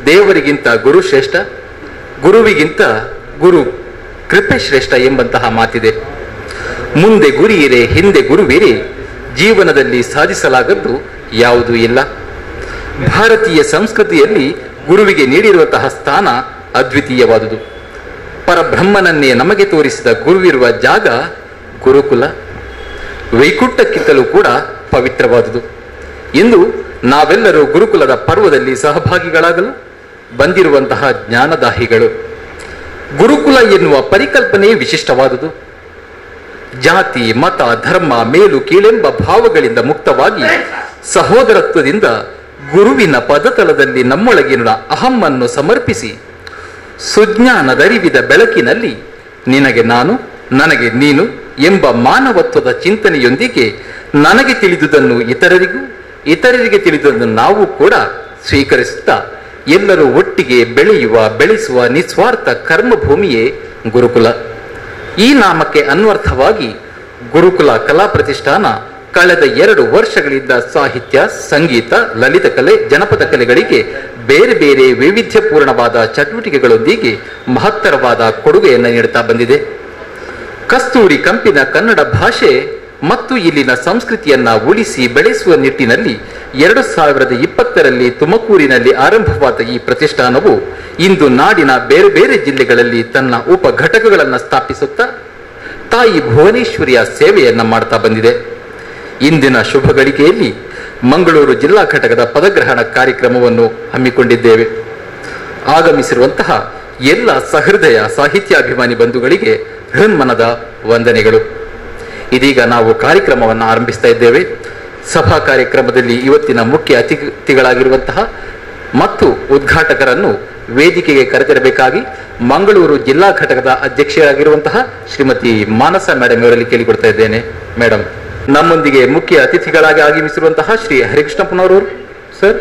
ದೇವರಿಗಿಂತ ಗುರು ಶ್ರೇಷ್ಠ ಗುರುವಿಗಿಂತ ಗುರು ಕೃಪೆ ಶ್ರೇಷ್ಠ ಎಂಬಂತಹ ಮಾತಿದೆ ಮುಂದೆ ಗುರಿಯಿರೆ ಹಿಂದೆ ಗುರುವಿರೆ ಜೀವನದಲ್ಲಿ ಸಾಧಿಸಲಾಗದ್ದು ಯಾವುದೂ ಇಲ್ಲ ಭಾರತೀಯ ಸಂಸ್ಕೃತಿಯಲ್ಲಿ ಗುರುವಿಗೆ ನೀಡಿರುವಂತಹ ಸ್ಥಾನ ಅದ್ವಿತೀಯವಾದುದು ಪರಬ್ರಹ್ಮನನ್ನೇ ನಮಗೆ ತೋರಿಸಿದ ಗುರುವಿರುವ ಜಾಗ ಗುರುಕುಲ ವೈಕುಂಠಕ್ಕಿಂತಲೂ ಕೂಡ ಪವಿತ್ರವಾದುದು ಇಂದು ನಾವೆಲ್ಲರೂ ಗುರುಕುಲದ ಪರ್ವದಲ್ಲಿ ಸಹಭಾಗಿಗಳಾಗಲು ಬಂದಿರುವಂತಹ ಜ್ಞಾನದಾಹಿಗಳು ಗುರುಕುಲ ಎನ್ನುವ ಪರಿಕಲ್ಪನೆ ವಿಶಿಷ್ಟವಾದುದು ಜಾತಿ ಮತ ಧರ್ಮ ಮೇಲು ಕೀಳೆಂಬ ಭಾವಗಳಿಂದ ಮುಕ್ತವಾಗಿ ಸಹೋದರತ್ವದಿಂದ ಗುರುವಿನ ಪದತಲದಲ್ಲಿ ನಮ್ಮೊಳಗಿನ ಅಹಮ್ಮನ್ನು ಸಮರ್ಪಿಸಿ ಸುಜ್ಞಾನದರಿವಿದ ಬೆಳಕಿನಲ್ಲಿ ನಿನಗೆ ನಾನು ನನಗೆ ನೀನು ಎಂಬ ಮಾನವತ್ವದ ಚಿಂತನೆಯೊಂದಿಗೆ ನನಗೆ ತಿಳಿದುದನ್ನು ಇತರರಿಗೂ ಇತರರಿಗೆ ತಿಳಿದುದನ್ನು ನಾವು ಕೂಡ ಸ್ವೀಕರಿಸುತ್ತಾ ಎಲ್ಲರೂ ಒಟ್ಟಿಗೆ ಬೆಳೆಯುವ ಬೆಳೆಸುವ ನಿಸ್ವಾರ್ಥ ಕರ್ಮಭೂಮಿಯೇ ಗುರುಕುಲ ಈ ನಾಮಕ್ಕೆ ಅನ್ವರ್ಥವಾಗಿ ಗುರುಕುಲ ಕಲಾ ಪ್ರತಿಷ್ಠಾನ ಕಳೆದ ಎರಡು ವರ್ಷಗಳಿಂದ ಸಾಹಿತ್ಯ ಸಂಗೀತ ಲಲಿತ ಕಲೆ ಜನಪದ ಕಲೆಗಳಿಗೆ ಬೇರೆ ಬೇರೆ ವೈವಿಧ್ಯಪೂರ್ಣವಾದ ಚಟುವಟಿಕೆಗಳೊಂದಿಗೆ ಮಹತ್ತರವಾದ ಕೊಡುಗೆಯನ್ನು ನೀಡುತ್ತಾ ಬಂದಿದೆ ಕಸ್ತೂರಿ ಕಂಪಿನ ಕನ್ನಡ ಭಾಷೆ ಮತ್ತು ಇಲ್ಲಿನ ಸಂಸ್ಕೃತಿಯನ್ನ ಉಳಿಸಿ ಬೆಳೆಸುವ ನಿಟ್ಟಿನಲ್ಲಿ ಎರಡು ಸಾವಿರದ ಇಪ್ಪತ್ತರಲ್ಲಿ ತುಮಕೂರಿನಲ್ಲಿ ಆರಂಭವಾದ ಈ ಪ್ರತಿಷ್ಠಾನವು ಇಂದು ನಾಡಿನ ಬೇರೆ ಬೇರೆ ಜಿಲ್ಲೆಗಳಲ್ಲಿ ತನ್ನ ಉಪ ಘಟಕಗಳನ್ನು ಸ್ಥಾಪಿಸುತ್ತಾ ತಾಯಿ ಭುವನೇಶ್ವರಿಯ ಸೇವೆಯನ್ನ ಮಾಡ್ತಾ ಬಂದಿದೆ ಇಂದಿನ ಶುಭ ಗಳಿಗೆಯಲ್ಲಿ ಮಂಗಳೂರು ಜಿಲ್ಲಾ ಘಟಕದ ಪದಗ್ರಹಣ ಕಾರ್ಯಕ್ರಮವನ್ನು ಹಮ್ಮಿಕೊಂಡಿದ್ದೇವೆ ಆಗಮಿಸಿರುವಂತಹ ಎಲ್ಲ ಸಹೃದಯ ಸಾಹಿತ್ಯಾಭಿಮಾನಿ ಬಂಧುಗಳಿಗೆ ಹೃನ್ಮನದ ವಂದನೆಗಳು ಇದೀಗ ನಾವು ಕಾರ್ಯಕ್ರಮವನ್ನು ಆರಂಭಿಸ್ತಾ ಇದ್ದೇವೆ ಸಭಾ ಕಾರ್ಯಕ್ರಮದಲ್ಲಿ ಇವತ್ತಿನ ಮುಖ್ಯ ಅತಿಥಿಗಳಾಗಿರುವಂತಹ ಮತ್ತು ಉದ್ಘಾಟಕರನ್ನು ವೇದಿಕೆಗೆ ಕರೆತರಬೇಕಾಗಿ ಮಂಗಳೂರು ಜಿಲ್ಲಾ ಘಟಕದ ಅಧ್ಯಕ್ಷರಾಗಿರುವಂತಹ ಶ್ರೀಮತಿ ಮಾನಸ ಮೇಡಮ್ ಇವರಲ್ಲಿ ಕೇಳಿಕೊಡ್ತಾ ಇದ್ದೇನೆ ಮೇಡಮ್ ನಮ್ಮೊಂದಿಗೆ ಮುಖ್ಯ ಅತಿಥಿಗಳಾಗಿ ಆಗಮಿಸಿರುವಂತಹ ಶ್ರೀ ಹರಿಕೃಷ್ಣಪ್ಪನವರು ಸರ್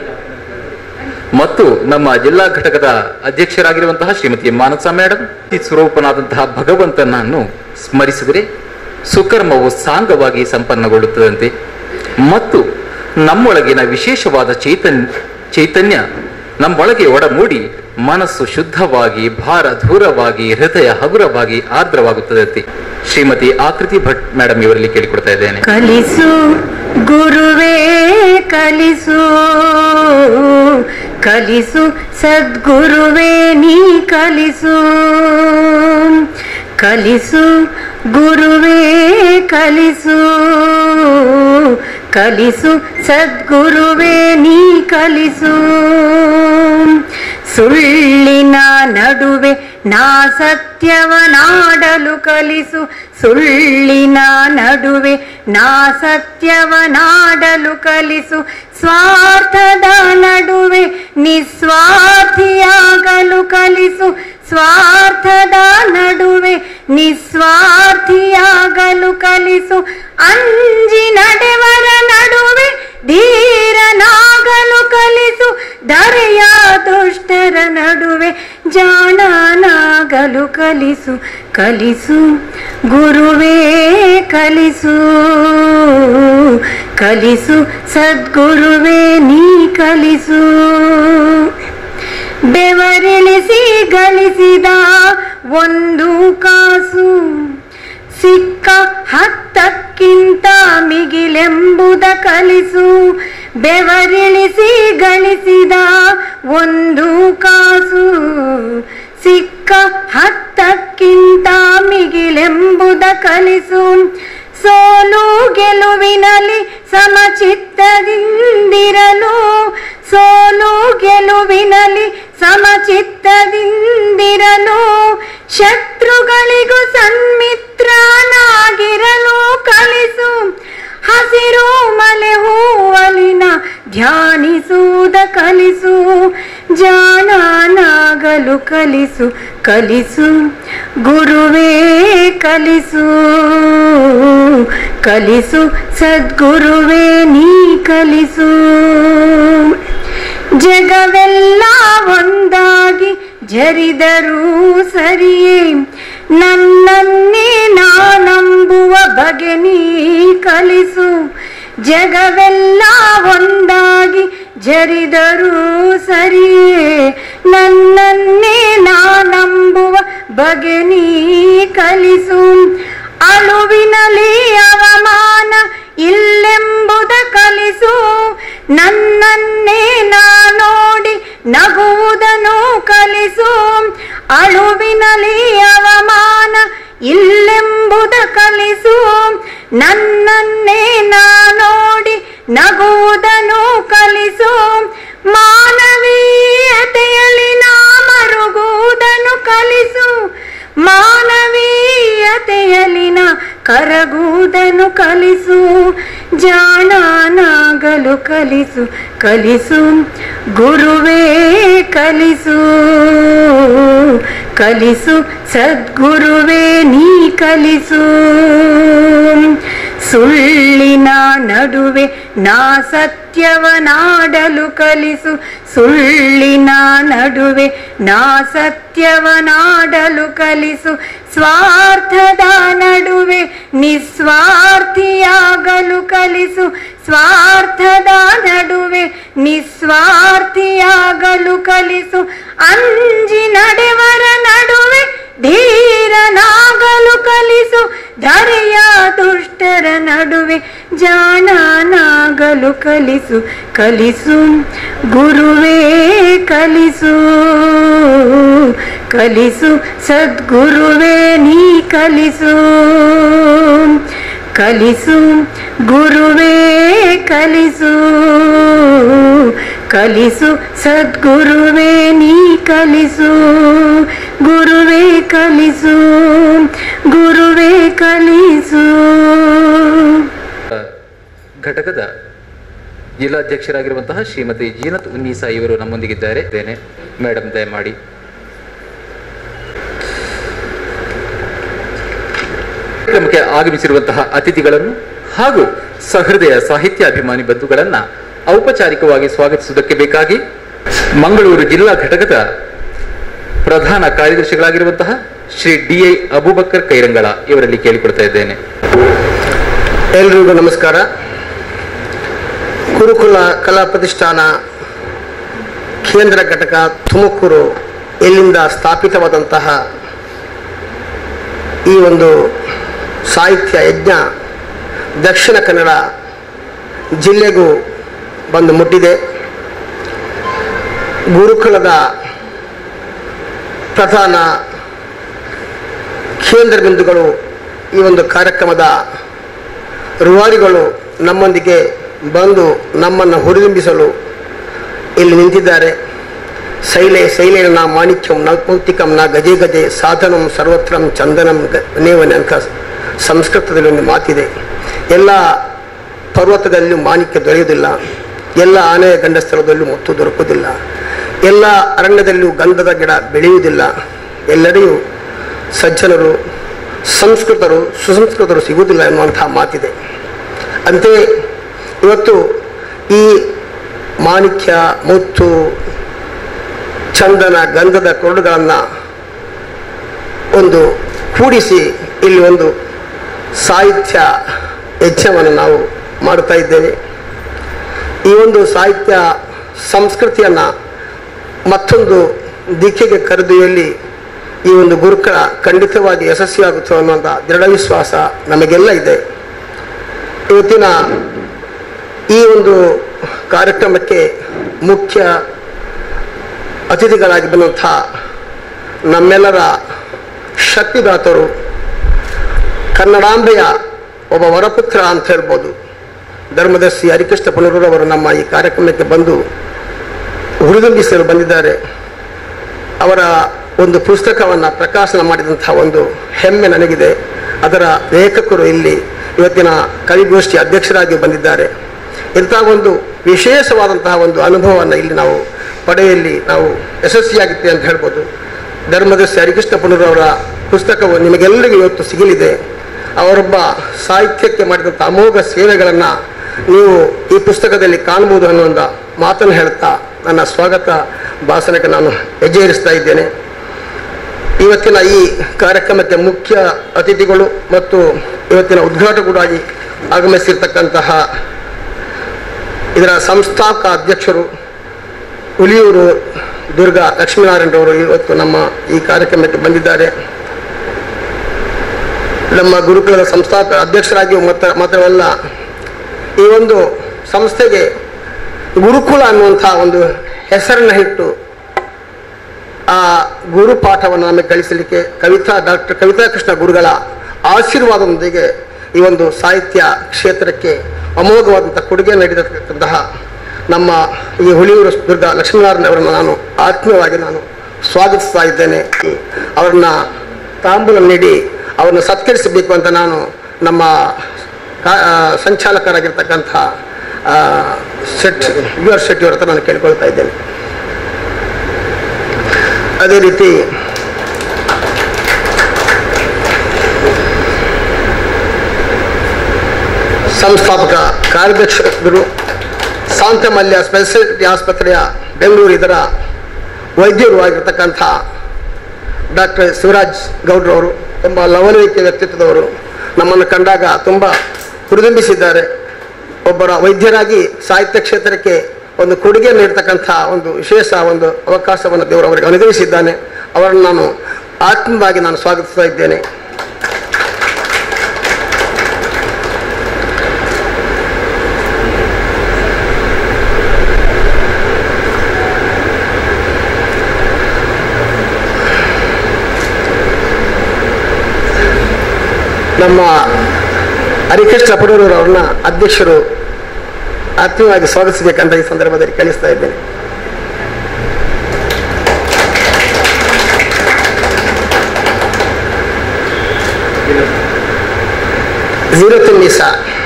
ಮತ್ತು ನಮ್ಮ ಜಿಲ್ಲಾ ಘಟಕದ ಅಧ್ಯಕ್ಷರಾಗಿರುವಂತಹ ಶ್ರೀಮತಿ ಮಾನಸ ಮೇಡಮ್ ಈ ಸ್ವರೂಪನಾದಂತಹ ಭಗವಂತನನ್ನು ಸ್ಮರಿಸಿದರೆ ಸುಕರ್ಮವು ಸಾಂಗವಾಗಿ ಸಂಪನ್ನಗೊಳ್ಳುತ್ತದಂತೆ ಮತ್ತು ನಮ್ಮೊಳಗಿನ ವಿಶೇಷವಾದ ಚೈತನ್ಯ ಚೈತನ್ಯ ನಮ್ಮೊಳಗೆ ಒಡಮೂಡಿ ಮನಸ್ಸು ಶುದ್ಧವಾಗಿ ಭಾರ ದೂರವಾಗಿ ಹೃದಯ ಹಗುರವಾಗಿ ಆರ್ದ್ರವಾಗುತ್ತದಂತೆ ಶ್ರೀಮತಿ ಆಕೃತಿ ಭಟ್ ಮೇಡಮ್ ಇವರಲ್ಲಿ ಕೇಳಿಕೊಡ್ತಾ ಇದ್ದೇನೆ ಕಲಿಸು ಗುರುವೇ ಕಲಿಸು ಕಲಿಸು ಸದ್ಗುರುವೇ ನೀ ಕಲಿಸು ಕಲಿಸು ಗುರುವೇ ಕಲಿಸು ಕಲಿಸು ಸದ್ಗುರುವೇ ನೀ ಕಲಿಸು ಸುಳ್ಳಿನ ನಡುವೆ ನಾ ಸತ್ಯವನಾಡಲು ಕಲಿಸು ಸುಳ್ಳಿನ ನಡುವೆ ನಾ ಸತ್ಯವನಾಡಲು ಕಲಿಸು ಸ್ವಾರ್ಥದ ನಡುವೆ ನಿಸ್ವಾರ್ಥಿಯಾಗಲು ಕಲಿಸು ಸ್ವಾರ್ಥದ ನಡುವೆ ನಿಸ್ವಾರ್ಥಿಯಾಗಲು ಕಲಿಸು ಅಂಜಿ ನಡೆವರ ನಡುವೆ ಧೀರನಾಗಲು ಕಲಿಸು ಧರೆಯ ದುಷ್ಟರ ನಡುವೆ ಜಾಣನಾಗಲು ಕಲಿಸು ಕಲಿಸು ಗುರುವೇ ಕಲಿಸು ಕಲಿಸು ಸದ್ಗುರುವೇ ನೀ ಕಲಿಸು ಬೆವರಿಳಿಸಿ ಗಳಿಸಿದ ಒಂದು ಕಾಸು ಸಿಕ್ಕ ಹತ್ತಕ್ಕಿಂತ ಮಿಗಿಲೆಂಬುದ ಕಲಿಸು ಬೆವರಿಳಿಸಿ ಗಳಿಸಿದ ಒಂದು ಕಾಸು ಸಿಕ್ಕ ಹತ್ತಕ್ಕಿಂತ ಮಿಗಿಲೆಂಬುದ ಕಲಿಸು ಸೋಲು ಗೆಲುವಿನಲ್ಲಿ ಸಮಚಿತ್ತದಿಂದಿರಲು ಸೋಲು ಗೆಲುವಿನಲ್ಲಿ ಸಮಚಿತ್ತದಿಂದಿರಲು ಶತ್ರುಗಳಿಗೂ ಸನ್ಮಿತ್ರನಾಗಿರಲು ಕಲಿಸು ಹಸಿರು ಮಲೆ ಹೂವಲಿನ ಧ್ಯಾನಿಸುವುದ ಕಲಿಸು ಜಾಣನಾಗಲು ಕಲಿಸು ಕಲಿಸು ಗುರುವೇ ಕಲಿಸು ಕಲಿಸು ಸದ್ಗುರುವೇ ನೀ ಕಲಿಸು ಜಗವೆಲ್ಲ ಒಂದಾಗಿ ಜರಿದರೂ ಸರಿಯೇ ನನ್ನನ್ನೇ ನಾನಂಬುವ ಬಗೆ ನೀ ಕಲಿಸು ಜಗವೆಲ್ಲ ಒಂದಾಗಿ ಜರಿದರೂ ಸರಿಯೇ ನನ್ನನ್ನೇ ನಾನಂಬುವ ಬಗೆ ನೀ ಕಲಿಸು ಅಳುವಿನಲಿ ಅವಮಾನ ಇಲ್ಲೆಂಬುದ ಕಲಿಸು ನನ್ನನ್ನೇ ನಾ ನೋಡಿ ನಗುವುದನ್ನು ಕಲಿಸು ಅಳುವಿನಲಿ ಅವಮಾನ ಇಲ್ಲೆಂಬುದ ಕಲಿಸು ನನ್ನನ್ನೇ ನಾ ನೋಡಿ ನಗುವುದನ್ನು ಕಲಿಸು ಮಾನವೀಯತೆಯಲ್ಲಿ ನಾ ಮರುಗುವುದನ್ನು ಕಲಿಸು ಮಾನವೀಯತೆಯಲ್ಲಿ ನಾ ಕರಗುವುದನ್ನು ಕಲಿಸು ಜಾಣನಾಗಲು ಕಲಿಸು ಕಲಿಸು ಗುರುವೇ ಕಲಿಸು ಕಲಿಸು ಸದ್ಗುರುವೇ ನೀ ಕಲಿಸು ಸುಳ್ಳಿನ ನಡುವೆ ನಾ ಸತ್ಯವನಾಡಲು ಕಲಿಸು ಸುಳ್ಳಿನ ನಡುವೆ ನಾ ಸತ್ಯವನಾಡಲು ಕಲಿಸು ಸ್ವಾರ್ಥದ ನಡುವೆ ನಿಸ್ವಾರ್ಥಿಯಾಗಲು ಕಲಿಸು ಸ್ವಾರ್ಥದ ನಡುವೆ ನಿಸ್ವಾರ್ಥಿಯಾಗಲು ಕಲಿಸು ಅಂಜಿ ನಡೆವರ ನಡುವೆ ಧೀರನಾಗಲು ಕಲಿಸು ಧರೆಯ ದುಷ್ಟರ ನಡುವೆ ಜಾಣನಾಗಲು ಕಲಿಸು ಕಲಿಸು ಗುರುವೇ ಕಲಿಸು ಕಲಿಸು ಸದ್ಗುರುವೇ ನೀ ಕಲಿಸು ಕಲಿಸು ಗುರುವೇ ಕಲಿಸು ಕಲಿಸು ಸದ್ಗುರುವೇ ನೀ ಕಲಿಸು ಗುರುವೇ ಕಲಿಸು ಗುರುವೇ ಕಲಿಸು ಘಟಕದ ಜಿಲ್ಲಾಧ್ಯಕ್ಷರಾಗಿರುವಂತಹ ಶ್ರೀಮತಿ ಜೀನತ್ ಉನ್ನೀಸಾ ಇವರು ನಮ್ಮೊಂದಿಗಿದ್ದಾರೆ ಇದ್ದೇನೆ ಮೇಡಮ್ ದಯಮಾಡಿ ಕಾರ್ಯಕ್ರಮಕ್ಕೆ ಆಗಮಿಸಿರುವಂತಹ ಅತಿಥಿಗಳನ್ನು ಹಾಗೂ ಸಹೃದಯ ಸಾಹಿತ್ಯ ಅಭಿಮಾನಿ ಬಂಧುಗಳನ್ನ ಔಪಚಾರಿಕವಾಗಿ ಸ್ವಾಗತಿಸುವುದಕ್ಕೆ ಬೇಕಾಗಿ ಮಂಗಳೂರು ಜಿಲ್ಲಾ ಘಟಕದ ಪ್ರಧಾನ ಕಾರ್ಯದರ್ಶಿಗಳಾಗಿರುವಂತಹ ಶ್ರೀ ಡಿ ಐ ಅಬೂಬಕ್ಕರ್ ಕೈರಂಗಳ ಇವರಲ್ಲಿ ಕೇಳಿಕೊಡ್ತಾ ಇದ್ದೇನೆ ಎಲ್ರಿಗೂ ನಮಸ್ಕಾರ ಗುರುಕುಲ ಕಲಾ ಪ್ರತಿಷ್ಠಾನ ಕೇಂದ್ರ ಘಟಕ ತುಮಕೂರು ಇಲ್ಲಿಂದ ಸ್ಥಾಪಿತವಾದಂತಹ ಈ ಒಂದು ಸಾಹಿತ್ಯ ಯಜ್ಞ ದಕ್ಷಿಣ ಕನ್ನಡ ಜಿಲ್ಲೆಗೂ ಬಂದು ಮುಟ್ಟಿದೆ ಗುರುಕುಲದ ಪ್ರಧಾನ ಕೇಂದ್ರ ಬಿಂದುಗಳು ಈ ಒಂದು ಕಾರ್ಯಕ್ರಮದ ರೂವಾರಿಗಳು ನಮ್ಮೊಂದಿಗೆ ಬಂದು ನಮ್ಮನ್ನು ಹುರಿದುಂಬಿಸಲು ಇಲ್ಲಿ ನಿಂತಿದ್ದಾರೆ ಶೈಲೆ ಶೈಲೇನ ನ ಮಾಣಿಕ್ಯಂ ನ ಮೌಕ್ತಿಕಂ ನ ಗಜೆ ಗಜೆ ಸಾಧನಂ ಸರ್ವತ್ರಂ ಚಂದನಂ ಗ- ನೇವನೆ ಅಂತ ಸಂಸ್ಕೃತದಲ್ಲಿ ಒಂದು ಮಾತಿದೆ ಎಲ್ಲ ಪರ್ವತದಲ್ಲೂ ಮಾಣಿಕ್ಯ ದೊರೆಯುವುದಿಲ್ಲ ಎಲ್ಲ ಆನೆಯ ಗಂಡ ಸ್ಥಳದಲ್ಲೂ ಮುತ್ತು ದೊರಕುವುದಿಲ್ಲ ಎಲ್ಲ ಅರಣ್ಯದಲ್ಲೂ ಗಂಧದ ಗಿಡ ಬೆಳೆಯುವುದಿಲ್ಲ ಎಲ್ಲರಿಗೂ ಸಜ್ಜನರು ಸಂಸ್ಕೃತರು ಸುಸಂಸ್ಕೃತರು ಸಿಗುವುದಿಲ್ಲ ಎನ್ನುವಂತಹ ಮಾತಿದೆ ಅಂತೆಯೇ ಇವತ್ತು ಈ ಮಾಣಿಕ್ಯ ಮುತ್ತು ಚಂದನ ಗಂಧದ ಕೊರಡುಗಳನ್ನು ಒಂದು ಕೂಡಿಸಿ ಇಲ್ಲಿ ಒಂದು ಸಾಹಿತ್ಯ ಯಜ್ಞವನ್ನು ನಾವು ಮಾಡ್ತಾ ಇದ್ದೇವೆ ಈ ಒಂದು ಸಾಹಿತ್ಯ ಸಂಸ್ಕೃತಿಯನ್ನು ಮತ್ತೊಂದು ದಿಕ್ಕಿಗೆ ಕರೆದೊಯ್ಯಲ್ಲಿ ಈ ಒಂದು ಗುರುಕುಲ ಖಂಡಿತವಾಗಿ ಯಶಸ್ವಿಯಾಗುತ್ತದೆ ಅನ್ನುವಂಥ ದೃಢ ವಿಶ್ವಾಸ ನಮಗೆಲ್ಲ ಇದೆ ಇವತ್ತಿನ ಈ ಒಂದು ಕಾರ್ಯಕ್ರಮಕ್ಕೆ ಮುಖ್ಯ ಅತಿಥಿಗಳಾಗಿ ಬಂದಂಥ ನಮ್ಮೆಲ್ಲರ ಶಕ್ತಿದಾತರು ಕನ್ನಡಾಂಬೆಯ ಒಬ್ಬ ವರಪುತ್ರ ಅಂತ ಹೇಳ್ಬೋದು ಧರ್ಮದರ್ಶಿ ಹರಿಕೃಷ್ಣ ಪುನರೂರವರು ನಮ್ಮ ಈ ಕಾರ್ಯಕ್ರಮಕ್ಕೆ ಬಂದು ಹುರಿದುಂಬಿಸಲು ಬಂದಿದ್ದಾರೆ ಅವರ ಒಂದು ಪುಸ್ತಕವನ್ನು ಪ್ರಕಾಶನ ಮಾಡಿದಂತಹ ಒಂದು ಹೆಮ್ಮೆ ನನಗಿದೆ ಅದರ ಲೇಖಕರು ಇಲ್ಲಿ ಇವತ್ತಿನ ಕವಿಗೋಷ್ಠಿ ಅಧ್ಯಕ್ಷರಾಗಿ ಬಂದಿದ್ದಾರೆ ಇಂತಹ ಒಂದು ವಿಶೇಷವಾದಂತಹ ಒಂದು ಅನುಭವವನ್ನು ಇಲ್ಲಿ ನಾವು ಪಡೆಯಲ್ಲಿ ನಾವು ಯಶಸ್ವಿಯಾಗಿದ್ದೇವೆ ಅಂತ ಹೇಳ್ಬೋದು ಧರ್ಮದರ್ಶಿ ಹರಿಕೃಷ್ಣ ಪುನರವರ ಪುಸ್ತಕವು ನಿಮಗೆಲ್ಲರಿಗೂ ಇವತ್ತು ಸಿಗಲಿದೆ ಅವರೊಬ್ಬ ಸಾಹಿತ್ಯಕ್ಕೆ ಮಾಡಿದಂಥ ಅಮೋಘ ಸೇವೆಗಳನ್ನು ನೀವು ಈ ಪುಸ್ತಕದಲ್ಲಿ ಕಾಣಬಹುದು ಅನ್ನೋ ಒಂದು ಮಾತನ್ನು ಹೇಳ್ತಾ ನನ್ನ ಸ್ವಾಗತ ಭಾಷಣಕ್ಕೆ ನಾನು ಹೆಜ್ಜೆ ಇರಿಸ್ತಾ ಇದ್ದೇನೆ ಇವತ್ತಿನ ಈ ಕಾರ್ಯಕ್ರಮಕ್ಕೆ ಮುಖ್ಯ ಅತಿಥಿಗಳು ಮತ್ತು ಇವತ್ತಿನ ಉದ್ಘಾಟಕರಾಗಿ ಆಗಮಿಸಿರ್ತಕ್ಕಂತಹ ಇದರ ಸಂಸ್ಥಾಪಕ ಅಧ್ಯಕ್ಷರು ಹುಲಿಯೂರು ದುರ್ಗಾ ಲಕ್ಷ್ಮೀನಾರಾಯಣರವರು ಇವತ್ತು ನಮ್ಮ ಈ ಕಾರ್ಯಕ್ರಮಕ್ಕೆ ಬಂದಿದ್ದಾರೆ ನಮ್ಮ ಗುರುಕುಲದ ಸಂಸ್ಥಾಪಕ ಅಧ್ಯಕ್ಷರಾಗಿ ಮಾತ್ರ ಮಾತ್ರವಲ್ಲ ಈ ಒಂದು ಸಂಸ್ಥೆಗೆ ಗುರುಕುಲ ಅನ್ನುವಂಥ ಒಂದು ಹೆಸರನ್ನು ಇಟ್ಟು ಆ ಗುರು ಪಾಠವನ್ನು ನಮಗೆ ಕಲಿಸಲಿಕ್ಕೆ ಕವಿತಾ ಡಾಕ್ಟರ್ ಕವಿತಾ ಕೃಷ್ಣ ಗುರುಗಳ ಆಶೀರ್ವಾದದೊಂದಿಗೆ ಈ ಒಂದು ಸಾಹಿತ್ಯ ಕ್ಷೇತ್ರಕ್ಕೆ ಅಮೋಘವಾದಂಥ ಕೊಡುಗೆ ನೀಡಿರತಕ್ಕಂತಹ ನಮ್ಮ ಈ ಹುಳಿಯೂರು ದುರ್ಗ ಲಕ್ಷ್ಮೀನಾರಾಯಣ ಅವರನ್ನು ನಾನು ಆತ್ಮೀಯವಾಗಿ ನಾನು ಸ್ವಾಗತಿಸ್ತಾ ಇದ್ದೇನೆ ಅವರನ್ನ ತಾಂಬೂಲ ನೀಡಿ ಅವರನ್ನು ಸತ್ಕರಿಸಬೇಕು ಅಂತ ನಾನು ನಮ್ಮ ಕಾ- ಆ, ಸಂಚಾಲಕರಾಗಿರ್ತಕ್ಕಂಥ ಆ, ಶೆಟ್ ಯು ಆರ್ ಶೆಟ್ಟಿ ಅವರ ಹತ್ರ ನಾನು ಕೇಳ್ಕೊಳ್ತಾ ಇದ್ದೇನೆ ಅದೇ ರೀತಿ ಸಂಸ್ಥಾಪಕ ಕಾರ್ಯದರ್ಶಕರು ಶಾಂತಮಲ್ಯ ಸ್ಪೆಷಾಲಿಟಿ ಆಸ್ಪತ್ರೆಯ ಬೆಂಗಳೂರು ಇದರ ವೈದ್ಯರು ಆಗಿರ್ತಕ್ಕಂಥ ಡಾಕ್ಟರ್ ಶಿವರಾಜ್ ಗೌಡ್ರವರು ತುಂಬ ಲವಲವಿಕೆ ವ್ಯಕ್ತಿತ್ವದವರು ನಮ್ಮನ್ನು ಕಂಡಾಗ ತುಂಬ ಹುರಿದುಂಬಿಸಿದ್ದಾರೆ ಒಬ್ಬರ ವೈದ್ಯರಾಗಿ ಸಾಹಿತ್ಯ ಕ್ಷೇತ್ರಕ್ಕೆ ಒಂದು ಕೊಡುಗೆ ನೀಡ್ತಕ್ಕಂಥ ಒಂದು ವಿಶೇಷ ಒಂದು ಅವಕಾಶವನ್ನು ದೇವರು ಅವರಿಗೆ ಅನುಗ್ರಹಿಸಿದ್ದಾನೆ ಅವರನ್ನು ನಾನು ಆತ್ಮವಾಗಿ ನಾನು ಸ್ವಾಗತಿಸ್ತಾ ಇದ್ದೇನೆ ನಮ್ಮ ಹರಿಕೃಷ್ಣ ಪಡೂರವರು ಅವ್ರನ್ನ ಅಧ್ಯಕ್ಷರು ಆತ್ಮೀಯವಾಗಿ ಸ್ವಾಗತಿಸಬೇಕಂತ ಈ ಸಂದರ್ಭದಲ್ಲಿ ಕಳಿಸ್ತಾ ಇದ್ದೇನೆ ಜೀರತುನ್ನೀಸಾ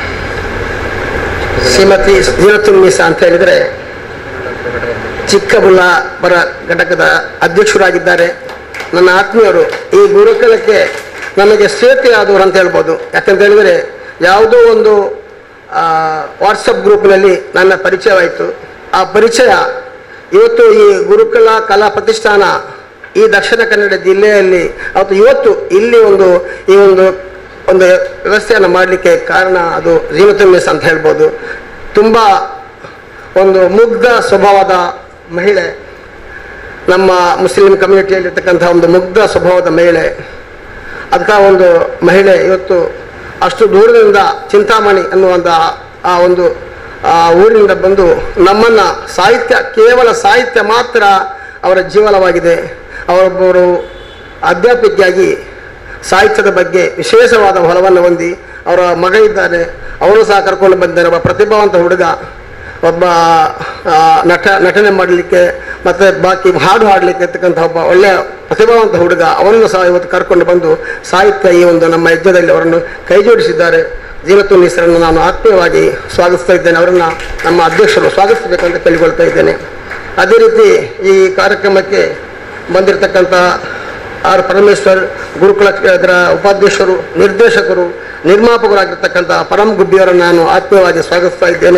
ಶ್ರೀಮತಿ ಜೀರತುನ್ನೀಸಾ ಅಂತ ಹೇಳಿದ್ರೆ ಚಿಕ್ಕಬಳ್ಳಾಪುರ ಘಟಕದ ಅಧ್ಯಕ್ಷರಾಗಿದ್ದಾರೆ ನನ್ನ ಆತ್ಮೀಯರು ಈ ಗುರುಕುಲಕ್ಕೆ ನಮಗೆ ಸೇರ್ತಿಯಾದವರು ಅಂತ ಹೇಳ್ಬೋದು ಯಾಕಂತ ಹೇಳಿದರೆ ಯಾವುದೋ ಒಂದು ವಾಟ್ಸಪ್ ಗ್ರೂಪ್ನಲ್ಲಿ ನನ್ನ ಪರಿಚಯವಾಯಿತು ಆ ಪರಿಚಯ ಇವತ್ತು ಈ ಗುರುಕುಲ ಕಲಾ ಪ್ರತಿಷ್ಠಾನ ಈ ದಕ್ಷಿಣ ಕನ್ನಡ ಜಿಲ್ಲೆಯಲ್ಲಿ ಅವತ್ತು ಇವತ್ತು ಇಲ್ಲಿ ಒಂದು ಈ ಒಂದು ಒಂದು ವ್ಯವಸ್ಥೆಯನ್ನು ಮಾಡಲಿಕ್ಕೆ ಕಾರಣ ಅದು ಜೀವತುನ್ಮೇಸ್ ಅಂತ ಹೇಳ್ಬೋದು ತುಂಬ ಒಂದು ಮುಗ್ಧ ಸ್ವಭಾವದ ಮಹಿಳೆ ನಮ್ಮ ಮುಸ್ಲಿಂ ಕಮ್ಯುನಿಟಿಯಲ್ಲಿರ್ತಕ್ಕಂಥ ಒಂದು ಮುಗ್ಧ ಸ್ವಭಾವದ ಮಹಿಳೆ ಅಂಥ ಒಂದು ಮಹಿಳೆ ಇವತ್ತು ಅಷ್ಟು ದೂರದಿಂದ ಚಿಂತಾಮಣಿ ಅನ್ನುವಂಥ ಆ ಒಂದು ಆ ಊರಿನಿಂದ ಬಂದು ನಮ್ಮನ್ನ ಸಾಹಿತ್ಯ ಕೇವಲ ಸಾಹಿತ್ಯ ಮಾತ್ರ ಅವರ ಜೀವನವಾಗಿದೆ ಅವರೊಬ್ಬರು ಅಧ್ಯಾಪಿಕೆಯಾಗಿ ಸಾಹಿತ್ಯದ ಬಗ್ಗೆ ವಿಶೇಷವಾದ ಹೊಲವನ್ನು ಹೊಂದಿ ಅವರ ಮಗ ಇದ್ದಾನೆ ಅವರು ಸಹ ಕರ್ಕೊಂಡು ಬಂದಿದ್ದಾರೆ ಒಬ್ಬ ಪ್ರತಿಭಾವಂತ ಹುಡುಗ ಒಬ್ಬ ಆ, ನಟ ನಟನೆ ಮಾಡಲಿಕ್ಕೆ ಮತ್ತೆ ಬಾಕಿ ಹಾಡು ಹಾಡಲಿಕ್ಕೆ ಇರ್ತಕ್ಕಂಥ ಒಬ್ಬ ಒಳ್ಳೆಯ ಪ್ರತಿಭಾವಂತ ಹುಡುಗ ಅವನನ್ನು ಸಹ ಇವತ್ತು ಕರ್ಕೊಂಡು ಬಂದು ಸಾಹಿತ್ಯ ಈ ಒಂದು ನಮ್ಮ ಯಜ್ಞದಲ್ಲಿ ಅವರನ್ನು ಕೈ ಜೋಡಿಸಿದ್ದಾರೆ ಜೀವತ್ತು ನೀಸರನ್ನು ನಾನು ಆತ್ಮೀಯವಾಗಿ ಸ್ವಾಗತಿಸ್ತಾ ಇದ್ದೇನೆ ಅವರನ್ನು ನಮ್ಮ ಅಧ್ಯಕ್ಷರು ಸ್ವಾಗತಿಸಬೇಕಂತ ಕೇಳಿಕೊಳ್ತಾ ಇದ್ದೇನೆ ಅದೇ ರೀತಿ ಈ ಕಾರ್ಯಕ್ರಮಕ್ಕೆ ಬಂದಿರತಕ್ಕಂಥ ಆರ್ ಪರಮೇಶ್ವರ್ ಗುರುಕುಲ ಅದರ ಉಪಾಧ್ಯಕ್ಷರು ನಿರ್ದೇಶಕರು ನಿರ್ಮಾಪಕರಾಗಿರ್ತಕ್ಕಂಥ ಪರಂ ಗುಬ್ಬಿಯವರನ್ನು ನಾನು ಆತ್ಮೀಯವಾಗಿ ಸ್ವಾಗತಿಸ್ತಾ ಇದ್ದೇನೆ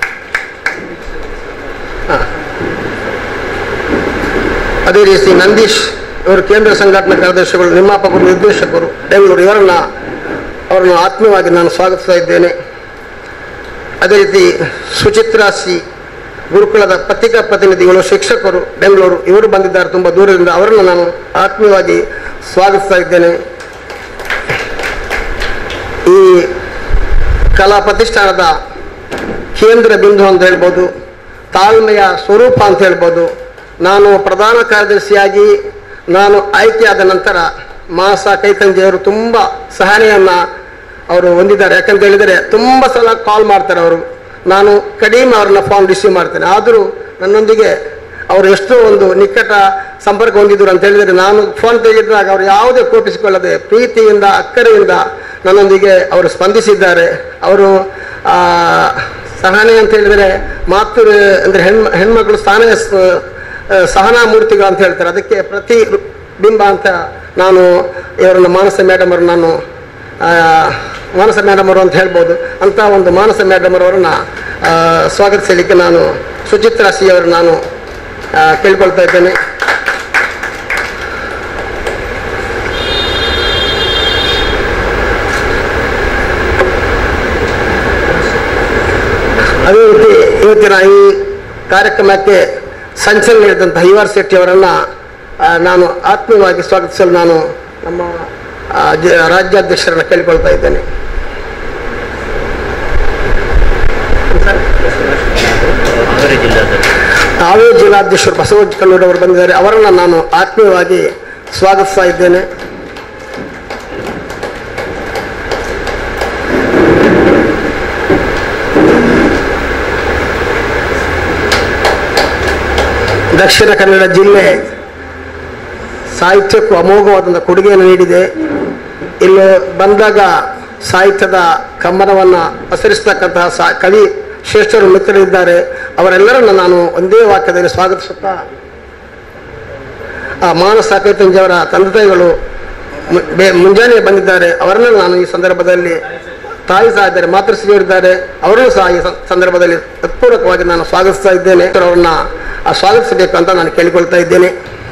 ಹಾ. ಅದೇ ರೀತಿ ನಂದೀಶ್ ಇವರು ಕೇಂದ್ರ ಸಂಘಟನಾ ಕಾರ್ಯದರ್ಶಿಗಳು ನಿರ್ಮಾಪಕರು ನಿರ್ದೇಶಕರು ಬೆಂಗಳೂರು ಇವರನ್ನ ಅವರನ್ನು ಆತ್ಮೀಯವಾಗಿ ನಾನು ಸ್ವಾಗತಿಸ್ತಾ ಇದ್ದೇನೆ ಅದೇ ರೀತಿ ಸುಚಿತ್ರಾ ಸಿ ಗುರುಕುಲದ ಪತ್ರಿಕಾ ಪ್ರತಿನಿಧಿಗಳು ಶಿಕ್ಷಕರು ಬೆಂಗಳೂರು ಇವರು ಬಂದಿದ್ದಾರೆ ತುಂಬ ದೂರದಿಂದ ಅವರನ್ನು ನಾನು ಆತ್ಮೀಯವಾಗಿ ಸ್ವಾಗತಿಸ್ತಾ ಇದ್ದೇನೆ ಈ ಕಲಾ ಪ್ರತಿಷ್ಠಾನದ ಕೇಂದ್ರ ಬಿಂದು ಅಂತ ಹೇಳ್ಬೋದು ತಾಳ್ಮೆಯ ಸ್ವರೂಪ ಅಂತ ಹೇಳ್ಬೋದು ನಾನು ಪ್ರಧಾನ ಕಾರ್ಯದರ್ಶಿಯಾಗಿ ನಾನು ಆಯ್ಕೆಯಾದ ನಂತರ ಮಾಸ ಕೈತಂಜೆಯವರು ತುಂಬ ಸಹನೆಯನ್ನು ಅವರು ಹೊಂದಿದ್ದಾರೆ ಯಾಕಂತ ಹೇಳಿದರೆ ತುಂಬ ಸಲ ಕಾಲ್ ಮಾಡ್ತಾರೆ ಅವರು ನಾನು ಕಡಿಮೆ ಅವ್ರನ್ನ ಫೋನ್ ರಿಸೀವ್ ಮಾಡ್ತೇನೆ ಆದರೂ ನನ್ನೊಂದಿಗೆ ಅವರು ಎಷ್ಟೋ ಒಂದು ನಿಕಟ ಸಂಪರ್ಕ ಹೊಂದಿದ್ರು ಅಂತ ಹೇಳಿದರೆ ನಾನು ಫೋನ್ ತೆಗೆದಾಗ ಅವರು ಯಾವುದೇ ಕೋಪಿಸಿಕೊಳ್ಳದೆ ಪ್ರೀತಿಯಿಂದ ಅಕ್ಕರೆಯಿಂದ ನನ್ನೊಂದಿಗೆ ಅವರು ಸ್ಪಂದಿಸಿದ್ದಾರೆ ಅವರು ಆ, ಸಹನೆ ಅಂತ ಹೇಳಿದರೆ ಮಾತು ಅಂದರೆ ಹೆಣ್ಣು ಹೆಣ್ಮಕ್ಳು ಸ್ಥಾನ ಸಹನಾ ಮೂರ್ತಿಗಳು ಅಂತ ಹೇಳ್ತಾರೆ ಅದಕ್ಕೆ ಪ್ರತಿ ಬಿಂಬ ಅಂತ ನಾನು ಇವರನ್ನು ಮಾನಸ ಮೇಡಮ್ ಅವರು ನಾನು ಆ, ಮಾನಸ ಮೇಡಮ್ ಅವರು ಅಂತ ಹೇಳ್ಬೋದು ಅಂತ ಒಂದು ಮಾನಸ ಮೇಡಮ್ ಅವರನ್ನ ಆ, ಸ್ವಾಗತಿಸಲಿಕ್ಕೆ ನಾನು ಸುಚಿತ್ರಾ ಸಿ ಅವರು ನಾನು ಆ, ಕೇಳ್ಕೊಳ್ತಾ ಇದ್ದೇನೆ ಅದೇ ರೀತಿ ಇವತ್ತಿನ ಈ ಕಾರ್ಯಕ್ರಮಕ್ಕೆ ಸಂಚಲನ ನೀಡಿದಂತಹ ಐವಾರ್ ಶೆಟ್ಟಿ ಅವರನ್ನ ಆ, ನಾನು ಆತ್ಮೀಯವಾಗಿ ಸ್ವಾಗತಿಸಲು ನಾನು ನಮ್ಮ ಆ, ಜ- ರಾಜ್ಯಾಧ್ಯಕ್ಷರನ್ನ ಕೇಳಿಕೊಳ್ತಾ ಇದ್ದೇನೆ ಹಾವೇರಿ ಜಿಲ್ಲಾಧ್ಯಕ್ಷರು ಬಸವರಾಜ ಕಲ್ಲೂರು ಅವರು ಬಂದಿದ್ದಾರೆ ಅವರನ್ನ ನಾನು ಆತ್ಮೀಯವಾಗಿ ಸ್ವಾಗತಿಸ್ತಾ ಇದ್ದೇನೆ ದಕ್ಷಿಣ ಕನ್ನಡ ಜಿಲ್ಲೆ ಸಾಹಿತ್ಯಕ್ಕೂ ಅಮೋಘವಾದಂಥ ಕೊಡುಗೆಯನ್ನು ನೀಡಿದೆ ಇಲ್ಲಿ ಬಂದಾಗ ಸಾಹಿತ್ಯದ ಕಮ್ಮನವನ್ನು ಪಸರಿಸ್ತಕ್ಕಂತಹ ಸಾ ಕವಿ ಶ್ರೇಷ್ಠರು ಮಿತ್ರರಿದ್ದಾರೆ ಅವರೆಲ್ಲರನ್ನು ನಾನು ಒಂದೇ ವಾಕ್ಯದಲ್ಲಿ ಸ್ವಾಗತಿಸುತ್ತಾ ಆ ಮಾನಸ ಸಾಕೇತಂಜಿಯವರ ತಂದೆ ತಾಯಿಗಳು ಮು- ಬೆ- ಮುಂಜಾನೆ ಬಂದಿದ್ದಾರೆ ಅವರನ್ನು ನಾನು ಈ ಸಂದರ್ಭದಲ್ಲಿ ತಾಯಿ ಸಹ ಇದ್ದಾರೆ ಮಾತೃಶ್ರೀಯವರಿದ್ದಾರೆ ಅವರನ್ನು ಸಹ ಈ ಸ- ಸಂದರ್ಭದಲ್ಲಿ ಹೃತ್ಪೂರ್ವಕವಾಗಿ ನಾನು ಸ್ವಾಗತಿಸ್ತಾ ಇದ್ದೇನೆ ಅವರನ್ನ ಆ ಸ್ವಾಗತಿಸಬೇಕು ಅಂತ ನಾನು ಕೇಳಿಕೊಳ್ತಾ ಇದ್ದೇನೆ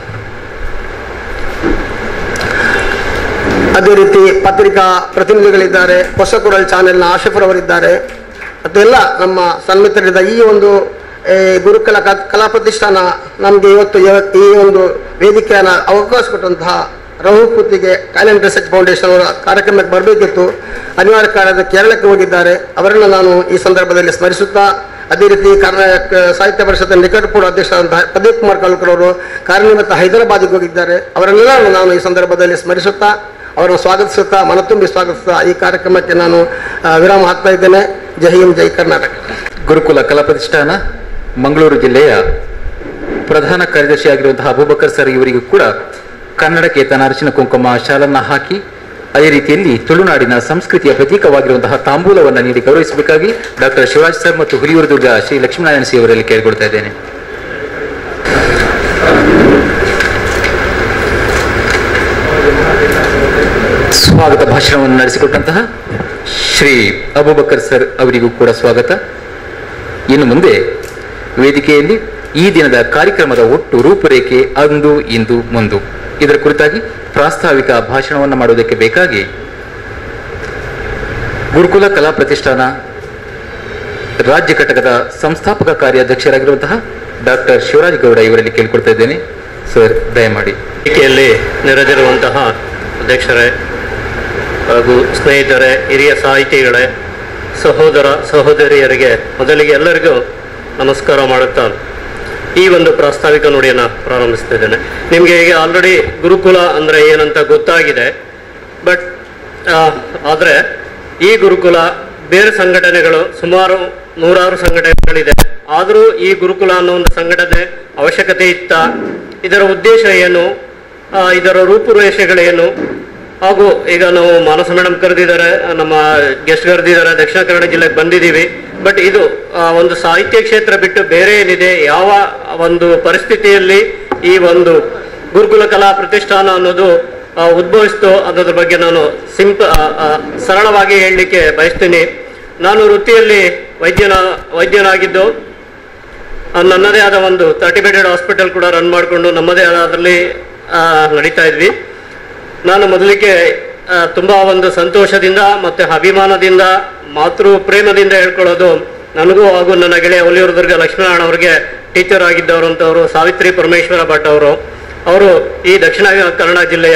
ಅದೇ ರೀತಿ ಪತ್ರಿಕಾ ಪ್ರತಿನಿಧಿಗಳಿದ್ದಾರೆ ಹೊಸ ಕುರಲ್ ಚಾನೆಲ್ನ ಆಶಫರ್ ಅವರಿದ್ದಾರೆ ಮತ್ತು ಎಲ್ಲ ನಮ್ಮ ಸನ್ಮಿತ್ರರಿದ್ದ ಈ ಒಂದು ಏ, ಗುರುಕುಲ ಕ- ಕಲಾ ಪ್ರತಿಷ್ಠಾನ ನಮಗೆ ಇವತ್ತು ಇವ- ಈ ಒಂದು ವೇದಿಕೆಯನ್ನು ಅವಕಾಶ ಕೊಟ್ಟಂತಹ ರಹುಕೂತಿಗೆ ಟ್ಯಾಲೆಂಟ್ ರಿಸರ್ಚ್ ಫೌಂಡೇಶನ್ ಅವರ ಕಾರ್ಯಕ್ರಮಕ್ಕೆ ಬರಬೇಕಿತ್ತು ಅನಿವಾರ್ಯ ಕಾರಣದ ಕೇರಳಕ್ಕೆ ಹೋಗಿದ್ದಾರೆ ಅವರನ್ನು ನಾನು ಈ ಸಂದರ್ಭದಲ್ಲಿ ಸ್ಮರಿಸುತ್ತಾ ಅದೇ ರೀತಿ ಕರ್ನಾಟಕ ಸಾಹಿತ್ಯ ಪರಿಷತ್ತಿನ ನಿಕಟಪೂರ್ವ ಅಧ್ಯಕ್ಷರಾದಂತಹ ಪ್ರದೀಪ್ ಕುಮಾರ್ ಕಲ್ಕರ್ ಅವರು ಕಾರ್ಯನಿಮಿತ್ತ ಹೈದರಾಬಾದಿಗೆ ಹೋಗಿದ್ದಾರೆ ಅವರೆಲ್ಲ ನಾನು ಈ ಸಂದರ್ಭದಲ್ಲಿ ಸ್ಮರಿಸುತ್ತಾ ಅವರನ್ನು ಸ್ವಾಗತಿಸುತ್ತಾ ಮನತುಂಬಿ ಸ್ವಾಗತಿಸುತ್ತಾ ಈ ಕಾರ್ಯಕ್ರಮಕ್ಕೆ ನಾನು ಆ, ವಿರಾಮ ಹಾಕ್ತಾ ಇದ್ದೇನೆ ಜೈ ಹಿಂದ್ ಜೈ ಕರ್ನಾಟಕ ಗುರುಕುಲ ಕಲಾ ಪ್ರತಿಷ್ಠಾನ ಮಂಗಳೂರು ಜಿಲ್ಲೆಯ ಪ್ರಧಾನ ಕಾರ್ಯದರ್ಶಿ ಆಗಿರುವಂತಹ ಅಬೂಬಕರ್ ಸರ್ ಇವರಿಗೂ ಕೂಡ ಕನ್ನಡಕ್ಕೆ ತನ್ನ ಅರಿಶಿನ ಕುಂಕುಮ ಶಾಲನ್ನ ಹಾಕಿ ಅದೇ ರೀತಿಯಲ್ಲಿ ತುಳುನಾಡಿನ ಸಂಸ್ಕೃತಿಯ ಪ್ರತೀಕವಾಗಿರುವಂತಹ ತಾಂಬೂಲವನ್ನು ನೀಡಿ ಗೌರವಿಸಬೇಕಾಗಿ ಡಾಕ್ಟರ್ ಶಿವರಾಜ್ ಸರ್ ಮತ್ತು ಹುಲಿಯೂರು ದುರ್ಗ ಶ್ರೀ ಲಕ್ಷ್ಮೀನಾರಾಯಣ ಸಿ ಅವರಲ್ಲಿ ಕೇಳಿಕೊಳ್ತಾ ಇದ್ದೇನೆ ಸ್ವಾಗತ ಭಾಷಣವನ್ನು ನಡೆಸಿಕೊಟ್ಟಂತಹ ಶ್ರೀ ಅಬೂಬಕರ್ ಸರ್ ಅವರಿಗೂ ಕೂಡ ಸ್ವಾಗತ ಇನ್ನು ಮುಂದೆ ವೇದಿಕೆಯಲ್ಲಿ ಈ ದಿನದ ಕಾರ್ಯಕ್ರಮದ ಒಟ್ಟು ರೂಪುರೇಖೆ ಅಂದು ಇಂದು ಮುಂದು ಇದರ ಕುರಿತಾಗಿ ಪ್ರಾಸ್ತಾವಿಕ ಭಾಷಣವನ್ನು ಮಾಡುವುದಕ್ಕೆ ಬೇಕಾಗಿ ಗುರುಕುಲ ಕಲಾ ಪ್ರತಿಷ್ಠಾನ ರಾಜ್ಯ ಘಟಕದ ಸಂಸ್ಥಾಪಕ ಕಾರ್ಯಾಧ್ಯಕ್ಷರಾಗಿರುವಂತಹ ಡಾಕ್ಟರ್ ಶಿವರಾಜ್ ಗೌಡ ಇವರಲ್ಲಿ ಕೇಳಿಕೊಳ್ತಾ ಇದ್ದೇನೆ ಸರ್ ದಯಮಾಡಿ ವೇದಿಕೆಯಲ್ಲಿ ನೆರೆದಿರುವಂತಹ ಅಧ್ಯಕ್ಷರೇ ಹಾಗೂ ಸ್ನೇಹಿತರೆ ಹಿರಿಯ ಸಾಹಿತಿಗಳೇ ಸಹೋದರ ಸಹೋದರಿಯರಿಗೆ ಮೊದಲಿಗೆ ಎಲ್ಲರಿಗೂ ನಮಸ್ಕಾರ ಮಾಡುತ್ತಾ ಈ ಒಂದು ಪ್ರಾಸ್ತಾವಿಕ ನುಡಿಯನ್ನು ಪ್ರಾರಂಭಿಸ್ತಿದ್ದೇನೆ ನಿಮಗೆ ಈಗ ಆಲ್ರೆಡಿ ಗುರುಕುಲ ಅಂದರೆ ಏನಂತ ಗೊತ್ತಾಗಿದೆ ಬಟ್ ಆದರೆ ಈ ಗುರುಕುಲ ಬೇರೆ ಸಂಘಟನೆಗಳು ಸುಮಾರು ನೂರಾರು ಸಂಘಟನೆಗಳಿದೆ ಆದರೂ ಈ ಗುರುಕುಲ ಅನ್ನೋ ಒಂದು ಸಂಘಟನೆ ಅವಶ್ಯಕತೆ ಇತ್ತ ಇದರ ಉದ್ದೇಶ ಏನು ಆ, ಇದರ ರೂಪುರೇಷೆಗಳೇನು ಹಾಗೂ ಈಗ ನಾವು ಮಾನಸ ಮೇಡಮ್ ಕರೆದಿದ್ದಾರೆ ನಮ್ಮ ಗೆಸ್ಟ್ ಕರೆದಿದ್ದಾರೆ ದಕ್ಷಿಣ ಕನ್ನಡ ಜಿಲ್ಲೆಗೆ ಬಂದಿದ್ದೀವಿ ಬಟ್ ಇದು ಆ, ಒಂದು ಸಾಹಿತ್ಯ ಕ್ಷೇತ್ರ ಬಿಟ್ಟು ಬೇರೆ ಏನಿದೆ ಯಾವ ಒಂದು ಪರಿಸ್ಥಿತಿಯಲ್ಲಿ ಈ ಒಂದು ಗುರುಕುಲ ಕಲಾ ಪ್ರತಿಷ್ಠಾನ ಅನ್ನೋದು ಆ, ಉದ್ಭವಿಸ್ತು ಅನ್ನೋದ್ರ ಬಗ್ಗೆ ನಾನು ಸಿಂಪ ಆ, ಆ, ಸರಳವಾಗಿ ಹೇಳಲಿಕ್ಕೆ ಬಯಸ್ತೀನಿ ನಾನು ವೃತ್ತಿಯಲ್ಲಿ ವೈದ್ಯನ ವೈದ್ಯನಾಗಿದ್ದು ಆ, ನನ್ನದೇ ಆದ ಒಂದು ತರ್ಟಿ ಬೆಡೆಡ್ ಹಾಸ್ಪಿಟಲ್ ಕೂಡ ರನ್ ಮಾಡಿಕೊಂಡು ನಮ್ಮದೇ ಆದ ಅದರಲ್ಲಿ ನಡೀತಾ ಇದ್ವಿ ನಾನು ಮೊದಲಿಗೆ ಆ, ತುಂಬಾ ಒಂದು ಸಂತೋಷದಿಂದ ಮತ್ತೆ ಅಭಿಮಾನದಿಂದ ಮಾತೃ ಪ್ರೇಮದಿಂದ ಹೇಳ್ಕೊಳ್ಳೋದು ನನಗೂ ಹಾಗೂ ನನ್ನ ಗೆಳೆಯ ಒಲಿಯೂರು ದುರ್ಗ ಲಕ್ಷ್ಮೀನಾರಾಯಣ ಅವರಿಗೆ ಟೀಚರ್ ಆಗಿದ್ದವರು ಅಂತವರು ಸಾವಿತ್ರಿ ಪರಮೇಶ್ವರ ಭಟ್ ಅವರು ಅವರು ಈ ದಕ್ಷಿಣ ಕನ್ನಡ ಜಿಲ್ಲೆಯ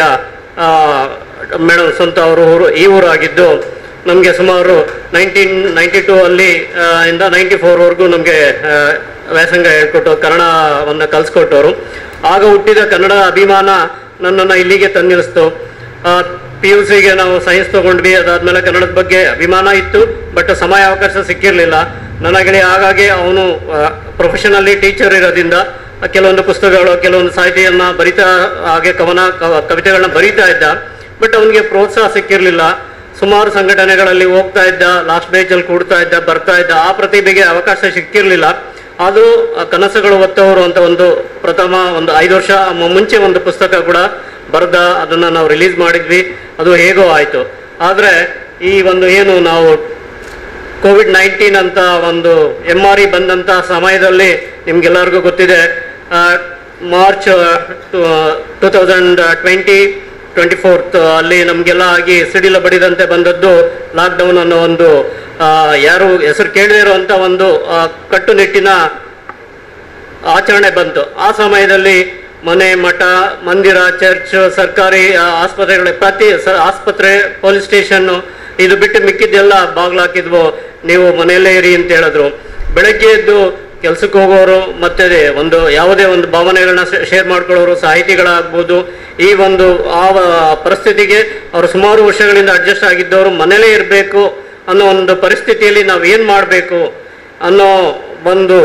ಮೇಡಮ್ ಸ್ವಂತ ಅವರು ಊರು ಈ ಊರು ಆಗಿದ್ದು ನಮಗೆ ಸುಮಾರು ನೈನ್ಟೀನ್ ನೈಂಟಿ ಟೂ ಅಲ್ಲಿ ಆ, ಇಂದ ನೈಂಟಿ ಫೋರ್ವರೆಗೂ ನಮಗೆ ವ್ಯಾಸಂಗ ಹೇಳ್ಕೊಟ್ಟು ಕನ್ನಡವನ್ನು ಕಲಿಸ್ಕೊಟ್ಟವರು ಆಗ ಹುಟ್ಟಿದ ಕನ್ನಡ ಅಭಿಮಾನ ನನ್ನನ್ನು ಇಲ್ಲಿಗೆ ತಂದಿಳಿಸ್ತು ಪಿ ಯು ಸಿಗೆ ನಾವು ಸೈನ್ಸ್ ತಗೊಂಡ್ವಿ ಅದಾದ್ಮೇಲೆ ಕನ್ನಡದ ಬಗ್ಗೆ ಅಭಿಮಾನ ಇತ್ತು ಬಟ್ ಸಮಯ ಅವಕಾಶ ಸಿಕ್ಕಿರಲಿಲ್ಲ ನನ್ನ ಗೆಳೆಯ ಹಾಗಾಗಿ ಅವನು ಪ್ರೊಫೆಷನಲ್ಲಿ ಟೀಚರ್ ಇರೋದ್ರಿಂದ ಆ, ಕೆಲವೊಂದು ಪುಸ್ತಕಗಳು ಕೆಲವೊಂದು ಸಾಹಿತ್ಯವನ್ನ ಬರಿತಾ ಹಾಗೆ ಕವನ ಕ- ಕವಿತೆಗಳನ್ನ ಬರೀತಾ ಇದ್ದ ಬಟ್ ಅವನಿಗೆ ಪ್ರೋತ್ಸಾಹ ಸಿಕ್ಕಿರಲಿಲ್ಲ ಸುಮಾರು ಸಂಘಟನೆಗಳಲ್ಲಿ ಹೋಗ್ತಾ ಇದ್ದ ಲಾಸ್ಟ್ ಬೇಜಲ್ಲಿ ಕೂಡ್ತಾ ಇದ್ದ ಬರ್ತಾ ಇದ್ದ ಆ ಪ್ರತಿಭೆಗೆ ಅವಕಾಶ ಸಿಕ್ಕಿರಲಿಲ್ಲ ಆದರೂ ಆ ಕನಸುಗಳು ಹೊತ್ತವರು ಅಂತ ಒಂದು ಪ್ರಥಮ ಒಂದು ಐದು ವರ್ಷ ಮು- ಮುಂಚೆ ಒಂದು ಪುಸ್ತಕ ಕೂಡ ಬರ್ದ ಅದನ್ನ ನಾವು ರಿಲೀಸ್ ಮಾಡಿದ್ವಿ ಅದು ಹೇಗೋ ಆಯ್ತು ಆದ್ರೆ ಈ ಒಂದು ಏನು ನಾವು ಕೋವಿಡ್ ನೈನ್ಟೀನ್ ಅಂತ ಒಂದು ಎಮ್ ಆರ್ ಇ ಬಂದಂತ ಸಮಯದಲ್ಲಿ ನಿಮ್ಗೆಲ್ಲರಿಗೂ ಗೊತ್ತಿದೆ ಆ, March two thousand twenty twenty fourth ಅಲ್ಲಿ ನಮಗೆಲ್ಲ ಆಗಿ ಸಿಡಿಲ ಬಡಿದಂತೆ ಬಂದದ್ದು ಲಾಕ್ಡೌನ್ ಅನ್ನೋ ಒಂದು ಆ, ಯಾರು ಹೆಸರು ಕೇಳದೇ ಇರುವಂತ ಒಂದು ಆ, ಕಟ್ಟುನಿಟ್ಟಿನ ಆಚರಣೆ ಬಂತು ಆ ಸಮಯದಲ್ಲಿ ಮನೆ ಮಠ ಮಂದಿರ ಚರ್ಚ್ ಸರ್ಕಾರಿ ಆ, ಆಸ್ಪತ್ರೆಗಳ ಪ್ರತಿ ಸ- ಆಸ್ಪತ್ರೆ ಪೊಲೀಸ್ ಸ್ಟೇಷನ್ ಇದು ಬಿಟ್ಟು ಮಿಕ್ಕಿದ್ದೆಲ್ಲ ಬಾಗ್ಲಾಕಿದ್ವು ನೀವು ಮನೆಯಲ್ಲೇ ಇರಿ ಅಂತ ಹೇಳಿದ್ರು ಬೆಳಗ್ಗೆ ಎದ್ದು ಕೆಲ್ಸಕ್ಕೆ ಹೋಗೋರು ಮತ್ತೆ ಅದೇ ಒಂದು ಯಾವುದೇ ಒಂದು ಭಾವನೆಗಳನ್ನ ಶೇರ್ ಮಾಡ್ಕೊಳ್ಳೋರು ಸಾಹಿತಿಗಳಾಗ್ಬೋದು ಈ ಒಂದು ಆ ವ- ಪರಿಸ್ಥಿತಿಗೆ ಅವರು ಸುಮಾರು ವರ್ಷಗಳಿಂದ ಅಡ್ಜಸ್ಟ್ ಆಗಿದ್ದವರು ಮನೇಲೇ ಇರಬೇಕು ಅನ್ನೋ ಒಂದು ಪರಿಸ್ಥಿತಿಯಲ್ಲಿ ನಾವು ಏನ್ ಮಾಡಬೇಕು ಅನ್ನೋ ಒಂದು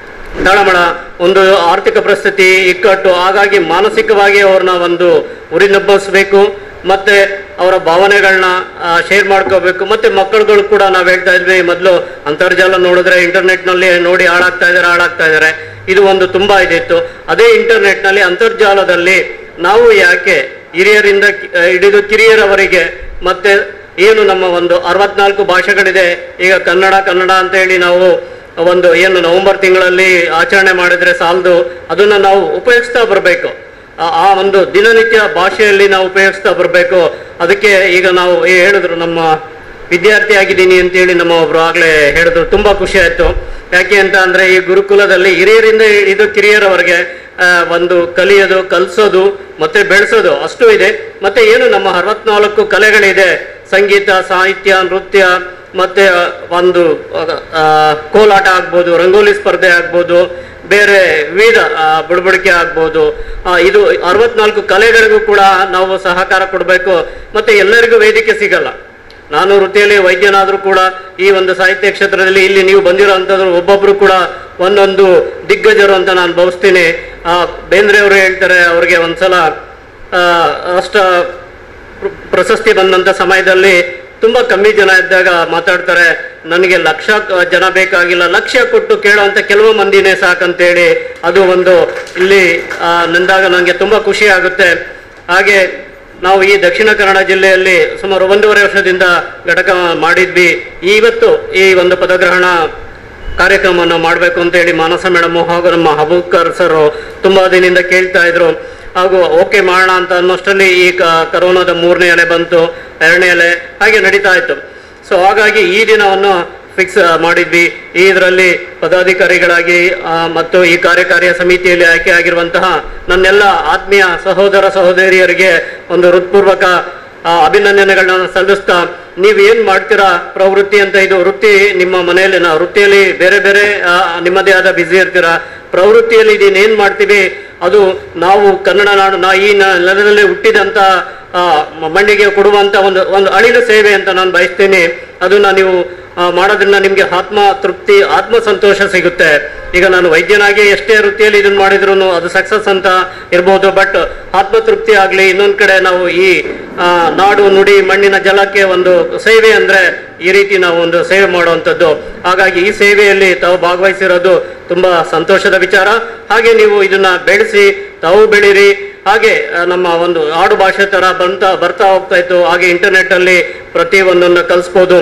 ತಳಮಳ ಒಂದು ಆರ್ಥಿಕ ಪರಿಸ್ಥಿತಿ ಇಕ್ಕಟ್ಟು ಹಾಗಾಗಿ ಮಾನಸಿಕವಾಗಿ ಅವ್ರನ್ನ ಒಂದು ಉರಿನಬ್ಬಿಸ್ಬೇಕು ಮತ್ತೆ ಅವರ ಭಾವನೆಗಳನ್ನ ಶೇರ್ ಮಾಡ್ಕೋಬೇಕು ಮತ್ತೆ ಮಕ್ಕಳುಗಳು ಕೂಡ ನಾವು ಹೇಳ್ತಾ ಇದ್ವಿ ಮೊದಲು ಅಂತರ್ಜಾಲ ನೋಡಿದ್ರೆ ಇಂಟರ್ನೆಟ್ ನಲ್ಲಿ ನೋಡಿ ಹಾಳಾಗ್ತಾ ಇದಾರೆ ಹಾಳಾಗ್ತಾ ಇದಾರೆ ಇದು ಒಂದು ತುಂಬಾ ಇದಿತ್ತು ಅದೇ ಇಂಟರ್ನೆಟ್ ನಲ್ಲಿ ಅಂತರ್ಜಾಲದಲ್ಲಿ ನಾವು ಯಾಕೆ ಹಿರಿಯರಿಂದ ಕಿ- ಆ, ಹಿಡಿದು ಕಿರಿಯರವರೆಗೆ ಮತ್ತೆ ಏನು ನಮ್ಮ ಒಂದು ಅರವತ್ನಾಲ್ಕು ಭಾಷೆಗಳಿದೆ ಈಗ ಕನ್ನಡ ಕನ್ನಡ ಅಂತ ಹೇಳಿ ನಾವು ಒಂದು ಏನು ನವೆಂಬರ್ ತಿಂಗಳಲ್ಲಿ ಆಚರಣೆ ಮಾಡಿದ್ರೆ ಸಾಲದು ಅದನ್ನ ನಾವು ಉಪಯೋಗಿಸ್ತಾ ಬರಬೇಕು ಆ ಒಂದು ದಿನನಿತ್ಯ ಭಾಷೆಯಲ್ಲಿ ನಾವು ಉಪಯೋಗಿಸ್ತಾ ಬರಬೇಕು ಅದಕ್ಕೆ ಈಗ ನಾವು ಏ- ಹೇಳಿದ್ರು ನಮ್ಮ ವಿದ್ಯಾರ್ಥಿ ಆಗಿದ್ದೀನಿ ಅಂತೇಳಿ ನಮ್ಮ ಒಬ್ರು ಆಗ್ಲೇ ಹೇಳಿದ್ರು ತುಂಬಾ ಖುಷಿ ಆಯ್ತು ಯಾಕೆ ಅಂತ ಅಂದ್ರೆ ಈ ಗುರುಕುಲದಲ್ಲಿ ಹಿರಿಯರಿಂದ ಇದು ಕಿರಿಯರವರೆಗೆ ಆ, ಒಂದು ಕಲಿಯೋದು ಕಲಿಸೋದು ಮತ್ತೆ ಬೆಳೆಸೋದು ಅಷ್ಟು ಇದೆ ಮತ್ತೆ ಏನು ನಮ್ಮ ಅರವತ್ನಾಲ್ಕು ಕಲೆಗಳಿದೆ ಸಂಗೀತ ಸಾಹಿತ್ಯ ನೃತ್ಯ ಮತ್ತೆ ಆ, ಒಂದು ಆ, ಕೋಲಾಟ ಆಗ್ಬೋದು ರಂಗೋಲಿ ಸ್ಪರ್ಧೆ ಆಗ್ಬೋದು ಬೇರೆ ವಿವಿಧ ಆ, ಬುಡಬಡಿಕೆ ಆಗ್ಬೋದು ಆ, ಇದು ಅರವತ್ನಾಲ್ಕು ಕಲೆಗಳಿಗೂ ಕೂಡ ನಾವು ಸಹಕಾರ ಕೊಡಬೇಕು ಮತ್ತೆ ಎಲ್ಲರಿಗೂ ವೇದಿಕೆ ಸಿಗಲ್ಲ ನಾನು ವೃತ್ತಿಯಲ್ಲಿ ವೈದ್ಯನಾದ್ರೂ ಕೂಡ ಈ ಒಂದು ಸಾಹಿತ್ಯ ಕ್ಷೇತ್ರದಲ್ಲಿ ಇಲ್ಲಿ ನೀವು ಬಂದಿರೋ ಅಂಥದ್ರು ಒಬ್ಬೊಬ್ರು ಕೂಡ ಒಂದೊಂದು ದಿಗ್ಗಜರು ಅಂತ ನಾನು ಭಾವಿಸ್ತೀನಿ ಆ ಬೇಂದ್ರೆ ಅವರು ಹೇಳ್ತಾರೆ ಅವ್ರಿಗೆ ಒಂದ್ಸಲ ಆ, ರಾಷ್ಟ್ರ ಪ್ರ- ಪ್ರಶಸ್ತಿ ಬಂದಂತ ಸಮಯದಲ್ಲಿ ತುಂಬಾ ಕಮ್ಮಿ ಜನ ಇದ್ದಾಗ ಮಾತಾಡ್ತಾರೆ ನನಗೆ ಲಕ್ಷ ಕ- ಜನ ಬೇಕಾಗಿಲ್ಲ ಲಕ್ಷ ಕೊಟ್ಟು ಕೇಳುವಂತ ಕೆಲವು ಮಂದಿನೇ ಸಾಕಂತೇಳಿ ಅದು ಒಂದು ಇಲ್ಲಿ ಆ, ನಂದಾಗ ನನಗೆ ತುಂಬಾ ಖುಷಿ ಆಗುತ್ತೆ ಹಾಗೆ ನಾವು ಈ ದಕ್ಷಿಣ ಕನ್ನಡ ಜಿಲ್ಲೆಯಲ್ಲಿ ಸುಮಾರು ಒಂದೂವರೆ ವರ್ಷದಿಂದ ಘಟಕ ಮಾಡಿದ್ವಿ ಇವತ್ತು ಈ ಒಂದು ಪದಗ್ರಹಣ ಕಾರ್ಯಕ್ರಮವನ್ನು ಮಾಡಬೇಕು ಅಂತ ಹೇಳಿ ಮಾನಸ ಮೇಡಮ್ ಹಾಗೂ ನಮ್ಮ ಹಬೂಕರ್ ಸರ್ ತುಂಬಾ ದಿನದಿಂದ ಕೇಳ್ತಾ ಇದ್ರು ಹಾಗೂ ಓಕೆ ಮಾಡೋಣ ಅಂತ ಅನ್ನೋಷ್ಟರಲ್ಲಿ ಈ ಕ- ಕರೋನಾದ ಮೂರನೇ ಅಲೆ ಬಂತು ಎರಡನೇ ಅಲೆ ಹಾಗೆ ನಡೀತಾ ಇತ್ತು ಸೊ ಹಾಗಾಗಿ ಈ ದಿನವನ್ನು ಫಿಕ್ಸ್ ಮಾಡಿದ್ವಿ ಈ ಇದರಲ್ಲಿ ಪದಾಧಿಕಾರಿಗಳಾಗಿ ಆ, ಮತ್ತು ಈ ಕಾರ್ಯಕಾರಿಯ ಸಮಿತಿಯಲ್ಲಿ ಆಯ್ಕೆ ಆಗಿರುವಂತಹ ನನ್ನೆಲ್ಲ ಆತ್ಮೀಯ ಸಹೋದರ ಸಹೋದರಿಯರಿಗೆ ಒಂದು ಹೃತ್ಪೂರ್ವಕ ಆ, ಅಭಿನಂದನೆಗಳನ್ನ ಸಲ್ಲಿಸ್ತಾ ನೀವ್ ಏನ್ ಮಾಡ್ತೀರಾ ಪ್ರವೃತ್ತಿ ಅಂತ ಇದು ವೃತ್ತಿ ನಿಮ್ಮ ಮನೆಯಲ್ಲಿ ನಾವು ವೃತ್ತಿಯಲ್ಲಿ ಬೇರೆ ಬೇರೆ ಆ, ನಿಮ್ಮದೇ ಆದ ಬ್ಯುಸಿ ಇರ್ತೀರಾ ಪ್ರವೃತ್ತಿಯಲ್ಲಿ ಇದೀನ್ ಏನ್ ಮಾಡ್ತೀವಿ ಅದು ನಾವು ಕನ್ನಡ ನಾಡು ನಾ ಈ ನ- ನೆಲದಲ್ಲಿ ಹುಟ್ಟಿದಂತ ಆ, ಮ- ಮಣ್ಣಿಗೆ ಕೊಡುವಂತ ಒಂದು ಒಂದು ಅಳಿಲು ಸೇವೆ ಅಂತ ನಾನು ಬಯಸ್ತೀನಿ ಅದನ್ನ ನೀವು ಆ, ಮಾಡೋದ್ರಿಂದ ನಿಮ್ಗೆ ಆತ್ಮ ತೃಪ್ತಿ ಆತ್ಮ ಸಂತೋಷ ಸಿಗುತ್ತೆ ಈಗ ನಾನು ವೈದ್ಯನಾಗಿ ಎಷ್ಟೇ ವೃತ್ತಿಯಲ್ಲಿ ಇದನ್ನ ಮಾಡಿದ್ರು ಅದು ಸಕ್ಸಸ್ ಅಂತ ಇರ್ಬೋದು ಬಟ್ ಆತ್ಮ ತೃಪ್ತಿ ಆಗ್ಲಿ ಇನ್ನೊಂದ್ ಕಡೆ ನಾವು ಈ ಆ, ನಾಡು ನುಡಿ ಮಣ್ಣಿನ ಜಲಕ್ಕೆ ಒಂದು ಸೇವೆ ಅಂದ್ರೆ ಈ ರೀತಿ ನಾವು ಒಂದು ಸೇವೆ ಮಾಡುವಂಥದ್ದು ಹಾಗಾಗಿ ಈ ಸೇವೆಯಲ್ಲಿ ತಾವು ಭಾಗವಹಿಸಿರೋದು ತುಂಬಾ ಸಂತೋಷದ ವಿಚಾರ ಹಾಗೆ ನೀವು ಇದನ್ನ ಬೆಳೆಸಿ ತಾವು ಬೆಳೀರಿ ಹಾಗೆ ಆ, ನಮ್ಮ ಒಂದು ಆಡು ಭಾಷೆ ತರ ಬಂತ ಬರ್ತಾ ಹೋಗ್ತಾ ಇತ್ತು ಹಾಗೆ ಇಂಟರ್ನೆಟ್ ಅಲ್ಲಿ ಪ್ರತಿ ಒಂದನ್ನ ಕಲಿಸ್ಬೋದು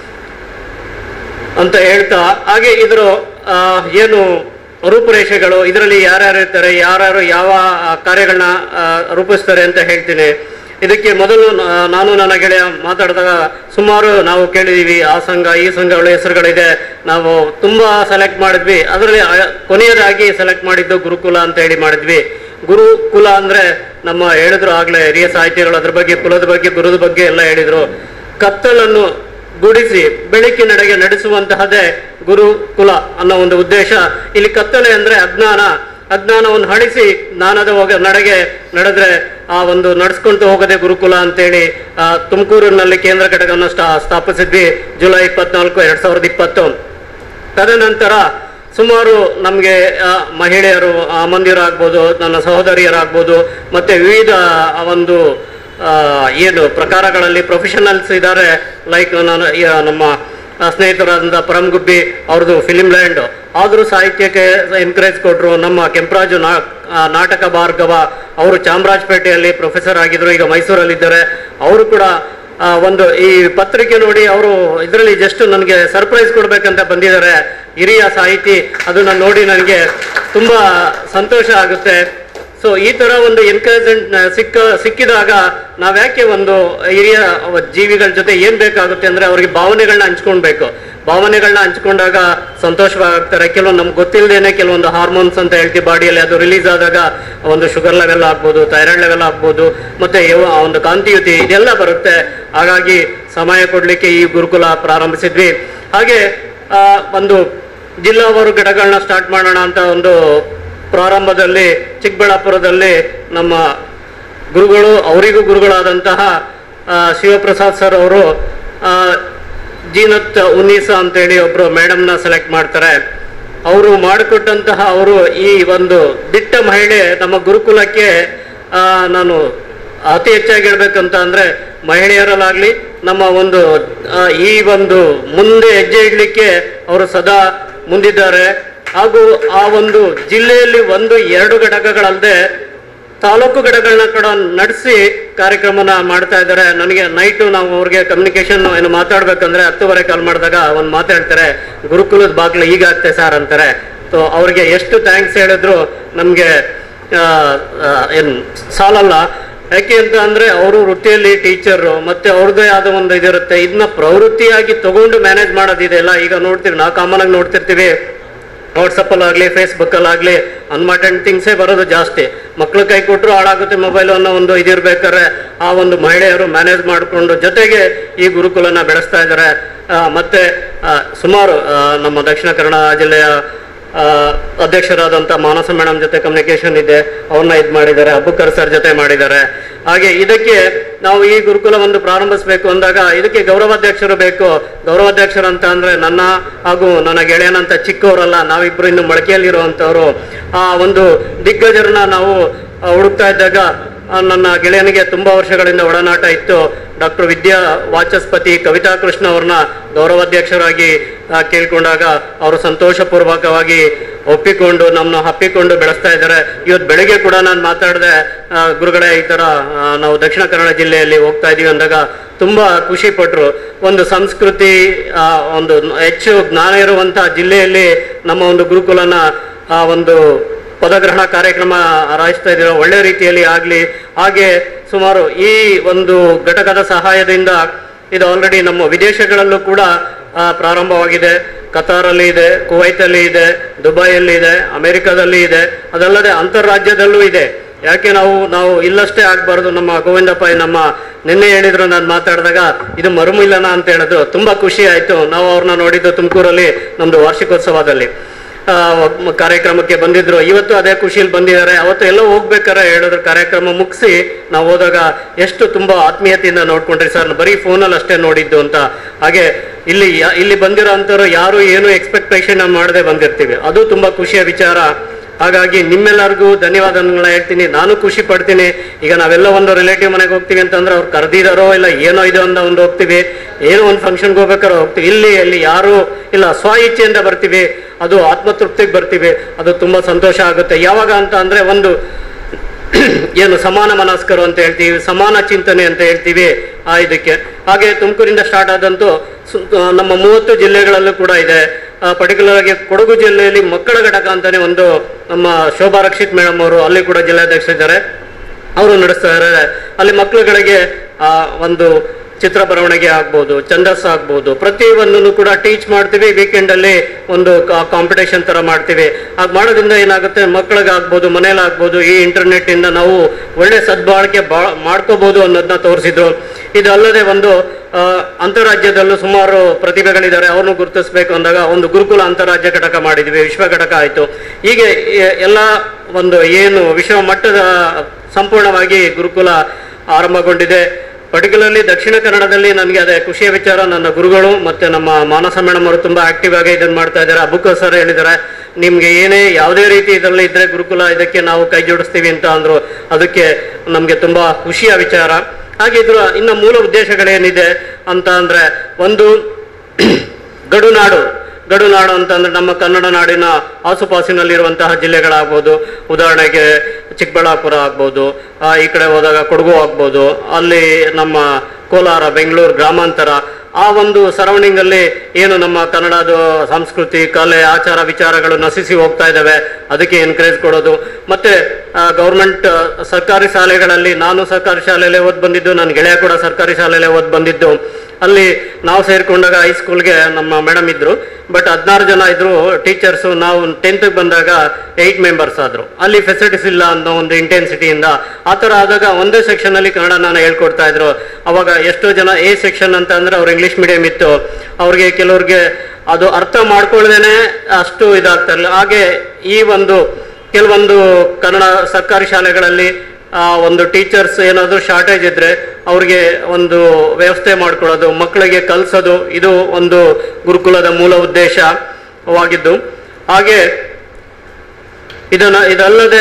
ಅಂತ ಹೇಳ್ತಾ ಹಾಗೆ ಇದ್ರ ಆ, ಏನು ರೂಪುರೇಷೆಗಳು ಇದರಲ್ಲಿ ಯಾರ್ಯಾರು ಇರ್ತಾರೆ ಯಾರ್ಯಾರು ಯಾವ ಆ, ಕಾರ್ಯಗಳನ್ನ ಆ, ರೂಪಿಸ್ತಾರೆ ಅಂತ ಹೇಳ್ತೀನಿ ಇದಕ್ಕೆ ಮೊದಲು ನಾ- ನಾನು ನನ್ನ ಗೆಳೆಯ ಮಾತಾಡಿದಾಗ ಸುಮಾರು ನಾವು ಕೇಳಿದೀವಿ ಆ ಸಂಘ ಈ ಸಂಘಗಳ ಹೆಸರುಗಳಿದೆ ನಾವು ತುಂಬಾ ಸೆಲೆಕ್ಟ್ ಮಾಡಿದ್ವಿ ಅದರಲ್ಲಿ ಆ- ಕೊನೆಯದಾಗಿ ಸೆಲೆಕ್ಟ್ ಮಾಡಿದ್ದು ಗುರುಕುಲ ಅಂತ ಹೇಳಿ ಮಾಡಿದ್ವಿ ಗುರುಕುಲ ಅಂದ್ರೆ ನಮ್ಮ ಹೇಳಿದ್ರು ಆಗ್ಲೇ ಹಿರಿಯ ಸಾಹಿತ್ಯಗಳು ಅದ್ರ ಬಗ್ಗೆ ಕುಲದ ಬಗ್ಗೆ ಗುರುದ ಬಗ್ಗೆ ಎಲ್ಲ ಹೇಳಿದ್ರು ಕತ್ತಲನ್ನು ಗುಡಿಸಿ ಬೆಳಕಿನೆಡೆಗೆ ನಡೆಸುವಂತಹದೇ ಗುರುಕುಲ ಅನ್ನೋ ಒಂದು ಉದ್ದೇಶ ಇಲ್ಲಿ ಕತ್ತಲೆ ಅಂದ್ರೆ ಅಜ್ಞಾನ ಅಜ್ಞಾನವನ್ನು ಹಳಿಸಿ ಜ್ಞಾನದ ಹೋಗ ನಡೆಗೆ ನಡೆದ್ರೆ ಆ ಒಂದು ನಡ್ಸ್ಕೊಂತ ಹೋಗದೆ ಗುರುಕುಲ ಅಂತೇಳಿ ಆ, ತುಮಕೂರಿನಲ್ಲಿ ಕೇಂದ್ರ ಘಟಕವನ್ನು ಸ್ಥಾ ಸ್ಥಾಪಿಸಿದ್ವಿ ಜುಲೈ ಇಪ್ಪತ್ನಾಲ್ಕು ಎರಡ್ ಸಾವಿರದ ಇಪ್ಪತ್ತು ತದನಂತರ ಸುಮಾರು ನಮಗೆ ಮಹಿಳೆಯರು ಅಮ್ಮಂದಿರಾಗ್ಬೋದು ನನ್ನ ಸಹೋದರಿಯರಾಗ್ಬೋದು ಮತ್ತೆ ವಿವಿಧ ಆ ಒಂದು ಆ, ಏನು ಪ್ರಕಾರಗಳಲ್ಲಿ ಪ್ರೊಫೆಷನಲ್ಸ್ ಇದ್ದಾರೆ ಲೈಕ್ ನಾನು ಈ, ನಮ್ಮ ಆ, ಸ್ನೇಹಿತರಾದಂಥ ಪರಮ್ ಗುಬ್ಬಿ ಅವ್ರದ್ದು ಫಿಲಿಂ ಲ್ಯಾಂಡ್ ಆದರೂ ಸಾಹಿತ್ಯಕ್ಕೆ ಎನ್ಕರೇಜ್ ಕೊಟ್ಟರು ನಮ್ಮ ಕೆಂಪರಾಜು ನಾ ಆ, ನಾಟಕ ಭಾರ್ಗವ ಅವರು ಚಾಮರಾಜಪೇಟೆಯಲ್ಲಿ ಪ್ರೊಫೆಸರ್ ಆಗಿದ್ರು ಈಗ ಮೈಸೂರಲ್ಲಿದ್ದಾರೆ ಅವರು ಕೂಡ ಆ, ಒಂದು ಈ ಪತ್ರಿಕೆ ನೋಡಿ ಅವರು ಇದರಲ್ಲಿ ಜಸ್ಟ್ ನನಗೆ ಸರ್ಪ್ರೈಸ್ ಕೊಡ್ಬೇಕಂತ ಬಂದಿದ್ದಾರೆ ಹಿರಿಯ ಸಾಹಿತಿ ಅದನ್ನ ನೋಡಿ ನನಗೆ ತುಂಬಾ ಸಂತೋಷ ಆಗುತ್ತೆ ಸೊ ಈ ತರ ಒಂದು ಎನ್ಕರೇಜ್ಮೆಂಟ್ ಸಿಕ್ಕ ಸಿಕ್ಕಿದಾಗ ನಾವ್ಯಾಕೆ ಒಂದು ಹಿರಿಯ ಜೀವಿಗಳ ಜೊತೆ ಏನ್ ಬೇಕಾಗುತ್ತೆ ಅಂದ್ರೆ ಅವ್ರಿಗೆ ಭಾವನೆಗಳನ್ನ ಹಂಚ್ಕೊಳ್ಬೇಕು ಭಾವನೆಗಳನ್ನ ಹಂಚ್ಕೊಂಡಾಗ ಸಂತೋಷವಾಗ್ತಾರೆ ಕೆಲವೊಂದು ನಮ್ಗೆ ಗೊತ್ತಿಲ್ಲದೇನೆ ಕೆಲವೊಂದು ಹಾರ್ಮೋನ್ಸ್ ಅಂತ ಹೇಳ್ತೀವಿ ಬಾಡಿಯಲ್ಲಿ ಅದು ರಿಲೀಸ್ ಆದಾಗ ಒಂದು ಶುಗರ್ ಲೆವೆಲ್ ಆಗ್ಬೋದು ಥೈರಾಯ್ಡ್ ಲೆವೆಲ್ ಆಗ್ಬೋದು ಮತ್ತೆ ಯಾವ- ಆ ಒಂದು ಕಾಂತಿಯುತಿ ಇದೆಲ್ಲ ಬರುತ್ತೆ ಹಾಗಾಗಿ ಸಮಯ ಕೊಡ್ಲಿಕ್ಕೆ ಈ ಗುರುಕುಲ ಪ್ರಾರಂಭಿಸಿದ್ವಿ ಹಾಗೆ ಆ, ಒಂದು ಜಿಲ್ಲಾವಾರು ಘಟಕಗಳನ್ನ ಸ್ಟಾರ್ಟ್ ಮಾಡೋಣ ಅಂತ ಒಂದು ಪ್ರಾರಂಭದಲ್ಲಿ ಚಿಕ್ಕಬಳ್ಳಾಪುರದಲ್ಲಿ ನಮ್ಮ ಗುರುಗಳು ಅವರಿಗೂ ಗುರುಗಳಾದಂತಹ ಆ, ಶಿವಪ್ರಸಾದ್ ಸರ್ ಅವರು ಆ, ಜೀನತ್ ಉನ್ನೀಸ ಅಂತೇಳಿ ಒಬ್ರು ಮೇಡಮ್ನ ಸೆಲೆಕ್ಟ್ ಮಾಡ್ತಾರೆ ಅವರು ಮಾಡಿಕೊಟ್ಟಂತಹ ಅವರು ಈ ಒಂದು ದಿಟ್ಟ ಮಹಿಳೆ ನಮ್ಮ ಗುರುಕುಲಕ್ಕೆ ಆ, ನಾನು ಅತಿ ಹೆಚ್ಚಾಗಿ ಹೇಳ್ಬೇಕಂತ ಅಂದ್ರೆ ಮಹಿಳೆಯರಲ್ಲಾಗ್ಲಿ ನಮ್ಮ ಒಂದು ಆ, ಈ ಒಂದು ಮುಂದೆ ಹೆಜ್ಜೆ ಇಡ್ಲಿಕ್ಕೆ ಅವರು ಸದಾ ಮುಂದಿದ್ದಾರೆ ಹಾಗೂ ಆ ಒಂದು ಜಿಲ್ಲೆಯಲ್ಲಿ ಒಂದು ಎರಡು ಘಟಕಗಳಲ್ಲದೆ ತಾಲೂಕು ಘಟಕಗಳನ್ನ ಕೂಡ ನಡೆಸಿ ಕಾರ್ಯಕ್ರಮನ ಮಾಡ್ತಾ ಇದ್ದಾರೆ ನನಗೆ ನೈಟು ನಾವು ಅವ್ರಿಗೆ ಕಮ್ಯುನಿಕೇಶನ್ ಏನು ಮಾತಾಡ್ಬೇಕಂದ್ರೆ ಹತ್ತುವರೆ ಕಾಲ್ ಮಾಡಿದಾಗ ಒಂದು ಮಾತಾಡ್ತಾರೆ ಗುರುಕುಲದ ಬಾಗ್ಲು ಈಗ ಆಗ್ತೆ ಸರ್ ಅಂತಾರೆ ಸೊ ಅವ್ರಿಗೆ ಎಷ್ಟು ಥ್ಯಾಂಕ್ಸ್ ಹೇಳಿದ್ರು ನಮಗೆ ಏನು ಸಾಲಲ್ಲ ಯಾಕೆ ಅಂತ ಅಂದ್ರೆ ಅವರು ವೃತ್ತಿಯಲ್ಲಿ ಟೀಚರು ಮತ್ತೆ ಅವ್ರದ್ದೇ ಆದ ಒಂದು ಇದಿರುತ್ತೆ ಇದನ್ನ ಪ್ರವೃತ್ತಿಯಾಗಿ ತಗೊಂಡು ಮ್ಯಾನೇಜ್ ಮಾಡೋದಿದೆಯಲ್ಲ ಈಗ ನೋಡ್ತೀವಿ ನಾವು ಕಾಮನ್ ಆಗಿ ನೋಡ್ತಿರ್ತೀವಿ ವಾಟ್ಸಪ್ ಅಲ್ಲಾಗ್ಲಿ ಫೇಸ್ಬುಕ್ ಅಲ್ಲಾಗ್ಲಿ ಅನ್ಮಾರ್ಟೆಂಟ್ ಥಿಂಗ್ಸೇ ಬರೋದು ಜಾಸ್ತಿ ಮಕ್ಳು ಕೈ ಕೊಟ್ಟರು ಹಾಳಾಗುತ್ತೆ ಮೊಬೈಲ್ ಅನ್ನೋ ಒಂದು ಇದಿರ್ಬೇಕಾದ್ರೆ ಆ ಒಂದು ಮಹಿಳೆಯರು ಮ್ಯಾನೇಜ್ ಮಾಡಿಕೊಂಡು ಜೊತೆಗೆ ಈ ಗುರುಕುಲನ ಬೆಳೆಸ್ತಾ ಇದ್ದಾರೆ ಆ, ಮತ್ತೆ ಆ, ಸುಮಾರು ಆ, ನಮ್ಮ ದಕ್ಷಿಣ ಕನ್ನಡ ಜಿಲ್ಲೆಯ ಆ, ಅಧ್ಯಕ್ಷರಾದಂಥ ಮಾನಸ ಮೇಡಮ್ ಜೊತೆ ಕಮ್ಯುನಿಕೇಶನ್ ಇದೆ ಅವ್ರನ್ನ ಇದು ಮಾಡಿದ್ದಾರೆ ಅಬ್ಬುಕರ್ ಸರ್ ಜೊತೆ ಮಾಡಿದ್ದಾರೆ ಹಾಗೆ ಇದಕ್ಕೆ ನಾವು ಈ ಗುರುಕುಲ ಒಂದು ಪ್ರಾರಂಭಿಸಬೇಕು ಅಂದಾಗ ಇದಕ್ಕೆ ಗೌರವಾಧ್ಯಕ್ಷರು ಬೇಕು ಗೌರವಾಧ್ಯಕ್ಷರು ಅಂತ ಅಂದ್ರೆ ನನ್ನ ಹಾಗೂ ನನ್ನ ಗೆಳೆಯನಂತ ಚಿಕ್ಕವರಲ್ಲ ನಾವಿಬ್ರು ಇನ್ನು ಮೊಳಕೆಯಲ್ಲಿರುವಂತವ್ರು ಆ ಒಂದು ದಿಗ್ಗಜರನ್ನ ನಾವು ಆ, ಹುಡುಕ್ತಾ ಇದ್ದಾಗ ಆ, ನನ್ನ ಗೆಳೆಯನಿಗೆ ತುಂಬಾ ವರ್ಷಗಳಿಂದ ಒಡನಾಟ ಇತ್ತು ಡಾಕ್ಟರ್ ವಿದ್ಯಾ ವಾಚಸ್ಪತಿ ಕವಿತಾ ಕೃಷ್ಣ ಅವ್ರನ್ನ ಗೌರವಾಧ್ಯಕ್ಷರಾಗಿ ಆ, ಕೇಳ್ಕೊಂಡಾಗ ಅವರು ಸಂತೋಷಪೂರ್ವಕವಾಗಿ ಒಪ್ಪಿಕೊಂಡು ನಮ್ಮನ್ನ ಹಪ್ಪಿಕೊಂಡು ಬೆಳೆಸ್ತಾ ಇದ್ದಾರೆ ಇವತ್ತು ಬೆಳಿಗ್ಗೆ ಕೂಡ ನಾನು ಮಾತಾಡಿದೆ ಗುರುಗಳೇ ಈ ತರ ಆ, ನಾವು ದಕ್ಷಿಣ ಕನ್ನಡ ಜಿಲ್ಲೆಯಲ್ಲಿ ಹೋಗ್ತಾ ಇದೀವಿ ಅಂದಾಗ ತುಂಬಾ ಖುಷಿ ಪಟ್ರು ಒಂದು ಸಂಸ್ಕೃತಿ ಆ, ಒಂದು ಹೆಚ್ಚು ಜ್ಞಾನ ಇರುವಂತಹ ಜಿಲ್ಲೆಯಲ್ಲಿ ನಮ್ಮ ಒಂದು ಗುರುಕುಲನ ಆ ಒಂದು ಪದಗ್ರಹಣ ಕಾರ್ಯಕ್ರಮ ರಾಯಿಸ್ತಾ ಇದ್ದೀರೋ ಒಳ್ಳೆ ರೀತಿಯಲ್ಲಿ ಆಗಲಿ ಹಾಗೆ ಸುಮಾರು ಈ ಒಂದು ಘಟಕದ ಸಹಾಯದಿಂದ ಇದು ಆಲ್ರೆಡಿ ನಮ್ಮ ವಿದೇಶಗಳಲ್ಲೂ ಕೂಡ ಆ, ಪ್ರಾರಂಭವಾಗಿದೆ ಕತಾರಲ್ಲಿ ಇದೆ ಕುವೈತಲ್ಲಿ ಇದೆ ದುಬೈಯಲ್ಲಿ ಇದೆ ಅಮೆರಿಕದಲ್ಲಿ ಇದೆ ಅದಲ್ಲದೆ ಅಂತರ್ರಾಜ್ಯದಲ್ಲೂ ಇದೆ ಯಾಕೆ ನಾವು ನಾವು ಇಲ್ಲಷ್ಟೇ ಆಗ್ಬಾರ್ದು ನಮ್ಮ ಗೋವಿಂದಪ್ಪ ನಮ್ಮ ನಿನ್ನೆ ಹೇಳಿದ್ರು ನಾನು ಮಾತಾಡಿದಾಗ ಇದು ಮರುಮಿಲ್ಲನ ಅಂತ ಹೇಳಿದ್ರು ತುಂಬಾ ಖುಷಿ ಆಯ್ತು ನಾವು ಅವ್ರನ್ನ ನೋಡಿದ್ದು ತುಮಕೂರಲ್ಲಿ ನಮ್ದು ವಾರ್ಷಿಕೋತ್ಸವದಲ್ಲಿ ಆ, ಮ- ಕಾರ್ಯಕ್ರಮಕ್ಕೆ ಬಂದಿದ್ರು ಇವತ್ತು ಅದೇ ಖುಷಿಯಲ್ಲಿ ಬಂದಿದ್ದಾರೆ ಅವತ್ತು ಎಲ್ಲ ಹೋಗ್ಬೇಕಾರೆ ಹೇಳಿದ್ರು ಕಾರ್ಯಕ್ರಮ ಮುಗಿಸಿ ನಾವು ಹೋದಾಗ ಎಷ್ಟು ತುಂಬಾ ಆತ್ಮೀಯತೆಯಿಂದ ನೋಡ್ಕೊಂಡ್ರಿ ಸರ್ ಬರೀ ಫೋನಲ್ಲಿ ಅಷ್ಟೇ ನೋಡಿದ್ದು ಅಂತ ಹಾಗೆ ಇಲ್ಲಿ ಯಾ- ಇಲ್ಲಿ ಬಂದಿರೋ ಅಂಥವ್ರು ಯಾರು ಏನು ಎಕ್ಸ್ಪೆಕ್ಟೇಷನ್ ಮಾಡದೆ ಬಂದಿರ್ತೀವಿ ಅದು ತುಂಬಾ ಖುಷಿಯ ವಿಚಾರ ಹಾಗಾಗಿ ನಿಮ್ಮೆಲ್ಲರಿಗೂ ಧನ್ಯವಾದಗಳನ್ನ ಹೇಳ್ತೀನಿ ನಾನು ಖುಷಿ ಪಡ್ತೀನಿ ಈಗ ನಾವೆಲ್ಲ ಒಂದು ರಿಲೇಟಿವ್ ಮನೆಗೆ ಹೋಗ್ತೀವಿ ಅಂತಂದ್ರೆ ಅವ್ರು ಕರೆದಿದಾರೋ ಇಲ್ಲ ಏನೋ ಇದೆ ಅಂತ ಒಂದು ಹೋಗ್ತೀವಿ ಏನೋ ಒಂದು ಫಂಕ್ಷನ್ಗೆ ಹೋಗ್ಬೇಕಾದ್ರೆ ಹೋಗ್ತೀವಿ ಇಲ್ಲಿ ಅಲ್ಲಿ ಯಾರು ಇಲ್ಲ ಸ್ವ ಇಚ್ಛೆಯಿಂದ ಬರ್ತೀವಿ ಅದು ಆತ್ಮತೃಪ್ತಿಗೆ ಬರ್ತೀವಿ ಅದು ತುಂಬಾ ಸಂತೋಷ ಆಗುತ್ತೆ ಯಾವಾಗ ಅಂತ ಅಂದ್ರೆ ಒಂದು ಏನು ಸಮಾನ ಮನಸ್ಕರು ಅಂತ ಹೇಳ್ತೀವಿ ಸಮಾನ ಚಿಂತನೆ ಅಂತ ಹೇಳ್ತೀವಿ ಆ ಇದಕ್ಕೆ ಹಾಗೆ ತುಮಕೂರಿಂದ ಸ್ಟಾರ್ಟ್ ಆದಂತೂ ಸು- ಆ, ನಮ್ಮ ಮೂವತ್ತು ಜಿಲ್ಲೆಗಳಲ್ಲೂ ಕೂಡ ಇದೆ ಪರ್ಟಿಕ್ಯುಲರ್ ಆಗಿ ಕೊಡಗು ಜಿಲ್ಲೆಯಲ್ಲಿ ಮಕ್ಕಳ ಘಟಕ ಅಂತಾನೆ ಒಂದು ನಮ್ಮ ಶೋಭಾ ರಕ್ಷಿತ್ ಮೇಡಮ್ ಅವರು ಅಲ್ಲಿ ಕೂಡ ಜಿಲ್ಲಾಧ್ಯಕ್ಷರಿದ್ದಾರೆ ಅವರು ನಡೆಸ್ತಾ ಇದ್ದಾರೆ ಅಲ್ಲಿ ಮಕ್ಕಳುಗಳಿಗೆ ಆ ಒಂದು ಚಿತ್ರ ಬರವಣಿಗೆ ಆಗ್ಬೋದು ಛಂದಸ್ ಆಗ್ಬೋದು ಪ್ರತಿಯೊಂದನ್ನು ಕೂಡ ಟೀಚ್ ಮಾಡ್ತೀವಿ ವೀಕೆಂಡ್ ಅಲ್ಲಿ ಒಂದು ಕಾಂಪಿಟೇಷನ್ ತರ ಮಾಡ್ತೀವಿ ಹಾಗೆ ಮಾಡೋದ್ರಿಂದ ಏನಾಗುತ್ತೆ ಮಕ್ಕಳಿಗಾಗ್ಬೋದು ಮನೇಲಾಗ್ಬೋದು ಈ ಇಂಟರ್ನೆಟ್ ಇಂದ ನಾವು ಒಳ್ಳೆ ಸದ್ಬಾಳಿಕೆ ಬಾ ಮಾಡ್ಕೋಬಹುದು ಅನ್ನೋದನ್ನ ತೋರಿಸಿದ್ರು ಇದು ಅಲ್ಲದೆ ಒಂದು ಆ, ಅಂತಾರಾಜ್ಯದಲ್ಲೂ ಸುಮಾರು ಪ್ರತಿಭೆಗಳಿದ್ದಾರೆ ಅವ್ರನ್ನು ಗುರುತಿಸಬೇಕು ಅಂದಾಗ ಒಂದು ಗುರುಕುಲ ಅಂತಾರಾಜ್ಯ ಘಟಕ ಮಾಡಿದ್ವಿ ವಿಶ್ವ ಘಟಕ ಆಯ್ತು ಹೀಗೆ ಎ- ಎಲ್ಲ ಒಂದು ಏನು ವಿಶ್ವ ಮಟ್ಟದ ಸಂಪೂರ್ಣವಾಗಿ ಗುರುಕುಲ ಆರಂಭಗೊಂಡಿದೆ ಪರ್ಟಿಕ್ಯುಲರ್ಲಿ ದಕ್ಷಿಣ ಕನ್ನಡದಲ್ಲಿ ನನಗೆ ಅದೇ ಖುಷಿಯ ವಿಚಾರ ನನ್ನ ಗುರುಗಳು ಮತ್ತೆ ನಮ್ಮ ಮಾನಸ ಮೇಡಮ್ ಅವರು ತುಂಬಾ ಆಕ್ಟಿವ್ ಆಗಿ ಇದನ್ನ ಮಾಡ್ತಾ ಇದ್ದಾರೆ ಅಬುಕ ಸರ್ ಹೇಳಿದ್ದಾರೆ ನಿಮ್ಗೆ ಏನೇ ಯಾವುದೇ ರೀತಿ ಇದರಲ್ಲಿ ಇದ್ರೆ ಗುರುಕುಲ ಇದಕ್ಕೆ ನಾವು ಕೈ ಜೋಡಿಸ್ತೀವಿ ಅಂತ ಅಂದ್ರು ಅದಕ್ಕೆ ನಮ್ಗೆ ತುಂಬಾ ಖುಷಿಯ ವಿಚಾರ ಹಾಗೆ ಇದ್ರ ಇನ್ನು ಮೂಲ ಉದ್ದೇಶಗಳೇನಿದೆ ಅಂತ ಅಂದ್ರೆ ಒಂದು ಗಡುನಾಡು ಗಡುನಾಡು ಅಂತಂದ್ರೆ ನಮ್ಮ ಕನ್ನಡ ನಾಡಿನ ಆಸುಪಾಸಿನಲ್ಲಿರುವಂತಹ ಜಿಲ್ಲೆಗಳಾಗ್ಬೋದು ಉದಾಹರಣೆಗೆ ಚಿಕ್ಕಬಳ್ಳಾಪುರ ಆಗ್ಬೋದು ಆ, ಈ ಕಡೆ ಹೋದಾಗ ಕೊಡಗು ಆಗ್ಬೋದು ಅಲ್ಲಿ ನಮ್ಮ ಕೋಲಾರ ಬೆಂಗಳೂರು ಗ್ರಾಮಾಂತರ ಆ ಒಂದು ಸರೌಂಡಿಂಗ್ ಅಲ್ಲಿ ಏನು ನಮ್ಮ ಕನ್ನಡದ ಸಂಸ್ಕೃತಿ ಕಲೆ ಆಚಾರ ವಿಚಾರಗಳು ನಶಿಸಿ ಹೋಗ್ತಾ ಇದ್ದಾವೆ ಅದಕ್ಕೆ ಎನ್ಕರೇಜ್ ಕೊಡೋದು ಮತ್ತೆ ಗೌರ್ಮೆಂಟ್ ಸರ್ಕಾರಿ ಶಾಲೆಗಳಲ್ಲಿ ನಾನು ಸರ್ಕಾರಿ ಶಾಲೆಯಲ್ಲೇ ಓದ್ ಬಂದಿದ್ದು ನನ್ನ ಗೆಳೆಯ ಕೂಡ ಸರ್ಕಾರಿ ಶಾಲೆಯಲ್ಲೇ ಓದ್ ಬಂದಿದ್ದು ಅಲ್ಲಿ ನಾವು ಸೇರ್ಕೊಂಡಾಗ ಹೈಸ್ಕೂಲ್ಗೆ ನಮ್ಮ ಮೇಡಮ್ ಇದ್ರು ಬಟ್ ಹದಿನಾರು ಜನ ಇದ್ರು ಟೀಚರ್ಸ್ ನಾವು ಟೆಂತ್ ಬಂದಾಗ ಏಯ್ಟ್ ಮೆಂಬರ್ಸ್ ಆದ್ರು ಅಲ್ಲಿ ಫೆಸಿಲಿಟೀಸ್ ಇಲ್ಲ ಅನ್ನೋ ಒಂದು ಇಂಟೆನ್ಸಿಟಿಯಿಂದ ಆ ಥರ ಆದಾಗ ಒಂದೇ ಸೆಕ್ಷನ್ ಅಲ್ಲಿ ಕನ್ನಡ ನಾನು ಹೇಳ್ಕೊಡ್ತಾ ಇದ್ರು ಅವಾಗ ಎಷ್ಟೋ ಜನ ಎ ಸೆಕ್ಷನ್ ಅಂತ ಅಂದ್ರೆ ಅವ್ರು ಇಂಗ್ಲಿಷ್ ಮೀಡಿಯಂ ಇತ್ತು ಅವ್ರಿಗೆ ಕೆಲವ್ರಿಗೆ ಅದು ಅರ್ಥ ಮಾಡ್ಕೊಳ್ದೇನೆ ಅಷ್ಟು ಇದಾಗ್ತಾ ಇರಲಿಲ್ಲ ಹಾಗೆ ಈ ಒಂದು ಕೆಲವೊಂದು ಕನ್ನಡ ಸರ್ಕಾರಿ ಶಾಲೆಗಳಲ್ಲಿ ಆ ಒಂದು ಟೀಚರ್ಸ್ ಏನಾದರೂ ಶಾರ್ಟೇಜ್ ಇದ್ರೆ ಅವ್ರಿಗೆ ಒಂದು ವ್ಯವಸ್ಥೆ ಮಾಡ್ಕೊಳ್ಳೋದು ಮಕ್ಕಳಿಗೆ ಕಲಿಸೋದು ಇದು ಒಂದು ಗುರುಕುಲದ ಮೂಲ ಉದ್ದೇಶವಾಗಿದ್ದು ಹಾಗೆ ಇದನ್ನ ಇದಲ್ಲದೆ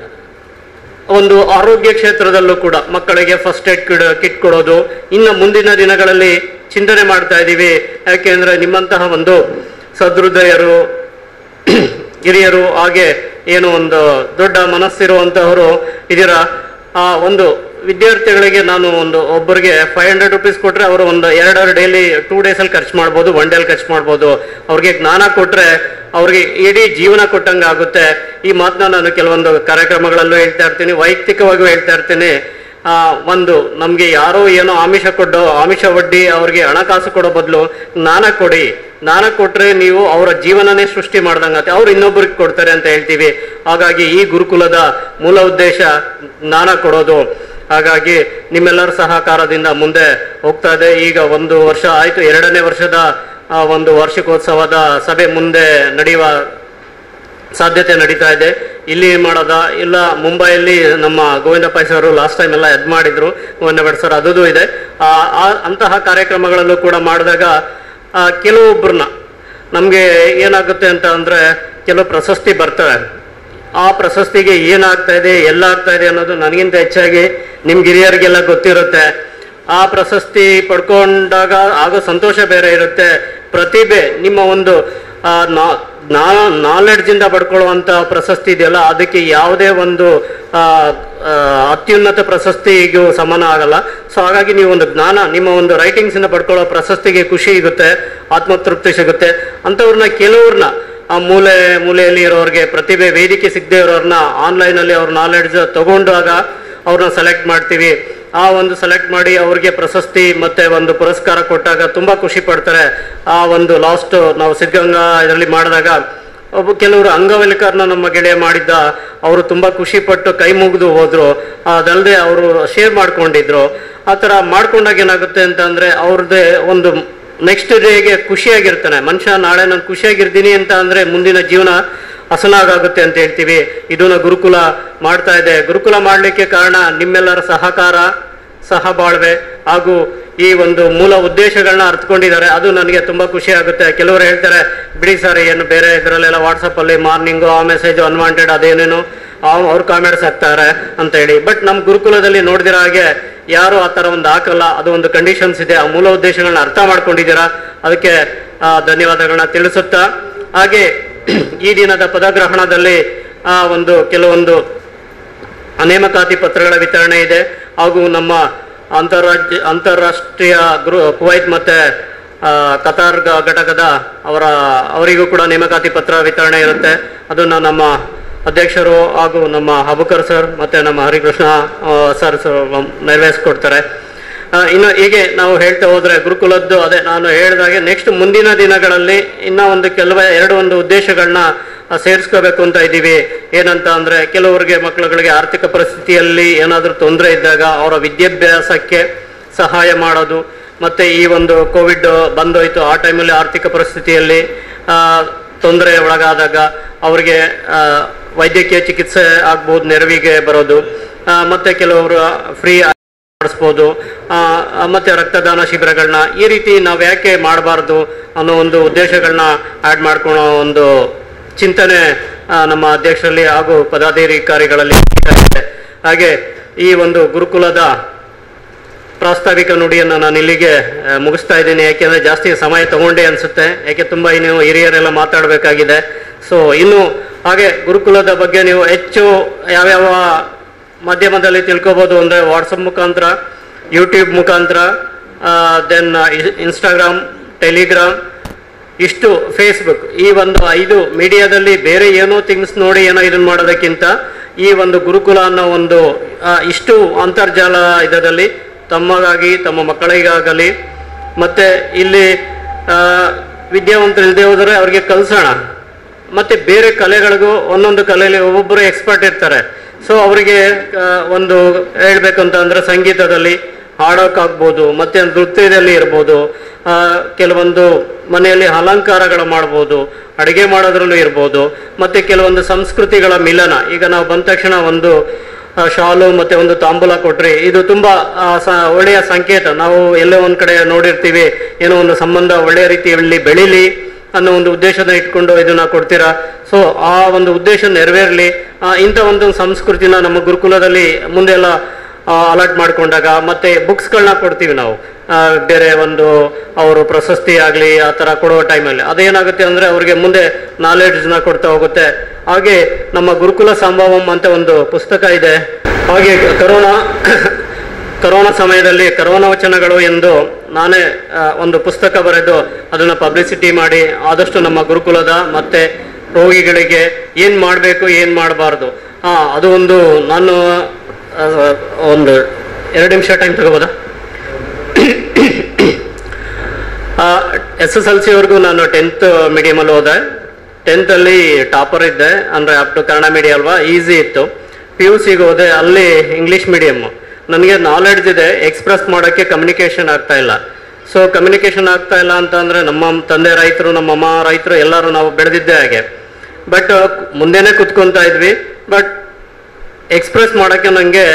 ಒಂದು ಆರೋಗ್ಯ ಕ್ಷೇತ್ರದಲ್ಲೂ ಕೂಡ ಮಕ್ಕಳಿಗೆ ಫಸ್ಟ್ ಏಡ್ ಕಿಡ್ ಕಿಟ್ ಕೊಡೋದು ಇನ್ನು ಮುಂದಿನ ದಿನಗಳಲ್ಲಿ ಚಿಂತನೆ ಮಾಡ್ತಾ ಇದ್ದೀವಿ ಯಾಕೆಂದ್ರೆ ನಿಮ್ಮಂತಹ ಒಂದು ಸದೃದಯರು ಹಿರಿಯರು ಹಾಗೆ ಏನು ಒಂದು ದೊಡ್ಡ ಮನಸ್ಸಿರುವಂತಹವರು ಇದರ ಆ ಒಂದು ವಿದ್ಯಾರ್ಥಿಗಳಿಗೆ ನಾನು ಒಂದು ಒಬ್ಬರಿಗೆ ಫೈವ್ ಹಂಡ್ರೆಡ್ ರುಪೀಸ್ ಕೊಟ್ರೆ ಅವರು ಒಂದು ಎರಡು ಡೈಲಿ ಟೂ ಡೇಸ್ ಅಲ್ಲಿ ಖರ್ಚು ಮಾಡ್ಬೋದು ಒನ್ ಡೇಲಿ ಖರ್ಚು ಮಾಡ್ಬೋದು ಅವ್ರಿಗೆ ಜ್ಞಾನ ಕೊಟ್ರೆ ಅವ್ರಿಗೆ ಇಡೀ ಜೀವನ ಕೊಟ್ಟಂಗ ಆಗುತ್ತೆ ಈ ಮಾತನ್ನ ನಾನು ಕೆಲವೊಂದು ಕಾರ್ಯಕ್ರಮಗಳಲ್ಲೂ ಹೇಳ್ತಾ ಇರ್ತೀನಿ ವೈಯಕ್ತಿಕವಾಗಿಯೂ ಹೇಳ್ತಾ ಇರ್ತೀನಿ ಆ ಒಂದು ನಮ್ಗೆ ಯಾರೋ ಏನೋ ಆಮಿಷ ಕೊಡೋ ಆಮಿಷ ಒಡ್ಡಿ ಅವ್ರಿಗೆ ಹಣಕಾಸು ಕೊಡೋ ಬದಲು ಜ್ಞಾನ ಕೊಡಿ ಜ್ಞಾನ ಕೊಟ್ರೆ ನೀವು ಅವರ ಜೀವನನೇ ಸೃಷ್ಟಿ ಮಾಡ್ದಂಗತ್ತೆ ಅವ್ರು ಇನ್ನೊಬ್ಬರಿಗೆ ಕೊಡ್ತಾರೆ ಅಂತ ಹೇಳ್ತೀವಿ ಹಾಗಾಗಿ ಈ ಗುರುಕುಲದ ಮೂಲ ಉದ್ದೇಶ ಜ್ಞಾನ ಕೊಡೋದು ಹಾಗಾಗಿ ನಿಮ್ಮೆಲ್ಲರ ಸಹಕಾರದಿಂದ ಮುಂದೆ ಹೋಗ್ತಾ ಇದೆ ಈಗ ಒಂದು ವರ್ಷ ಆಯ್ತು ಎರಡನೇ ವರ್ಷದ ಆ, ಒಂದು ವಾರ್ಷಿಕೋತ್ಸವದ ಸಭೆ ಮುಂದೆ ನಡೆಯುವ ಸಾಧ್ಯತೆ ನಡೀತಾ ಇದೆ ಇಲ್ಲಿ ಮಾಡೋದ ಇಲ್ಲ ಮುಂಬೈಯಲ್ಲಿ ನಮ್ಮ Govinda Pai sir last time ಎಲ್ಲ ಎದ್ ಮಾಡಿದ್ರು ಗೋವಿಂದ ಭಟ್ ಸರ್ ಅದೂ ಇದೆ ಆ, ಆ- ಅಂತಹ ಕಾರ್ಯಕ್ರಮಗಳಲ್ಲೂ ಕೂಡ ಮಾಡಿದಾಗ ಆ, ಕೆಲವೊಬ್ಬರನ್ನ ನಮಗೆ ಏನಾಗುತ್ತೆ ಅಂತ ಅಂದ್ರೆ ಕೆಲವು ಪ್ರಶಸ್ತಿ ಬರ್ತವೆ ಆ ಪ್ರಶಸ್ತಿಗೆ ಏನಾಗ್ತಾ ಇದೆ ಎಲ್ಲ ಆಗ್ತಾ ಇದೆ ಅನ್ನೋದು ನನಗಿಂತ ಹೆಚ್ಚಾಗಿ ನಿಮ್ ಹಿರಿಯರಿಗೆಲ್ಲ ಗೊತ್ತಿರುತ್ತೆ ಆ ಪ್ರಶಸ್ತಿ ಪಡ್ಕೊಂಡಾಗ ಆಗೋ ಸಂತೋಷ ಬೇರೆ ಇರುತ್ತೆ ಪ್ರತಿಭೆ ನಿಮ್ಮ ಒಂದು ನಾಲೆಡ್ಜ್ ಇಂದ ಪಡ್ಕೊಳ್ಳುವಂತ ಪ್ರಶಸ್ತಿ ಇದೆಯಲ್ಲ ಅದಕ್ಕೆ ಯಾವುದೇ ಒಂದು ಆ, ಆ, ಅತ್ಯುನ್ನತ ಪ್ರಶಸ್ತಿಗೂ ಸಮಾನ ಆಗಲ್ಲ ಸೊ ಹಾಗಾಗಿ ನೀವು ಒಂದು ಜ್ಞಾನ ನಿಮ್ಮ ಒಂದು ರೈಟಿಂಗ್ಸ್ ಇಂದ ಪಡ್ಕೊಳ್ಳೋ ಪ್ರಶಸ್ತಿಗೆ ಖುಷಿ ಸಿಗುತ್ತೆ ಆತ್ಮತೃಪ್ತಿ ಸಿಗುತ್ತೆ ಅಂಥವ್ರನ್ನ ಕೆಲವ್ರನ್ನ ಆ ಮೂಲೆ ಮೂಲೆಯಲ್ಲಿ ಇರೋರಿಗೆ ಪ್ರತಿಭೆ ವೇದಿಕೆ ಸಿಗದೆ ಇರೋರ್ನ ಆನ್ಲೈನ್ ಅಲ್ಲಿ ಅವ್ರ ನಾಲೆಡ್ಜ್ ತಗೊಂಡಾಗ ಅವ್ರನ್ನ ಸೆಲೆಕ್ಟ್ ಮಾಡ್ತೀವಿ ಆ ಒಂದು ಸೆಲೆಕ್ಟ್ ಮಾಡಿ ಅವ್ರಿಗೆ ಪ್ರಶಸ್ತಿ ಮತ್ತೆ ಒಂದು ಪುರಸ್ಕಾರ ಕೊಟ್ಟಾಗ ತುಂಬಾ ಖುಷಿ ಪಡ್ತಾರೆ ಆ ಒಂದು ಲಾಸ್ಟ್ ನಾವು ಸಿದ್ಧಗಂಗಾ ಇದರಲ್ಲಿ ಮಾಡಿದಾಗ ಒಬ್ಬ ಕೆಲವರು ಅಂಗವಿಕಲನ ನಮ್ಮ ಗೆಳೆಯ ಮಾಡಿದ್ದ ಅವರು ತುಂಬಾ ಖುಷಿ ಪಟ್ಟು ಕೈ ಮುಗಿದು ಹೋದ್ರು ಅದಲ್ಲದೆ ಅವರು ಶೇರ್ ಮಾಡ್ಕೊಂಡಿದ್ರು ಆ ತರ ಮಾಡ್ಕೊಂಡಾಗ ಏನಾಗುತ್ತೆ ಅಂತ ಅಂದ್ರೆ ಅವ್ರದ್ದೇ ಒಂದು ನೆಕ್ಸ್ಟ್ ಡೇಗೆ ಖುಷಿಯಾಗಿರ್ತಾನೆ ಮನುಷ್ಯ ನಾಳೆ ನಾನು ಖುಷಿಯಾಗಿರ್ತೀನಿ ಅಂತ ಅಂದ್ರೆ ಮುಂದಿನ ಜೀವನ ಹಸನಾಗುತ್ತೆ ಅಂತ ಹೇಳ್ತೀವಿ ಇದನ್ನ ಗುರುಕುಲ ಮಾಡ್ತಾ ಇದೆ ಗುರುಕುಲ ಮಾಡ್ಲಿಕ್ಕೆ ಕಾರಣ ನಿಮ್ಮೆಲ್ಲರ ಸಹಕಾರ ಸಹಬಾಳ್ವೆ ಹಾಗೂ ಈ ಒಂದು ಮೂಲ ಉದ್ದೇಶಗಳನ್ನ ಅರ್ಥಕೊಂಡಿದ್ದಾರೆ ಅದು ನನಗೆ ತುಂಬಾ ಖುಷಿ ಆಗುತ್ತೆ ಕೆಲವರು ಹೇಳ್ತಾರೆ ಬಿಡಿ ಸರ್ ಏನು ಬೇರೆ ಇದರಲ್ಲೆಲ್ಲ ವಾಟ್ಸಪ್ ಅಲ್ಲಿ ಮಾರ್ನಿಂಗು ಆ ಮೆಸೇಜ್ ಅನ್ವಾಂಟೆಡ್ ಅದೇನೇನು ಅವ್ರು ಕಾಮೆಂಟ್ಸ್ ಹಾಕ್ತಾರೆ ಅಂತ ಹೇಳಿ ಬಟ್ ನಮ್ಮ ಗುರುಕುಲದಲ್ಲಿ ನೋಡಿದಿರೋ ಹಾಗೆ ಯಾರು ಆ ತರ ಒಂದು ಹಾಕಲ್ಲ ಅದು ಒಂದು ಕಂಡೀಷನ್ಸ್ ಇದೆ ಆ ಮೂಲ ಉದ್ದೇಶಗಳನ್ನ ಅರ್ಥ ಮಾಡ್ಕೊಂಡಿದ್ದೀರಾ ಅದಕ್ಕೆ ಆ, ಧನ್ಯವಾದಗಳನ್ನ ತಿಳಿಸುತ್ತಾ ಹಾಗೆ ಈ ದಿನದ ಪದಗ್ರಹಣದಲ್ಲಿ ಆ ಒಂದು ಕೆಲವೊಂದು ನೇಮಕಾತಿ ಪತ್ರಗಳ ವಿತರಣೆ ಇದೆ ಹಾಗೂ ನಮ್ಮ ಅಂತಾರಾಜ್ಯ ಅಂತಾರಾಷ್ಟ್ರೀಯ ಗೃಹ ಕುವೈತ್ ಮತ್ತೆ ಆ, ಕತಾರ್ ಗ- ಘಟಕದ ಅವರ ಅವರಿಗೂ ಕೂಡ ನೇಮಕಾತಿ ಪತ್ರ ವಿತರಣೆ ಇರುತ್ತೆ ಅದನ್ನ ನಮ್ಮ ಅಧ್ಯಕ್ಷರು ಹಾಗೂ ನಮ್ಮ ಹಬುಕರ್ ಸರ್ ಮತ್ತೆ ನಮ್ಮ ಹರಿಕೃಷ್ಣ ಆ, ಸರ್ ಸರ್ ನೆರವೇರಿಸ್ಕೊಡ್ತಾರೆ ಆ, ಇನ್ನು ಹೀಗೆ ನಾವು ಹೇಳ್ತಾ ಹೋದ್ರೆ ಗುರುಕುಲದ್ದು ಅದೇ ನಾನು ಹೇಳಿದಾಗೆ ನೆಕ್ಸ್ಟ್ ಮುಂದಿನ ದಿನಗಳಲ್ಲಿ ಇನ್ನ ಒಂದು ಕೆಲವ ಎರಡು ಒಂದು ಉದ್ದೇಶಗಳನ್ನ ಸೇರಿಸ್ಕೋಬೇಕು ಅಂತ ಇದ್ದೀವಿ ಏನಂತ ಅಂದ್ರೆ ಕೆಲವರಿಗೆ ಮಕ್ಕಳುಗಳಿಗೆ ಆರ್ಥಿಕ ಪರಿಸ್ಥಿತಿಯಲ್ಲಿ ಏನಾದರೂ ತೊಂದರೆ ಇದ್ದಾಗ ಅವರ ವಿದ್ಯಾಭ್ಯಾಸಕ್ಕೆ ಸಹಾಯ ಮಾಡೋದು ಮತ್ತೆ ಈ ಒಂದು ಕೋವಿಡ್ ಬಂದೋಯ್ತು ಆ ಟೈಮಲ್ಲಿ ಆರ್ಥಿಕ ಪರಿಸ್ಥಿತಿಯಲ್ಲಿ ಆ, ತೊಂದರೆ ಒಳಗಾದಾಗ ಅವರಿಗೆ ಆ, ವೈದ್ಯಕೀಯ ಚಿಕಿತ್ಸೆ ಆಗ್ಬೋದು ನೆರವಿಗೆ ಬರೋದು ಆ, ಮತ್ತೆ ಕೆಲವರು ಫ್ರೀ ಮಾಡಿಸ್ಬೋದು ಆ, ಮತ್ತೆ ರಕ್ತದಾನ ಶಿಬಿರಗಳನ್ನ ಈ ರೀತಿ ನಾವು ಯಾಕೆ ಮಾಡಬಾರ್ದು ಅನ್ನೋ ಒಂದು ಉದ್ದೇಶಗಳನ್ನ ಆಡ್ ಮಾಡ್ಕೊಳ್ಳೋ ಒಂದು ಚಿಂತನೆ ಆ, ನಮ್ಮ ಅಧ್ಯಕ್ಷರಲ್ಲಿ ಹಾಗೂ ಪದಾಧಿಕಾರಿಗಳಲ್ಲಿ ಇದೆ. ಹಾಗೆ ಈ ಒಂದು ಗುರುಕುಲದ ಪ್ರಾಸ್ತಾವಿಕ ನುಡಿಯನ್ನು ನಾನು ಇಲ್ಲಿಗೆ ಆ, ಮುಗಿಸ್ತಾ ಇದ್ದೀನಿ ಯಾಕೆಂದ್ರೆ ಜಾಸ್ತಿ ಸಮಯ ತಗೊಂಡೆ ಅನ್ಸುತ್ತೆ ಯಾಕೆ ತುಂಬಾ ಇನ್ನು ಹಿರಿಯರೆಲ್ಲ ಮಾತಾಡಬೇಕಾಗಿದೆ ಸೊ ಇನ್ನು ಹಾಗೆ ಗುರುಕುಲದ ಬಗ್ಗೆ ನೀವು ಹೆಚ್ಚು ಯಾವ್ಯಾವ ಮಾಧ್ಯಮದಲ್ಲಿ ತಿಳ್ಕೊಬೋದು ಅಂದ್ರೆ ವಾಟ್ಸಪ್ ಮುಖಾಂತರ ಯೂಟ್ಯೂಬ್ ಮುಖಾಂತರ ದೆನ್ ಇನ್ಸ್ಟಾಗ್ರಾಮ್ ಟೆಲಿಗ್ರಾಮ್ ಇಷ್ಟು ಫೇಸ್ಬುಕ್ ಈ ಒಂದು ಐದು ಮೀಡಿಯಾದಲ್ಲಿ ಬೇರೆ ಏನೋ ಥಿಂಗ್ಸ್ ನೋಡಿ ಏನೋ ಇದನ್ನ ಮಾಡೋದಕ್ಕಿಂತ ಈ ಒಂದು ಗುರುಕುಲ ಅನ್ನೋ ಒಂದು ಆ, ಇಷ್ಟು ಅಂತರ್ಜಾಲ ಇದರಲ್ಲಿ ತಮ್ಮಗಾಗಿ ತಮ್ಮ ಮಕ್ಕಳಿಗಾಗಲಿ ಮತ್ತೆ ಇಲ್ಲಿ ಆ, ವಿದ್ಯಾವಂತರು ಇಲ್ಲದೆ ಹೋದರೆ ಅವ್ರಿಗೆ ಕಲ್ಸೋಣ ಮತ್ತೆ ಬೇರೆ ಕಲೆಗಳಿಗೂ ಒಂದೊಂದು ಕಲೆಯಲ್ಲಿ ಒಬ್ಬೊಬ್ಬರು ಎಕ್ಸ್ಪರ್ಟ್ ಇರ್ತಾರೆ ಸೊ ಅವರಿಗೆ ಆ, ಒಂದು ಹೇಳ್ಬೇಕು ಅಂತ ಅಂದ್ರೆ ಸಂಗೀತದಲ್ಲಿ ಹಾಡೋಕ್ಕಾಗ್ಬೋದು ಮತ್ತೆ ನೃತ್ಯದಲ್ಲಿ ಇರ್ಬೋದು ಆ, ಕೆಲವೊಂದು ಮನೆಯಲ್ಲಿ ಅಲಂಕಾರಗಳು ಮಾಡ್ಬೋದು ಅಡುಗೆ ಮಾಡೋದ್ರಲ್ಲೂ ಇರ್ಬೋದು ಮತ್ತೆ ಕೆಲವೊಂದು ಸಂಸ್ಕೃತಿಗಳ ಮಿಲನ ಈಗ ನಾವು ಬಂದ ತಕ್ಷಣ ಒಂದು ಆ, ಶಾಲು ಮತ್ತೆ ಒಂದು ತಾಂಬೂಲ ಕೊಟ್ರಿ ಇದು ತುಂಬಾ ಆ, ಸ- ಒಳ್ಳೆಯ ಸಂಕೇತ ನಾವು ಎಲ್ಲೋ ಒಂದ್ ಕಡೆ ನೋಡಿರ್ತೀವಿ ಏನೋ ಒಂದು ಸಂಬಂಧ ಒಳ್ಳೆಯ ರೀತಿಯಲ್ಲಿ ಬೆಳಿಲಿ ಅನ್ನೋ ಒಂದು ಉದ್ದೇಶನ ಇಟ್ಕೊಂಡು ಇದನ್ನ ಕೊಡ್ತೀರಾ ಸೊ ಆ ಒಂದು ಉದ್ದೇಶ ನೆರವೇರಲಿ ಇಂಥ ಒಂದು ಸಂಸ್ಕೃತಿನ ನಮ್ಮ ಗುರುಕುಲದಲ್ಲಿ ಮುಂದೆಲ್ಲ ಅಲರ್ಟ್ ಮಾಡ್ಕೊಂಡಾಗ ಮತ್ತೆ ಬುಕ್ಸ್ಗಳನ್ನ ಕೊಡ್ತೀವಿ ನಾವು ಆ, ಬೇರೆ ಒಂದು ಅವರು ಪ್ರಶಸ್ತಿ ಆಗಲಿ ಆ ಥರ ಕೊಡೋ ಟೈಮಲ್ಲಿ ಅದೇನಾಗುತ್ತೆ ಅಂದರೆ ಅವ್ರಿಗೆ ಮುಂದೆ ನಾಲೆಡ್ಜ್ನ ಕೊಡ್ತಾ ಹೋಗುತ್ತೆ ಹಾಗೆ ನಮ್ಮ ಗುರುಕುಲ ಸಂಭವಂ ಅಂತ ಒಂದು ಪುಸ್ತಕ ಇದೆ ಹಾಗೆ ಕರೋನಾ ಕರೋನಾ ಸಮಯದಲ್ಲಿ ಕರೋನಾ ವಚನಗಳು ಎಂದು ನಾನೇ ಆ, ಒಂದು ಪುಸ್ತಕ ಬರೆದು ಅದನ್ನ ಪಬ್ಲಿಸಿಟಿ ಮಾಡಿ ಆದಷ್ಟು ನಮ್ಮ ಗುರುಕುಲದ ಮತ್ತೆ ರೋಗಿಗಳಿಗೆ ಏನ್ ಮಾಡಬೇಕು ಏನ್ ಮಾಡಬಾರ್ದು ಹಾ ಅದು ಒಂದು ನಾನು ಆ, ಒಂದು ಎರಡು ನಿಮಿಷ ಟೈಮ್ ತಗೋಬೋದಾ ಎಸ್ ಎಸ್ ಎಲ್ ಸಿ ವರೆಗೂ ನಾನು ಟೆಂತ್ ಮೀಡಿಯಮಲ್ಲಿ ಹೋದೆ ಟೆಂತ್ ಅಲ್ಲಿ ಟಾಪರ್ ಇದ್ದೆ ಅಂದ್ರೆ ಅಪ್ ಟು ಕನ್ನಡ ಮೀಡಿಯಂ ಅಲ್ವಾ ಈಸಿ ಇತ್ತು ಪಿ ಯು ಸಿಗೆ ಹೋದೆ ಅಲ್ಲಿ ಇಂಗ್ಲಿಷ್ ಮೀಡಿಯಮ್ ನನಗೆ ನಾಲೆಡ್ಜ್ ಇದೆ ಎಕ್ಸ್ಪ್ರೆಸ್ ಮಾಡೋಕ್ಕೆ ಕಮ್ಯುನಿಕೇಶನ್ ಆಗ್ತಾ ಇಲ್ಲ ಸೊ ಕಮ್ಯುನಿಕೇಶನ್ ಆಗ್ತಾ ಇಲ್ಲ ಅಂತ ಅಂದ್ರೆ ನಮ್ಮ ತಂದೆ ರೈತರು ನಮ್ಮಮ್ಮ ರೈತರು ಎಲ್ಲರೂ ನಾವು ಬೆಳೆದಿದ್ದೇ ಹಾಗೆ ಬಟ್ ಮುಂದೆನೆ ಕುತ್ಕೊಂತಾ ಇದ್ವಿ ಬಟ್ ಎಕ್ಸ್ಪ್ರೆಸ್ ಮಾಡೋಕ್ಕೆ ನನಗೆ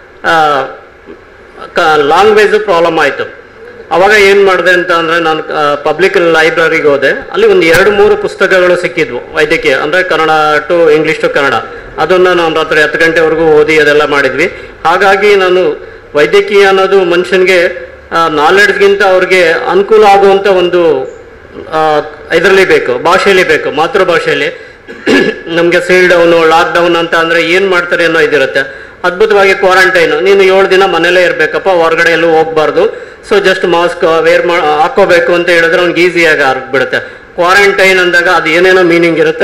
ಲಾಂಗ್ವೇಜ್ ಪ್ರಾಬ್ಲಮ್ ಆಯಿತು ಅವಾಗ ಏನು ಮಾಡಿದೆ ಅಂತ ಅಂದರೆ ನಾನು ಪಬ್ಲಿಕ್ ಲೈಬ್ರರಿಗೆ ಹೋದೆ ಅಲ್ಲಿ ಒಂದು ಎರಡು ಮೂರು ಪುಸ್ತಕಗಳು ಸಿಕ್ಕಿದ್ವು ವೈದ್ಯಕೀಯ ಅಂದರೆ Kannada to English to Kannada ಅದನ್ನು ನಾನು ರಾತ್ರಿ ಹತ್ತು ಗಂಟೆವರೆಗೂ ಓದಿ ಅದೆಲ್ಲ ಮಾಡಿದ್ವಿ ಹಾಗಾಗಿ ನಾನು ವೈದ್ಯಕೀಯ ಅನ್ನೋದು ಮನುಷ್ಯನಿಗೆ ನಾಲೆಡ್ಜ್ಗಿಂತ ಅವ್ರಿಗೆ ಅನುಕೂಲ ಆಗುವಂಥ ಒಂದು ಇದರಲ್ಲಿ ಬೇಕು ಭಾಷೆಯಲ್ಲಿ ಬೇಕು ಮಾತೃಭಾಷೆಯಲ್ಲಿ ನಮಗೆ ಸೀಲ್ ಡೌನು ಲಾಕ್ ಡೌನ್ ಅಂತ ಅಂದ್ರೆ ಏನ್ ಮಾಡ್ತಾರೆ ಅನ್ನೋ ಇದಿರುತ್ತೆ ಅದ್ಭುತವಾಗಿ ಕ್ವಾರಂಟೈನ್ ನೀನು ಏಳು ದಿನ ಮನೇಲೇ ಇರ್ಬೇಕಪ್ಪ ಹೊರಗಡೆ ಎಲ್ಲೂ ಹೋಗ್ಬಾರ್ದು ಸೊ ಜಸ್ಟ್ ಮಾಸ್ಕ್ ವೇರ್ ಮಾ ಹಾಕೋಬೇಕು ಅಂತ ಹೇಳಿದ್ರೆ ಅವ್ನಿಗೆ ಈಸಿಯಾಗಿ ಆಗ್ಬಿಡುತ್ತೆ ಕ್ವಾರಂಟೈನ್ ಅಂದಾಗ ಅದು ಏನೇನೋ ಮೀನಿಂಗ್ ಇರುತ್ತೆ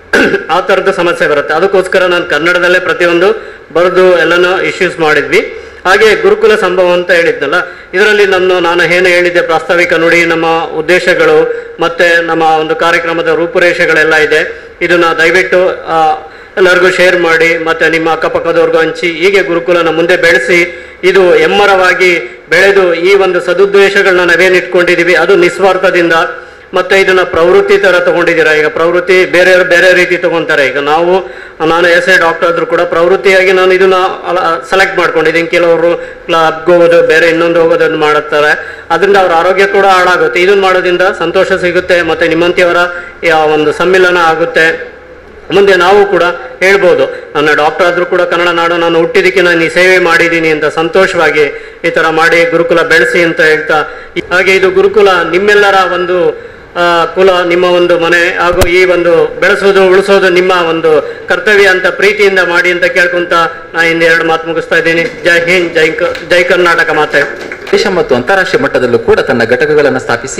ಆ ಥರದ ಸಮಸ್ಯೆ ಬರುತ್ತೆ ಅದಕ್ಕೋಸ್ಕರ ನಾನು ಕನ್ನಡದಲ್ಲೇ ಪ್ರತಿಯೊಂದು ಬರೆದು ಎಲ್ಲನೂ ಇಶ್ಯೂಸ್ ಮಾಡಿದ್ವಿ ಹಾಗೆ ಗುರುಕುಲ ಸಂಭವ ಅಂತ ಹೇಳಿದ್ನಲ್ಲ ಇದರಲ್ಲಿ ನನ್ನ ನಾನು ಏನು ಹೇಳಿದ್ದೆ ಪ್ರಾಸ್ತಾವಿಕ ನುಡಿ ನಮ್ಮ ಉದ್ದೇಶಗಳು ಮತ್ತೆ ನಮ್ಮ ಒಂದು ಕಾರ್ಯಕ್ರಮದ ರೂಪುರೇಷೆಗಳೆಲ್ಲ ಇದೆ ಇದನ್ನ ದಯವಿಟ್ಟು ಆ, ಎಲ್ಲರಿಗೂ ಶೇರ್ ಮಾಡಿ ಮತ್ತೆ ನಿಮ್ಮ ಅಕ್ಕಪಕ್ಕದವ್ರಿಗೂ ಹಂಚಿ ಹೀಗೆ ಗುರುಕುಲನ ಮುಂದೆ ಬೆಳೆಸಿ ಇದು ಎಮ್ಮರವಾಗಿ ಬೆಳೆದು ಈ ಒಂದು ಸದುದ್ದೇಶಗಳನ್ನ ನಾವೇನು ಇಟ್ಕೊಂಡಿದೀವಿ ಅದು ನಿಸ್ವಾರ್ಥದಿಂದ ಮತ್ತೆ ಇದನ್ನ ಪ್ರವೃತ್ತಿ ತರ ತಗೊಂಡಿದ್ದೀರಾ ಈಗ ಪ್ರವೃತ್ತಿ ಬೇರೆ ಬೇರೆ ರೀತಿ ತಗೊಂತಾರೆ ಈಗ ನಾವು ನಾನು ಎಸ್ ಎ ಡಾಕ್ಟರ್ ಆದ್ರೂ ಕೂಡ ಪ್ರವೃತ್ತಿಯಾಗಿ ನಾನು ಇದನ್ನ ಸೆಲೆಕ್ಟ್ ಮಾಡ್ಕೊಂಡಿದ್ದೀನಿ ಕೆಲವರು ಕ್ಲಬ್ಗೆ ಹೋಗೋದು ಬೇರೆ ಇನ್ನೊಂದು ಹೋಗೋದನ್ನು ಮಾಡುತ್ತಾರೆ ಅದರಿಂದ ಅವ್ರ ಆರೋಗ್ಯ ಕೂಡ ಹಾಳಾಗುತ್ತೆ ಇದನ್ನ ಮಾಡೋದ್ರಿಂದ ಸಂತೋಷ ಸಿಗುತ್ತೆ ಮತ್ತೆ ನಿಮ್ಮಂತಿಯವರ ಯಾ- ಒಂದು ಸಮ್ಮಿಲನ ಆಗುತ್ತೆ ಮುಂದೆ ನಾವು ಕೂಡ ಹೇಳ್ಬೋದು ನನ್ನ ಡಾಕ್ಟರ್ ಆದ್ರೂ ಕೂಡ ಕನ್ನಡ ನಾಡು ನಾನು ಹುಟ್ಟಿದಕ್ಕೆ ನಾನು ಈ ಸೇವೆ ಮಾಡಿದ್ದೀನಿ ಅಂತ ಸಂತೋಷವಾಗಿ ಈ ತರ ಮಾಡಿ ಗುರುಕುಲ ಬೆಳೆಸಿ ಅಂತ ಹೇಳ್ತಾ ಹಾಗೆ ಇದು ಗುರುಕುಲ ನಿಮ್ಮೆಲ್ಲರ ಒಂದು ಆ, ಕುಲ ನಿಮ್ಮ ಒಂದು ಮನೆ ಹಾಗೂ ಈ ಒಂದು ಬೆಳೆಸೋದು ಉಳಿಸೋದು ನಿಮ್ಮ ಒಂದು ಕರ್ತವ್ಯ ಅಂತ ಪ್ರೀತಿಯಿಂದ ಮಾಡಿ ಅಂತ ಕೇಳ್ಕೊಂತ ನಾ ಇಂದ ಎರಡು ಮಾತು ಮುಗಿಸ್ತಾ ಇದ್ದೀನಿ ಜೈ ಹಿಂದ್ ಜೈ ಕ- ಜೈ ಕರ್ನಾಟಕ ಮಾತೆ ದೇಶ ಮತ್ತು ಅಂತಾರಾಷ್ಟ್ರೀಯ ಮಟ್ಟದಲ್ಲೂ ಕೂಡ ತನ್ನ ಘಟಕಗಳನ್ನು ಸ್ಥಾಪಿಸಿ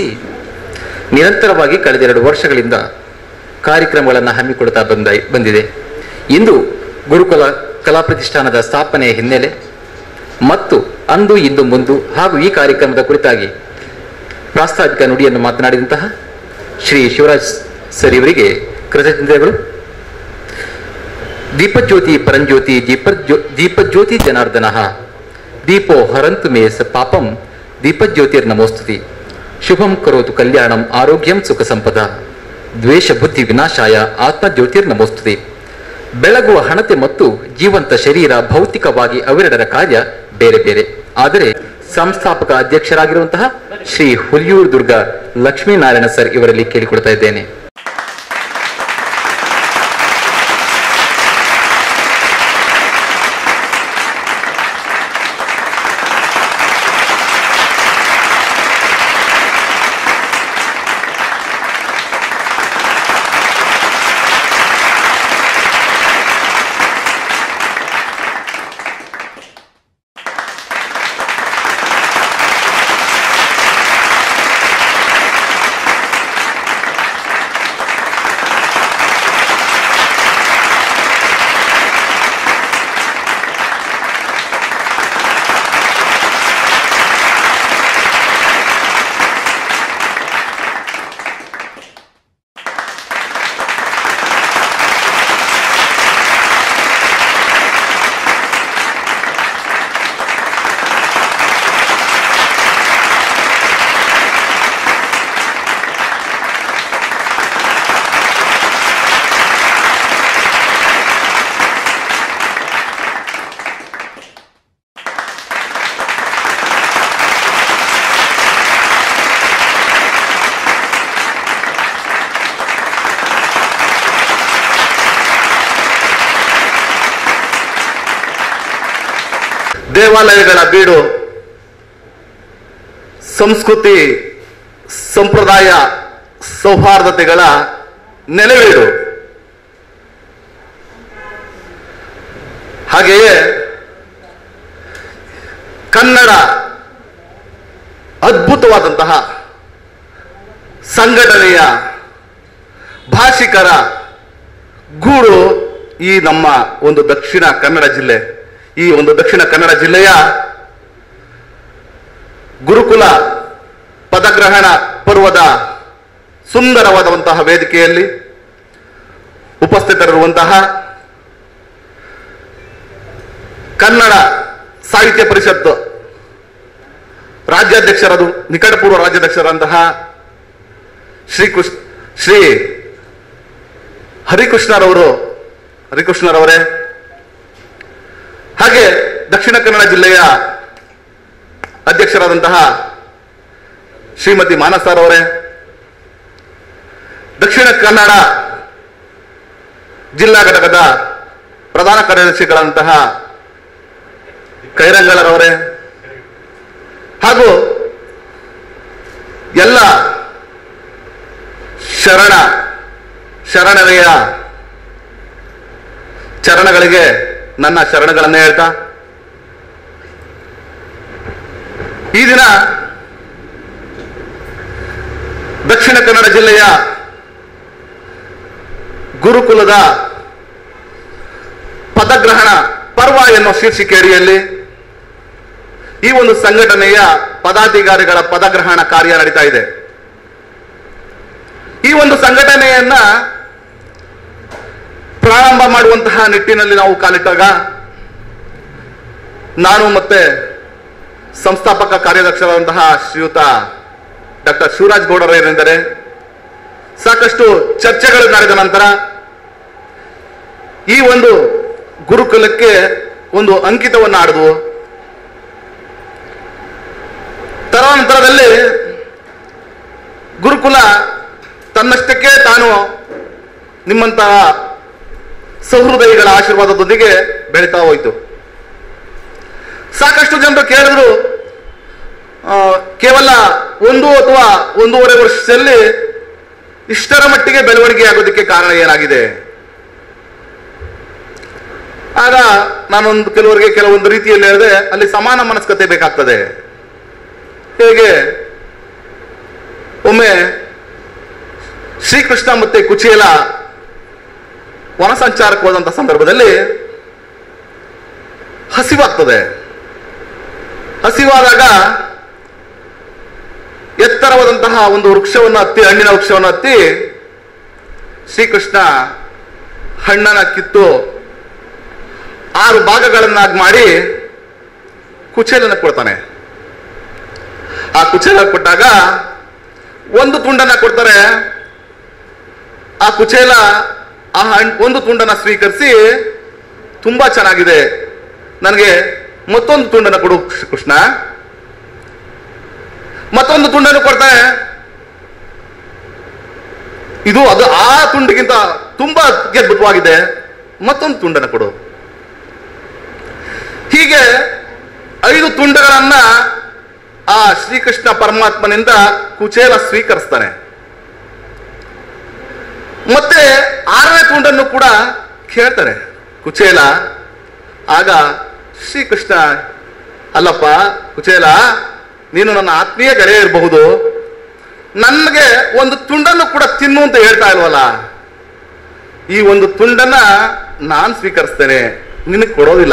ನಿರಂತರವಾಗಿ ಕಳೆದೆರಡು ವರ್ಷಗಳಿಂದ ಕಾರ್ಯಕ್ರಮಗಳನ್ನು ಹಮ್ಮಿಕೊಳ್ತಾ ಬಂದ ಬಂದಿದೆ ಇಂದು ಗುರುಕುಲ ಕಲಾ ಪ್ರತಿಷ್ಠಾನದ ಸ್ಥಾಪನೆಯ ಹಿನ್ನೆಲೆ ಮತ್ತು ಅಂದು ಇಂದು ಮುಂದು ಹಾಗೂ ಈ ಕಾರ್ಯಕ್ರಮದ ಕುರಿತಾಗಿ ಪ್ರಾಸ್ತಾವಿಕ ನುಡಿಯನ್ನು ಮಾತನಾಡಿದಂತಹ ಶ್ರೀ ಶಿವರಾಜ್ ಸರ್ ಇವರಿಗೆ ಕೃತಜ್ಞತೆಗಳು ದೀಪಜ್ಯೋತಿ ಪರಂಜ್ಯೋತಿ ದೀಪಜ್ಯೋ ದೀಪಜ್ಯೋತಿ ಜನಾರ್ದನ ದೀಪೋ ಹರಂತು ಮೇ ಸ ಪಾಪಂ ದೀಪಜ್ಯೋತಿರ್ನಮೋಸ್ತುತಿ ಶುಭಂ ಕರೋತು ಕಲ್ಯಾಣಂ ಆರೋಗ್ಯಂ ಸುಖ ಸಂಪದ ದ್ವೇಷ ಬುದ್ಧಿ ವಿನಾಶಾಯ ಆತ್ಮಜ್ಯೋತಿರ್ನಮೋಸ್ತುತಿ ಬೆಳಗುವ ಹಣತೆ ಮತ್ತು ಜೀವಂತ ಶರೀರ ಭೌತಿಕವಾಗಿ ಅವೆರಡರ ಕಾರ್ಯ ಬೇರೆ ಬೇರೆ ಆದರೆ ಸಂಸ್ಥಾಪಕ ಅಧ್ಯಕ್ಷರಾಗಿರುವಂತಹ ಶ್ರೀ ಹುಲಿಯೂರು ದುರ್ಗ ಲಕ್ಷ್ಮೀನಾರಾಯಣ ಸರ್ ಇವರಲ್ಲಿ ಕೇಳಿಕೊಳ್ತಾ ಇದ್ದೇನೆ ದೇವಾಲಯಗಳ ಬೀಡು ಸಂಸ್ಕೃತಿ ಸಂಪ್ರದಾಯ ಸೌಹಾರ್ದತೆಗಳ ನೆಲೆವೀಡು ಹಾಗೆಯೇ ಕನ್ನಡ ಅದ್ಭುತವಾದಂತಹ ಸಂಘಟನೆಯ ಭಾಷಿಕರ ಗೂಡು ಈ ನಮ್ಮ ಒಂದು ದಕ್ಷಿಣ ಕನ್ನಡ ಜಿಲ್ಲೆ ಈ ಒಂದು ದಕ್ಷಿಣ ಕನ್ನಡ ಜಿಲ್ಲೆಯ ಗುರುಕುಲ ಪದಗ್ರಹಣ ಪರ್ವದ ಸುಂದರವಾದಂತಹ ವೇದಿಕೆಯಲ್ಲಿ ಉಪಸ್ಥಿತರಿರುವಂತಹ ಕನ್ನಡ ಸಾಹಿತ್ಯ ಪರಿಷತ್ ರಾಜ್ಯಾಧ್ಯಕ್ಷರದು ನಿಕಟಪೂರ್ವ ರಾಜ್ಯಾಧ್ಯಕ್ಷರಂತಹ ಶ್ರೀ ಕೃಷ್ಣ ಶ್ರೀ ಹರಿಕೃಷ್ಣರವರು ಹರಿಕೃಷ್ಣರವರೇ ಹಾಗೆ ದಕ್ಷಿಣ ಕನ್ನಡ ಜಿಲ್ಲೆಯ ಅಧ್ಯಕ್ಷರಾದಂತಹ ಶ್ರೀಮತಿ ಮಾನಸಾರವರೇ ದಕ್ಷಿಣ ಕನ್ನಡ ಜಿಲ್ಲಾ ಘಟಕದ ಪ್ರಧಾನ ಕಾರ್ಯದರ್ಶಿಗಳಂತಹ ಕೈರಂಗಳರವರೇ ಹಾಗೂ ಎಲ್ಲ ಶರಣ ಶರಣರೆಯ ಚರಣಗಳಿಗೆ ನನ್ನ ಶರಣಗಳನ್ನು ಹೇಳ್ತಾ ಈ ದಿನ ದಕ್ಷಿಣ ಕನ್ನಡ ಜಿಲ್ಲೆಯ ಗುರುಕುಲದ ಪದಗ್ರಹಣ ಪರ್ವ ಎನ್ನುವ ಶೀರ್ಷಿಕೆ ಅಡಿಯಲ್ಲಿ ಈ ಒಂದು ಸಂಘಟನೆಯ ಪದಾಧಿಕಾರಿಗಳ ಪದಗ್ರಹಣ ಕಾರ್ಯ ನಡೀತಾ ಇದೆ ಈ ಒಂದು ಸಂಘಟನೆಯನ್ನ ಪ್ರಾರಂಭ ಮಾಡುವಂತಹ ನಿಟ್ಟಿನಲ್ಲಿ ನಾವು ಕಾಲಿಟ್ಟಾಗ ನಾನು ಮತ್ತೆ ಸಂಸ್ಥಾಪಕ ಕಾರ್ಯದರ್ಶರಾದಂತಹ ಶ್ರೀಯುತ ಡಾಕ್ಟರ್ ಶಿವರಾಜ್ ಗೌಡರ ಏನೆಂದರೆ ಸಾಕಷ್ಟು ಚರ್ಚೆಗಳು ನಡೆದ ನಂತರ ಈ ಒಂದು ಗುರುಕುಲಕ್ಕೆ ಒಂದು ಅಂಕಿತವನ್ನು ಆಡಿದ್ವು ತದನಂತರದಲ್ಲಿ ಗುರುಕುಲ ತನ್ನಷ್ಟಕ್ಕೆ ತಾನು ನಿಮ್ಮಂತಹ ಸಹೃದಯಿಗಳ ಆಶೀರ್ವಾದದೊಂದಿಗೆ ಬೆಳೀತಾ ಹೋಯಿತು ಸಾಕಷ್ಟು ಜನರು ಕೇಳಿದ್ರು ಆ, ಕೇವಲ ಒಂದು ಅಥವಾ ಒಂದೂವರೆ ವರ್ಷದಲ್ಲಿ ಇಷ್ಟರ ಮಟ್ಟಿಗೆ ಬೆಳವಣಿಗೆ ಆಗೋದಕ್ಕೆ ಕಾರಣ ಏನಾಗಿದೆ ಆಗ ನಾನೊಂದು ಕೆಲವರಿಗೆ ಕೆಲವೊಂದು ರೀತಿಯಲ್ಲಿ ಹೇಳಿದೆ ಅಲ್ಲಿ ಸಮಾನ ಮನಸ್ಕತೆ ಬೇಕಾಗ್ತದೆ ಹೇಗೆ ಒಮ್ಮೆ ಶ್ರೀಕೃಷ್ಣ ಮತ್ತೆ ಕುಚೇಲ ವನ ಸಂಚಾರಕ್ಕೆ ಹೋದಂತ ಸಂದರ್ಭದಲ್ಲಿ ಹಸಿವಾಗ್ತದೆ ಹಸಿವಾದಾಗ ಎತ್ತರವಾದಂತಹ ಒಂದು ವೃಕ್ಷವನ್ನು ಹತ್ತಿ ಹಣ್ಣಿನ ವೃಕ್ಷವನ್ನು ಹತ್ತಿ ಶ್ರೀಕೃಷ್ಣ ಹಣ್ಣನ್ನ ಕಿತ್ತು ಆರು ಭಾಗಗಳನ್ನಾಗಿ ಮಾಡಿ ಕುಚೇಲನ ಕೊಡ್ತಾನೆ ಆ ಕುಚೇಲ ಕೊಟ್ಟಾಗ ಒಂದು ತುಂಡನ್ನ ಕೊಡ್ತಾರೆ ಆ ಕುಚೇಲ ಆ ಹಣ್ ಒಂದು ತುಂಡನ್ನ ಸ್ವೀಕರಿಸಿ ತುಂಬಾ ಚೆನ್ನಾಗಿದೆ ನನಗೆ ಮತ್ತೊಂದು ತುಂಡನ್ನ ಕೊಡು ಕೃಷ್ಣ ಮತ್ತೊಂದು ತುಂಡನ್ನು ಕೊಡ್ತಾರೆ ಇದು ಅದು ಆ ತುಂಡಿಗಿಂತ ತುಂಬಾ ಅದ್ಭುತವಾಗಿದೆ ಮತ್ತೊಂದು ತುಂಡನ್ನು ಕೊಡು ಹೀಗೆ ಐದು ತುಂಡಗಳನ್ನ ಆ ಶ್ರೀಕೃಷ್ಣ ಪರಮಾತ್ಮನಿಂದ ಕುಚೇಲ ಸ್ವೀಕರಿಸ್ತಾನೆ ಮತ್ತೆ ಆರನೇ ತುಂಡನ್ನು ಕೂಡ ಕೇಳ್ತಾರೆ ಕುಚೇಲ ಆಗ ಶ್ರೀಕೃಷ್ಣ ಅಲ್ಲಪ್ಪ ಕುಚೇಲ ನೀನು ನನ್ನ ಆತ್ಮೀಯ ಗೆಳೆಯ ಇರಬಹುದು ನನಗೆ ಒಂದು ತುಂಡನ್ನು ಕೂಡ ತಿನ್ನು ಅಂತ ಹೇಳ್ತಾ ಇಲ್ವಲ್ಲ ಈ ಒಂದು ತುಂಡನ್ನ ನಾನ್ ಸ್ವೀಕರಿಸ್ತೇನೆ ನಿನಗೆ ಕೊಡೋದಿಲ್ಲ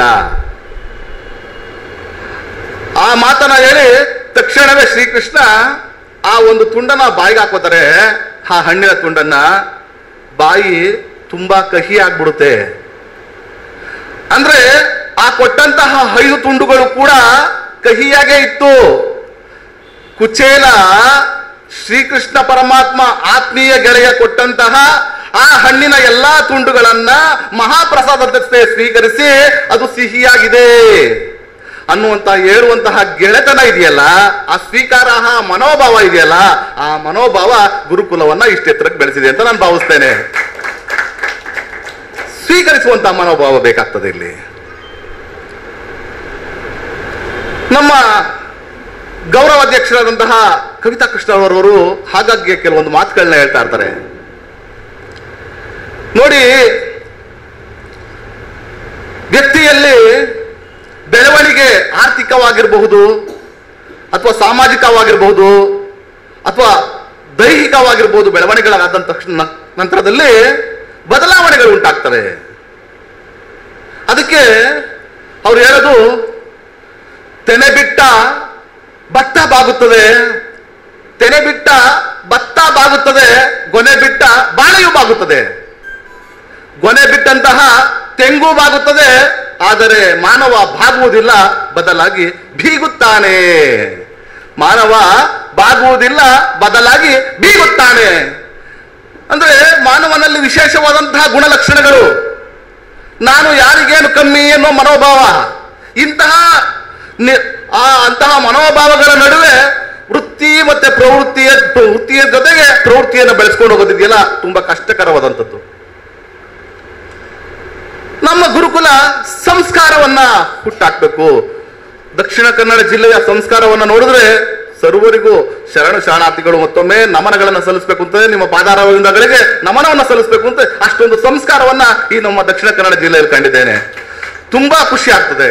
ಆ ಮಾತನ್ನ ಹೇಳಿ ತಕ್ಷಣವೇ ಶ್ರೀಕೃಷ್ಣ ಆ ಒಂದು ತುಂಡನ ಬಾಯಿಗೆ ಹಾಕೋತಾರೆ ಆ ಹಣ್ಣಿನ ತುಂಡನ್ನ ಬಾಯಿ ತುಂಬಾ ಕಹಿ ಆಗ್ಬಿಡುತ್ತೆ ಅಂದ್ರೆ ಆ ಕೊಟ್ಟಂತಹ ಐದು ತುಂಡುಗಳು ಕೂಡ ಕಹಿಯಾಗೇ ಇತ್ತು ಕುಚೇಲ ಶ್ರೀಕೃಷ್ಣ ಪರಮಾತ್ಮ ಆತ್ಮೀಯ ಗೆಳೆಯ ಕೊಟ್ಟಂತಹ ಆ ಹಣ್ಣಿನ ಎಲ್ಲಾ ತುಂಡುಗಳನ್ನ ಮಹಾಪ್ರಸಾದತೆ ಸ್ವೀಕರಿಸಿ ಅದು ಸಿಹಿಯಾಗಿದೆ ಅನ್ನುವಂತ ಹೇಳುವಂತಹ ಗೆಳೆತನ ಇದೆಯಲ್ಲ ಆ ಸ್ವೀಕಾರ ಆ ಮನೋಭಾವ ಇದೆಯಲ್ಲ ಆ ಮನೋಭಾವ ಗುರುಕುಲವನ್ನ ಇಷ್ಟೆತ್ತರಕ್ಕೆ ಬೆಳೆಸಿದೆ ಅಂತ ನಾನು ಭಾವಿಸ್ತೇನೆ ಸ್ವೀಕರಿಸುವಂತಹ ಮನೋಭಾವ ಬೇಕಾಗ್ತದೆ ಇಲ್ಲಿ ನಮ್ಮ ಗೌರವಾಧ್ಯಕ್ಷರಾದಂತಹ ಕವಿತಾ ಕೃಷ್ಣ ಅವರವರು ಹಾಗಾಗಿ ಕೆಲವೊಂದು ಮಾತುಗಳನ್ನ ಹೇಳ್ತಾ ಇರ್ತಾರೆ ನೋಡಿ ವ್ಯಕ್ತಿಯಲ್ಲಿ ಬೆಳವಣಿಗೆ ಆರ್ಥಿಕವಾಗಿರಬಹುದು ಅಥವಾ ಸಾಮಾಜಿಕವಾಗಿರಬಹುದು ಅಥವಾ ದೈಹಿಕವಾಗಿರ್ಬೋದು ಬೆಳವಣಿಗೆಗಳಾದ ತಕ್ಷಣ ನಂತರದಲ್ಲಿ ಬದಲಾವಣೆಗಳು ಉಂಟಾಗ್ತವೆ ಅದಕ್ಕೆ ಅವ್ರು ಹೇಳೋದು ತೆನೆ ಬಿಟ್ಟ ಭತ್ತ ಬಾಗುತ್ತದೆ ತೆನೆ ಬಿಟ್ಟ ಭತ್ತ ಬಾಗುತ್ತದೆ ಗೊನೆ ಬಿಟ್ಟ ಬಾಳೆಯೂ ಬಾಗುತ್ತದೆ ಗೊನೆ ಬಿಟ್ಟಂತಹ ತೆಂಗು ಬಾಗುತ್ತದೆ ಆದರೆ ಮಾನವ ಬಾಗುವುದಿಲ್ಲ ಬದಲಾಗಿ ಬೀಗುತ್ತಾನೆ ಮಾನವ ಬಾಗುವುದಿಲ್ಲ ಬದಲಾಗಿ ಬೀಗುತ್ತಾನೆ ಅಂದ್ರೆ ಮಾನವನಲ್ಲಿ ವಿಶೇಷವಾದಂತಹ ಗುಣಲಕ್ಷಣಗಳು ನಾನು ಯಾರಿಗೇನು ಕಮ್ಮಿ ಅನ್ನೋ ಮನೋಭಾವ ಇಂತಹ ನಿ- ಆ ಅಂತಹ ಮನೋಭಾವಗಳ ನಡುವೆ ವೃತ್ತಿ ಮತ್ತೆ ಪ್ರವೃತ್ತಿಯ ವೃತ್ತಿಯ ಜೊತೆಗೆ ಪ್ರವೃತ್ತಿಯನ್ನು ಬೆಳೆಸ್ಕೊಂಡು ಹೋಗೋದಿದೆಯಲ್ಲ ತುಂಬಾ ಕಷ್ಟಕರವಾದಂಥದ್ದು ನಮ್ಮ ಗುರುಕುಲ ಸಂಸ್ಕಾರವನ್ನ ಹುಟ್ಟಾಕ್ಬೇಕು ದಕ್ಷಿಣ ಕನ್ನಡ ಜಿಲ್ಲೆಯ ಸಂಸ್ಕಾರವನ್ನ ನೋಡಿದ್ರೆ ಸರ್ವರಿಗೂ ಶರಣ ಶರಣಾರ್ಥಿಗಳು ಮತ್ತೊಮ್ಮೆ ನಮನಗಳನ್ನು ಸಲ್ಲಿಸಬೇಕು ಅಂತ ನಿಮ್ಮ ಪಾದಾರವಿಂದಗಳಿಗೆ ನಮನವನ್ನ ಸಲ್ಲಿಸಬೇಕು ಅಂತ ಅಷ್ಟೊಂದು ಸಂಸ್ಕಾರವನ್ನ ಈ ನಮ್ಮ ದಕ್ಷಿಣ ಕನ್ನಡ ಜಿಲ್ಲೆಯಲ್ಲಿ ಕಂಡಿದ್ದೇನೆ ತುಂಬಾ ಖುಷಿ ಆಗ್ತದೆ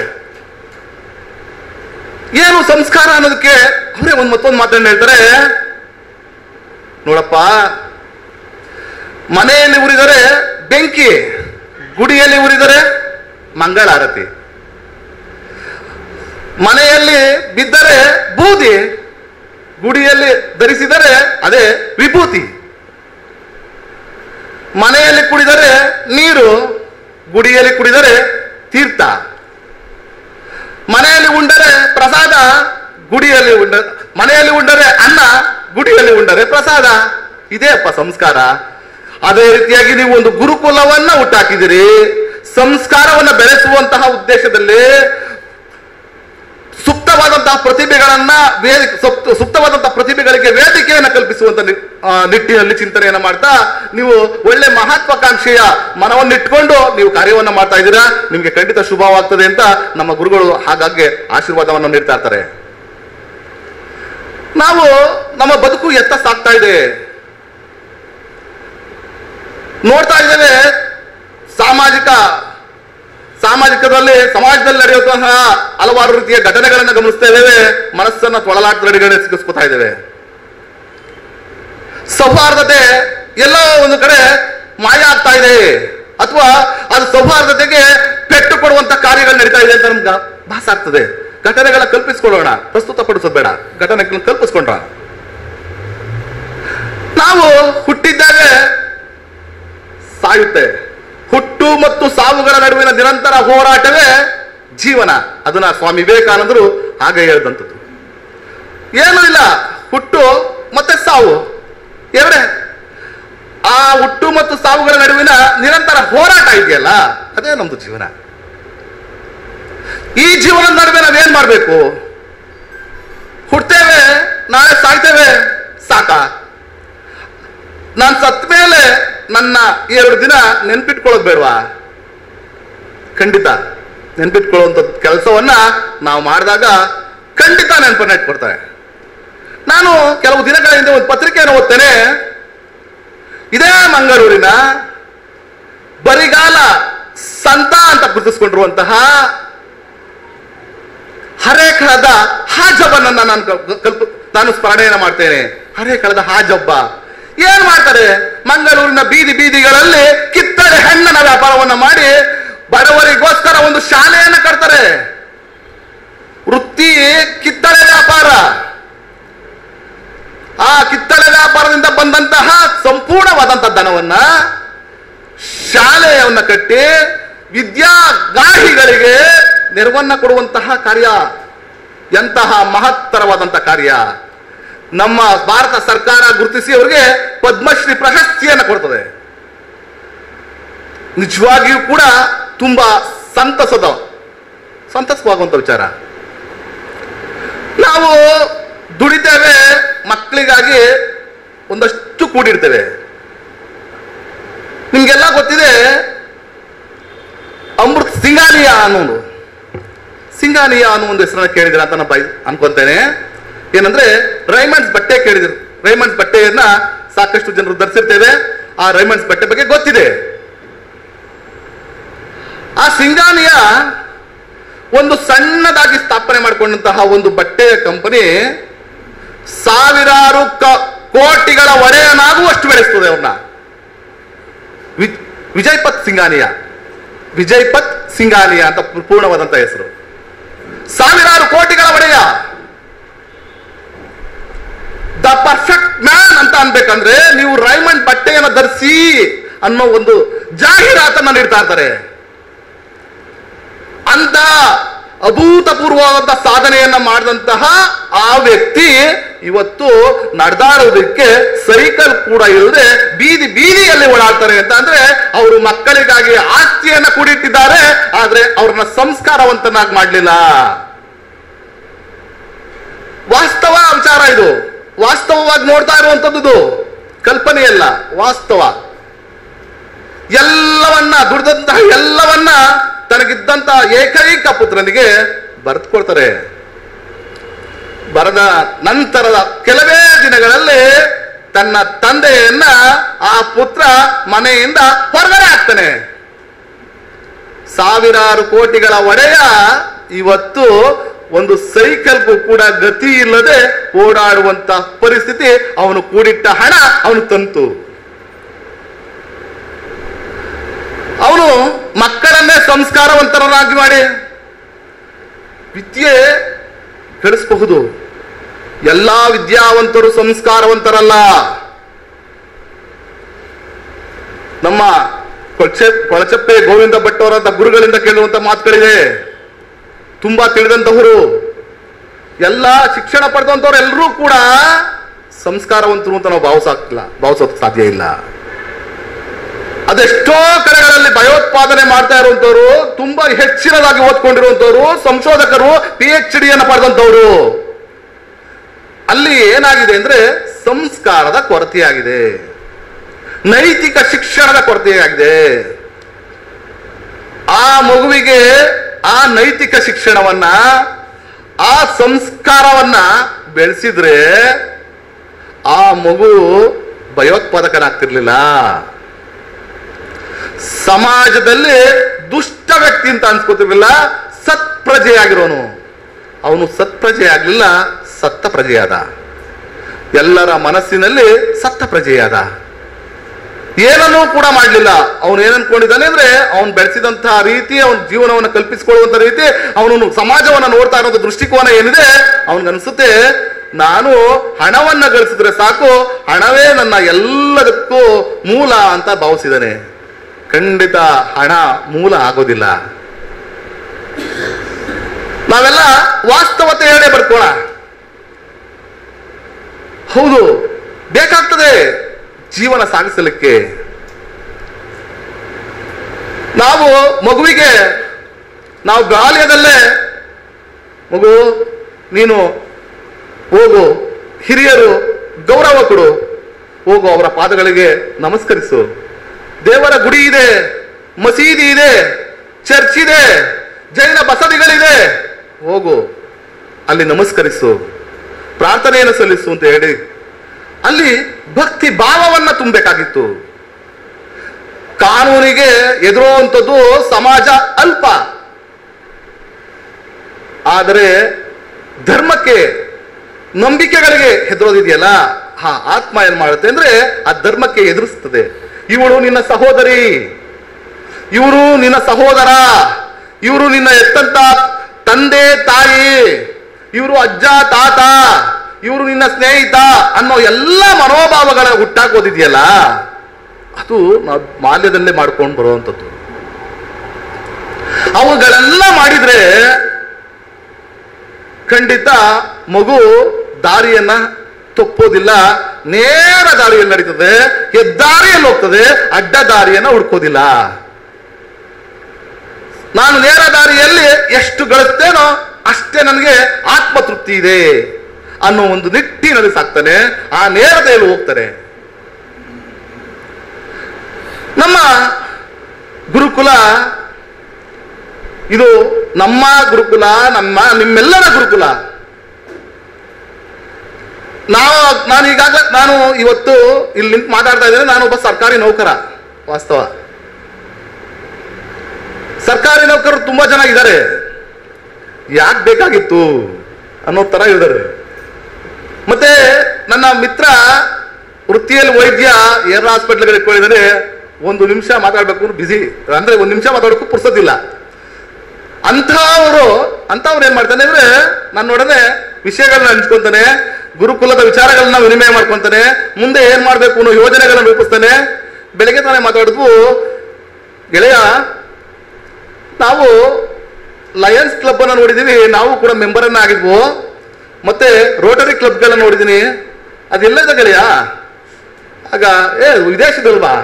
ಏನು ಸಂಸ್ಕಾರ ಅನ್ನೋದಕ್ಕೆ ಅವರೇ ಒಂದು ಮತ್ತೊಂದು ಮಾತನ್ನ ಹೇಳ್ತಾರೆ ನೋಡಪ್ಪ ಮನೆಯಲ್ಲಿ ಉರಿದರೆ ಬೆಂಕಿ ಗುಡಿಯಲ್ಲಿ ಉರಿದರೆ ಮಂಗಳಾರತಿ ಮನೆಯಲ್ಲಿ ಬಿದ್ದರೆ ಬೂದಿ ಗುಡಿಯಲ್ಲಿ ಧರಿಸಿದರೆ ಅದೇ ವಿಭೂತಿ ಮನೆಯಲ್ಲಿ ಕುಡಿದರೆ ನೀರು ಗುಡಿಯಲ್ಲಿ ಕುಡಿದರೆ ತೀರ್ಥ ಮನೆಯಲ್ಲಿ ಉಂಡರೆ ಪ್ರಸಾದ ಗುಡಿಯಲ್ಲಿ ಉಂಡ ಮನೆಯಲ್ಲಿ ಉಂಡರೆ ಅನ್ನ ಗುಡಿಯಲ್ಲಿ ಉಂಡರೆ ಪ್ರಸಾದ ಇದೇ ಅಪ್ಪ ಸಂಸ್ಕಾರ ಅದೇ ರೀತಿಯಾಗಿ ನೀವು ಒಂದು ಗುರುಕುಲವನ್ನ ಹುಟ್ಟಾಕಿದಿರಿ ಸಂಸ್ಕಾರವನ್ನ ಬೆಳೆಸುವಂತಹ ಉದ್ದೇಶದಲ್ಲಿ ಸುಪ್ತವಾದಂತಹ ಪ್ರತಿಭೆಗಳನ್ನ ವೇದಿ ಸುಪ್ತ- ಸುಪ್ತವಾದಂತಹ ಪ್ರತಿಭೆಗಳಿಗೆ ವೇದಿಕೆಯನ್ನು ಕಲ್ಪಿಸುವಂತ ನಿ- ಆ, ನಿಟ್ಟಿನಲ್ಲಿ ಚಿಂತನೆಯನ್ನ ಮಾಡ್ತಾ ನೀವು ಒಳ್ಳೆ ಮಹತ್ವಾಕಾಂಕ್ಷೆಯ ಮನವನ್ನಿಟ್ಕೊಂಡು ನೀವು ಕಾರ್ಯವನ್ನ ಮಾಡ್ತಾ ಇದ್ದೀರಾ ನಿಮ್ಗೆ ಖಂಡಿತ ಶುಭವಾಗ್ತದೆ ಅಂತ ನಮ್ಮ ಗುರುಗಳು ಹಾಗಾಗಿ ಆಶೀರ್ವಾದವನ್ನು ನೀಡ್ತಾ ಇರ್ತಾರೆ ನಾವು ನಮ್ಮ ಬದುಕು ಎತ್ತ ಸಾಗ್ತಾ ಇದೆ ನೋಡ್ತಾ ಇದ್ದೇವೆ ಸಾಮಾಜಿಕ ಸಾಮಾಜಿಕದಲ್ಲಿ ಸಮಾಜದಲ್ಲಿ ನಡೆಯುವಂತಹ ಹಲವಾರು ರೀತಿಯ ಘಟನೆಗಳನ್ನು ಗಮನಿಸ್ತಾ ಇದ್ದೇವೆ ಮನಸ್ಸನ್ನ ತೊಳಲಾಟದಡಿಗಳೇ ಸಿಗಿಸ್ಕೊತಾ ಇದ್ದೇವೆ ಸೌಹಾರ್ದತೆ ಎಲ್ಲೋ ಒಂದು ಕಡೆ ಮಾಯ ಆಗ್ತಾ ಇದೆ ಅಥವಾ ಅದು ಸೌಹಾರ್ದತೆಗೆ ಪೆಟ್ಟು ಕೊಡುವಂತ ಕಾರ್ಯಗಳು ನಡೀತಾ ಇದೆ ಅಂತ ನಮ್ಗೆ ಭಾಸ ಆಗ್ತದೆ ಘಟನೆಗಳ ಕಲ್ಪಿಸ್ಕೊಳ್ಳೋಣ ಪ್ರಸ್ತುತಪಡಿಸೋದು ಬೇಡ ಘಟನೆಗಳನ್ನ ಕಲ್ಪಿಸ್ಕೊಂಡ್ರ ನಾವು ಹುಟ್ಟಿದ್ದಾಗ ಸಾಯುತ್ತೆ ಹುಟ್ಟು ಮತ್ತು ಸಾವುಗಳ ನಡುವಿನ ನಿರಂತರ ಹೋರಾಟವೇ ಜೀವನ ಅದನ್ನ ಸ್ವಾಮಿ ವಿವೇಕಾನಂದರು ಹಾಗೆ ಹೇಳಿದಂಥದ್ದು ಏನೂ ಇಲ್ಲ ಹುಟ್ಟು ಮತ್ತೆ ಸಾವು ಎರಡೇ ಆ ಹುಟ್ಟು ಮತ್ತು ಸಾವುಗಳ ನಡುವಿನ ನಿರಂತರ ಹೋರಾಟ ಇದೆಯಲ್ಲ ಅದೇ ನಮ್ದು ಜೀವನ ಈ ಜೀವನದ ನಡುವೆ ನಾವೇನ್ ಮಾಡ್ಬೇಕು ಹುಡ್ತೇವೆ ನಾಳೆ ಸಾಯ್ತೇವೆ ಸಾಕ ನಾನು ಸತ್ತ ಮೇಲೆ ನನ್ನ ಎರಡು ದಿನ ನೆನ್ಪಿಟ್ಕೊಳ್ಳೋದು ಬೇಡವಾ ಖಂಡಿತ ನೆನ್ಪಿಟ್ಕೊಳ್ಳುವಂಥ ಕೆಲಸವನ್ನ ನಾವು ಮಾಡಿದಾಗ ಖಂಡಿತ ನೆನಪನ್ನ ಇಟ್ಕೊಡ್ತಾರೆ ನಾನು ಕೆಲವು ದಿನಗಳ ಹಿಂದೆ ಒಂದು ಪತ್ರಿಕೆಯನ್ನು ಓದ್ತೇನೆ ಇದೇ ಮಂಗಳೂರಿನ ಬರಿಗಾಲ ಸಂತ ಅಂತ ಗುರುತಿಸ್ಕೊಂಡಿರುವಂತಹ ಹರೇಕಳದ ಹಾಜಬ್ಬನನ್ನ ನಾನು ಕಲ್- ಕಲ್ಪ ನಾನು ಸ್ಮರಣೆಯನ್ನ ಮಾಡ್ತೇನೆ ಹರೇಕಳದ ಹಾಜಬ್ಬ ಏನ್ ಮಾಡ್ತಾರೆ ಮಂಗಳೂರಿನ ಬೀದಿ ಬೀದಿಗಳಲ್ಲಿ ಕಿತ್ತಳೆ ಹಣ್ಣಿನ ವ್ಯಾಪಾರವನ್ನ ಮಾಡಿ ಬಡವರಿಗೋಸ್ಕರ ಒಂದು ಶಾಲೆಯನ್ನ ಕಟ್ತಾರೆ ವೃತ್ತಿ ಕಿತ್ತಳೆ ವ್ಯಾಪಾರ ಆ ಕಿತ್ತಳೆ ವ್ಯಾಪಾರದಿಂದ ಬಂದಂತಹ ಸಂಪೂರ್ಣವಾದಂತಹ ಧನವನ್ನ ಶಾಲೆಯನ್ನ ಕಟ್ಟಿ ವಿದ್ಯಾಗಾಹಿಗಳಿಗೆ ನೆರವನ್ನ ಕೊಡುವಂತಹ ಕಾರ್ಯ ಎಂತಹ ಮಹತ್ತರವಾದಂತಹ ಕಾರ್ಯ ನಮ್ಮ ಭಾರತ ಸರ್ಕಾರ ಗುರುತಿಸಿ ಅವರಿಗೆ ಪದ್ಮಶ್ರೀ ಪ್ರಶಸ್ತಿಯನ್ನು ಕೊಡ್ತದೆ ನಿಜವಾಗಿಯೂ ಕೂಡ ತುಂಬಾ ಸಂತಸದ ಸಂತಸವಾಗುವಂತ ವಿಚಾರ ನಾವು ದುಡಿತೇವೆ ಮಕ್ಕಳಿಗಾಗಿ ಒಂದಷ್ಟು ಕೂಡಿರ್ತೇವೆ ನಿಮ್ಗೆಲ್ಲ ಗೊತ್ತಿದೆ ಅಮೃತ್ ಸಿಂಗಾಲಿಯಾ ಅನ್ನೋದು ಸಿಂಗ ಸಿಂಗಾನಿಯಾ ಅನ್ನೋ ಒಂದು ಹೆಸರನ್ನ ಕೇಳಿದ್ರ ಅಂತ ನಾನು ಬೈ ಅನ್ಕೊಂತೇನೆ ಏನಂದ್ರೆ ರೈಮಂಡ್ಸ್ ಬಟ್ಟೆ ಕೇಳಿದ್ರು ರೈಮಂಡ್ಸ್ ಬಟ್ಟೆಯನ್ನ ಸಾಕಷ್ಟು ಜನರು ಧರಿಸಿರ್ತೇವೆ ಆ ರೈಮಂಡ್ಸ್ ಬಟ್ಟೆ ಬಗ್ಗೆ ಗೊತ್ತಿದೆ ಆ ಸಿಂಗಾನಿಯ ಒಂದು ಸಣ್ಣದಾಗಿ ಸ್ಥಾಪನೆ ಮಾಡಿಕೊಂಡಂತಹ ಒಂದು ಬಟ್ಟೆಯ ಕಂಪನಿ ಸಾವಿರಾರು ಕ- ಕೋಟಿಗಳ ಒಡೆಯನಾಗುವಷ್ಟು ಬೆಳೆಸ್ತದೆ ಅವ್ರನ್ನ ವಿ- ವಿಜಯ್ಪತ್ ಸಿಂಗಾನಿಯ ವಿಜಯ್ಪತ್ ಸಿಂಗಾನಿಯ ಅಂತ ಪೂ- ಪೂರ್ಣವಾದಂತ ಹೆಸರು ಸಾವಿರಾರು ಕೋಟಿಗಳ ಒಡೆಯ ದ ಪರ್ಫೆಕ್ಟ್ ಮ್ಯಾನ್ ಅಂತ ಅನ್ಬೇಕಂದ್ರೆ ನೀವು ರೈಮಂಡ್ ಬಟ್ಟೆಯನ್ನು ಧರಿಸಿ ಅನ್ನೋ ಒಂದು ಜಾಹೀರಾತನ್ನ ನೀಡ್ತಾ ಇರ್ತಾರೆ ಅಂತ ಅಭೂತಪೂರ್ವವಾದಂತ ಸಾಧನೆಯನ್ನ ಮಾಡಿದಂತಹ ಆ ವ್ಯಕ್ತಿ ಇವತ್ತು ನಡೆದಾಡೋದಕ್ಕೆ ಸೈಕಲ್ ಕೂಡ ಇಲ್ಲದೆ ಬೀದಿ ಬೀದಿಯಲ್ಲಿ ಓಡಾಡ್ತಾರೆ ಅಂತ ಅಂದ್ರೆ ಅವರು ಮಕ್ಕಳಿಗಾಗಿ ಆಸ್ತಿಯನ್ನ ಕೂಡಿಟ್ಟಿದ್ದಾರೆ ಆದ್ರೆ ಅವ್ರನ್ನ ಸಂಸ್ಕಾರವಂತನಾಗಿ ಮಾಡ್ಲಿಲ್ಲ ವಾಸ್ತವ ವಿಚಾರ ಇದು ವಾಸ್ತವವಾಗಿ ನೋಡ್ತಾ ಇರುವಂತದ್ದು ಕಲ್ಪನೆಯಲ್ಲ ವಾಸ್ತವ ಎಲ್ಲವನ್ನ ದುಡ್ದಂತಹ ಎಲ್ಲವನ್ನ ತನಗಿದ್ದಂತ ಏಕೈಕ ಪುತ್ರನಿಗೆ ಬರೆದುಕೊಡ್ತಾರೆ ಬರೆದ ನಂತರದ ಕೆಲವೇ ದಿನಗಳಲ್ಲಿ ತನ್ನ ತಂದೆಯನ್ನ ಆ ಪುತ್ರ ಮನೆಯಿಂದ ಹೊರಗಡೆ ಹಾಕ್ತಾನೆ ಸಾವಿರಾರು ಕೋಟಿಗಳ ಒಡೆಯ ಇವತ್ತು ಒಂದು ಸೈಕಲ್ಗೂ ಕೂಡ ಗತಿ ಇಲ್ಲದೆ ಓಡಾಡುವಂತ ಪರಿಸ್ಥಿತಿ ಅವನು ಕೂಡಿಟ್ಟ ಹಣ ಅವನು ತಂತು ಅವನು ಮಕ್ಕಳನ್ನೇ ಸಂಸ್ಕಾರವಂತರನ್ನಾಗಿ ಮಾಡಿ ವಿದ್ಯೆ ಗಳಿಸಬಹುದು ಎಲ್ಲಾ ವಿದ್ಯಾವಂತರು ಸಂಸ್ಕಾರವಂತರಲ್ಲ ನಮ್ಮ ಕೊಳಚೆ ಕೊಳಚಪ್ಪೆ ಗೋವಿಂದ ಭಟ್ ಅವರಂತ ಗುರುಗಳಿಂದ ಕೇಳುವಂತ ಮಾತುಗಳಿದೆ ತುಂಬಾ ತಿಳಿದಂತವರು ಎಲ್ಲ ಶಿಕ್ಷಣ ಪಡೆದಂತವ್ರು ಎಲ್ಲರೂ ಕೂಡ ಸಂಸ್ಕಾರವಂತರು ಅಂತ ನಾವು ಭಾವಿಸಾಕ್ತಿಲ್ಲ ಭಾವಿಸೋಕ್ ಸಾಧ್ಯ ಇಲ್ಲ ಅದೆಷ್ಟೋ ಕಡೆಗಳಲ್ಲಿ ಭಯೋತ್ಪಾದನೆ ಮಾಡ್ತಾ ಇರುವಂತವ್ರು ತುಂಬಾ ಹೆಚ್ಚಿನದಾಗಿ ಓದ್ಕೊಂಡಿರುವಂತವ್ರು ಸಂಶೋಧಕರು ಪಿ ಎಚ್ ಡಿಯನ್ನು ಪಡೆದಂತವ್ರು ಅಲ್ಲಿ ಏನಾಗಿದೆ ಅಂದ್ರೆ ಸಂಸ್ಕಾರದ ಕೊರತೆಯಾಗಿದೆ ನೈತಿಕ ಶಿಕ್ಷಣದ ಕೊರತೆಯಾಗಿದೆ ಆ ಮಗುವಿಗೆ ಆ ನೈತಿಕ ಶಿಕ್ಷಣವನ್ನ ಆ ಸಂಸ್ಕಾರವನ್ನ ಬೆಳೆಸಿದ್ರೆ ಆ ಮಗು ಭಯೋತ್ಪಾದಕನಾಗ್ತಿರ್ಲಿಲ್ಲ ಸಮಾಜದಲ್ಲಿ ದುಷ್ಟ ವ್ಯಕ್ತಿ ಅಂತ ಅನ್ಸ್ಕೋತಿರ್ಲಿಲ್ಲ ಸತ್ಪ್ರಜೆಯಾಗಿರೋನು ಅವನು ಸತ್ಪ್ರಜೆಯಾಗ್ಲಿಲ್ಲ ಸತ್ತ ಪ್ರಜೆಯಾದ ಎಲ್ಲರ ಮನಸ್ಸಿನಲ್ಲಿ ಸತ್ತ ಪ್ರಜೆಯಾದ ಏನನ್ನೂ ಕೂಡ ಮಾಡಲಿಲ್ಲ ಅವನು ಏನ್ ಅನ್ಕೊಂಡಿದ್ದಾನೆ ಅಂದ್ರೆ ಅವನು ಬೆಳೆಸಿದಂತಹ ರೀತಿ ಅವನ ಜೀವನವನ್ನು ಕಲ್ಪಿಸಿಕೊಳ್ಳುವಂತ ರೀತಿ ಅವನು ಸಮಾಜವನ್ನ ನೋಡ್ತಾ ಇರೋದು ದೃಷ್ಟಿಕೋನ ಏನಿದೆ ಅವನಿಗನ್ಸುತ್ತೆ ನಾನು ಹಣವನ್ನ ಗಳಿಸಿದ್ರೆ ಸಾಕು ಹಣವೇ ನನ್ನ ಎಲ್ಲದಕ್ಕೂ ಮೂಲ ಅಂತ ಭಾವಿಸಿದ್ದಾನೆ ಖಂಡಿತ ಹಣ ಮೂಲ ಆಗೋದಿಲ್ಲ ನಾವೆಲ್ಲ ವಾಸ್ತವತೆ ಹೇಳೇ ಬರ್ಕೋಣ ಹೌದು ಬೇಕಾಗ್ತದೆ ಜೀವನ ಸಾಗಿಸಲಿಕ್ಕೆ ನಾವು ಮಗುವಿಗೆ ನಾವು ಬಾಲ್ಯದಲ್ಲೇ ಮಗು ನೀನು ಹೋಗು ಹಿರಿಯರು ಗೌರವ ಕೊಡು ಹೋಗು ಅವರ ಪಾದಗಳಿಗೆ ನಮಸ್ಕರಿಸು ದೇವರ ಗುಡಿ ಇದೆ ಮಸೀದಿ ಇದೆ ಚರ್ಚ್ ಇದೆ ಜೈನ ಬಸದಿಗಳಿದೆ ಹೋಗು ಅಲ್ಲಿ ನಮಸ್ಕರಿಸು ಪ್ರಾರ್ಥನೆಯನ್ನು ಸಲ್ಲಿಸು ಅಂತ ಹೇಳಿ ಅಲ್ಲಿ ಭಕ್ತಿ ಭಾವವನ್ನ ತುಂಬಬೇಕಾಗಿತ್ತು ಕಾನೂನಿಗೆ ಎದುರುವಂಥದ್ದು ಸಮಾಜ ಅಲ್ಪ ಆದರೆ ಧರ್ಮಕ್ಕೆ ನಂಬಿಕೆಗಳಿಗೆ ಹೆದರೋದಿದೆಯಲ್ಲ ಆ ಆತ್ಮ ಏನ್ ಮಾಡುತ್ತೆ ಅಂದ್ರೆ ಆ ಧರ್ಮಕ್ಕೆ ಎದುರಿಸ್ತದೆ ಇವಳು ನಿನ್ನ ಸಹೋದರಿ ಇವರು ನಿನ್ನ ಸಹೋದರ ಇವರು ನಿನ್ನ ಎತ್ತಂತ ತಂದೆ ತಾಯಿ ಇವರು ಅಜ್ಜ ತಾತ ಇವರು ನಿನ್ನ ಸ್ನೇಹಿತ ಅನ್ನೋ ಎಲ್ಲ ಮನೋಭಾವಗಳ ಹುಟ್ಟಾಕೋದಿದೆಯಲ್ಲ ಅದು ನಾವು ಬಾಲ್ಯದಲ್ಲೇ ಮಾಡ್ಕೊಂಡು ಬರುವಂಥದ್ದು ಅವುಗಳೆಲ್ಲ ಮಾಡಿದ್ರೆ ಖಂಡಿತ ಮಗು ದಾರಿಯನ್ನ ತಪ್ಪೋದಿಲ್ಲ ನೇರ ದಾರಿಯಲ್ಲಿ ನಡೀತದೆ ಹೆದ್ದಾರಿಯಲ್ಲಿ ಹೋಗ್ತದೆ ಅಡ್ಡ ದಾರಿಯನ್ನ ಹುಡ್ಕೋದಿಲ್ಲ ನಾನು ನೇರ ದಾರಿಯಲ್ಲಿ ಎಷ್ಟು ಗಳಿಸ್ತೇನೋ ಅಷ್ಟೇ ನನಗೆ ಆತ್ಮತೃಪ್ತಿ ಇದೆ ಅನ್ನೋ ಒಂದು ನಿಟ್ಟಿನಲ್ಲಿ ಸಾಕ್ತಾನೆ ಆ ನೇರತೆಯಲ್ಲಿ ಹೋಗ್ತಾನೆ ನಮ್ಮ ಗುರುಕುಲ ಇದು ನಮ್ಮ ಗುರುಕುಲ ನಮ್ಮ ನಿಮ್ಮೆಲ್ಲರ ಗುರುಕುಲ ನಾವು ನಾನು ಈಗಾಗಲೇ ನಾನು ಇವತ್ತು ಇಲ್ಲಿ ನಿಂತು ಮಾತಾಡ್ತಾ ಇದ್ದೇನೆ ನಾನು ಒಬ್ಬ ಸರ್ಕಾರಿ ನೌಕರ ವಾಸ್ತವ ಸರ್ಕಾರಿ ನೌಕರರು ತುಂಬಾ ಜನ ಇದ್ದಾರೆ ಯಾಕೆ ಬೇಕಾಗಿತ್ತು ಅನ್ನೋ ತರ ಇದ್ದಾರೆ ಮತ್ತೆ ನನ್ನ ಮಿತ್ರ ವೃತ್ತಿಯಲ್ಲಿ ವೈದ್ಯ ಏರ್ ಹಾಸ್ಪಿಟ್ಲ್ಗಳಿಗೆ ಇಟ್ಕೊಂಡಿದ್ದಾರೆ ಒಂದು ನಿಮಿಷ ಮಾತಾಡ್ಬೇಕು ಬಿಸಿ ಅಂದ್ರೆ ಒಂದು ನಿಮಿಷ ಮಾತಾಡೋಕ್ಕೂ ಪುರ್ಸೋದಿಲ್ಲ ಅಂಥವರು ಅಂಥವ್ರು ಏನ್ ಮಾಡ್ತಾನೆ ಅಂದ್ರೆ ನನ್ನೊಡನೆ ವಿಷಯಗಳನ್ನ ಹಂಚ್ಕೊಂತಾನೆ ಗುರುಕುಲದ ವಿಚಾರಗಳನ್ನ ವಿನಿಮಯ ಮಾಡ್ಕೊಂತಾನೆ ಮುಂದೆ ಏನ್ ಮಾಡ್ಬೇಕು ಅನ್ನೋ ಯೋಜನೆಗಳನ್ನ ರೂಪಿಸ್ತಾನೆ ಬೆಳಗ್ಗೆ ತಾನೇ ಮಾತಾಡಿದ್ವು ಗೆಳೆಯ ನಾವು ಲಯನ್ಸ್ ಕ್ಲಬ್ ಅನ್ನ ನೋಡಿದೀವಿ ನಾವು ಕೂಡ ಮೆಂಬರ್ ಅನ್ನ ಆಗಿದ್ವು ಮತ್ತೆ ರೋಟರಿ ಕ್ಲಬ್ಗಳನ್ನ ನೋಡಿದೀನಿ ಅದೆಲ್ಲದ ಗೆಳೆಯ ಆಗ ಏ ವಿದೇಶದಲ್ವಾ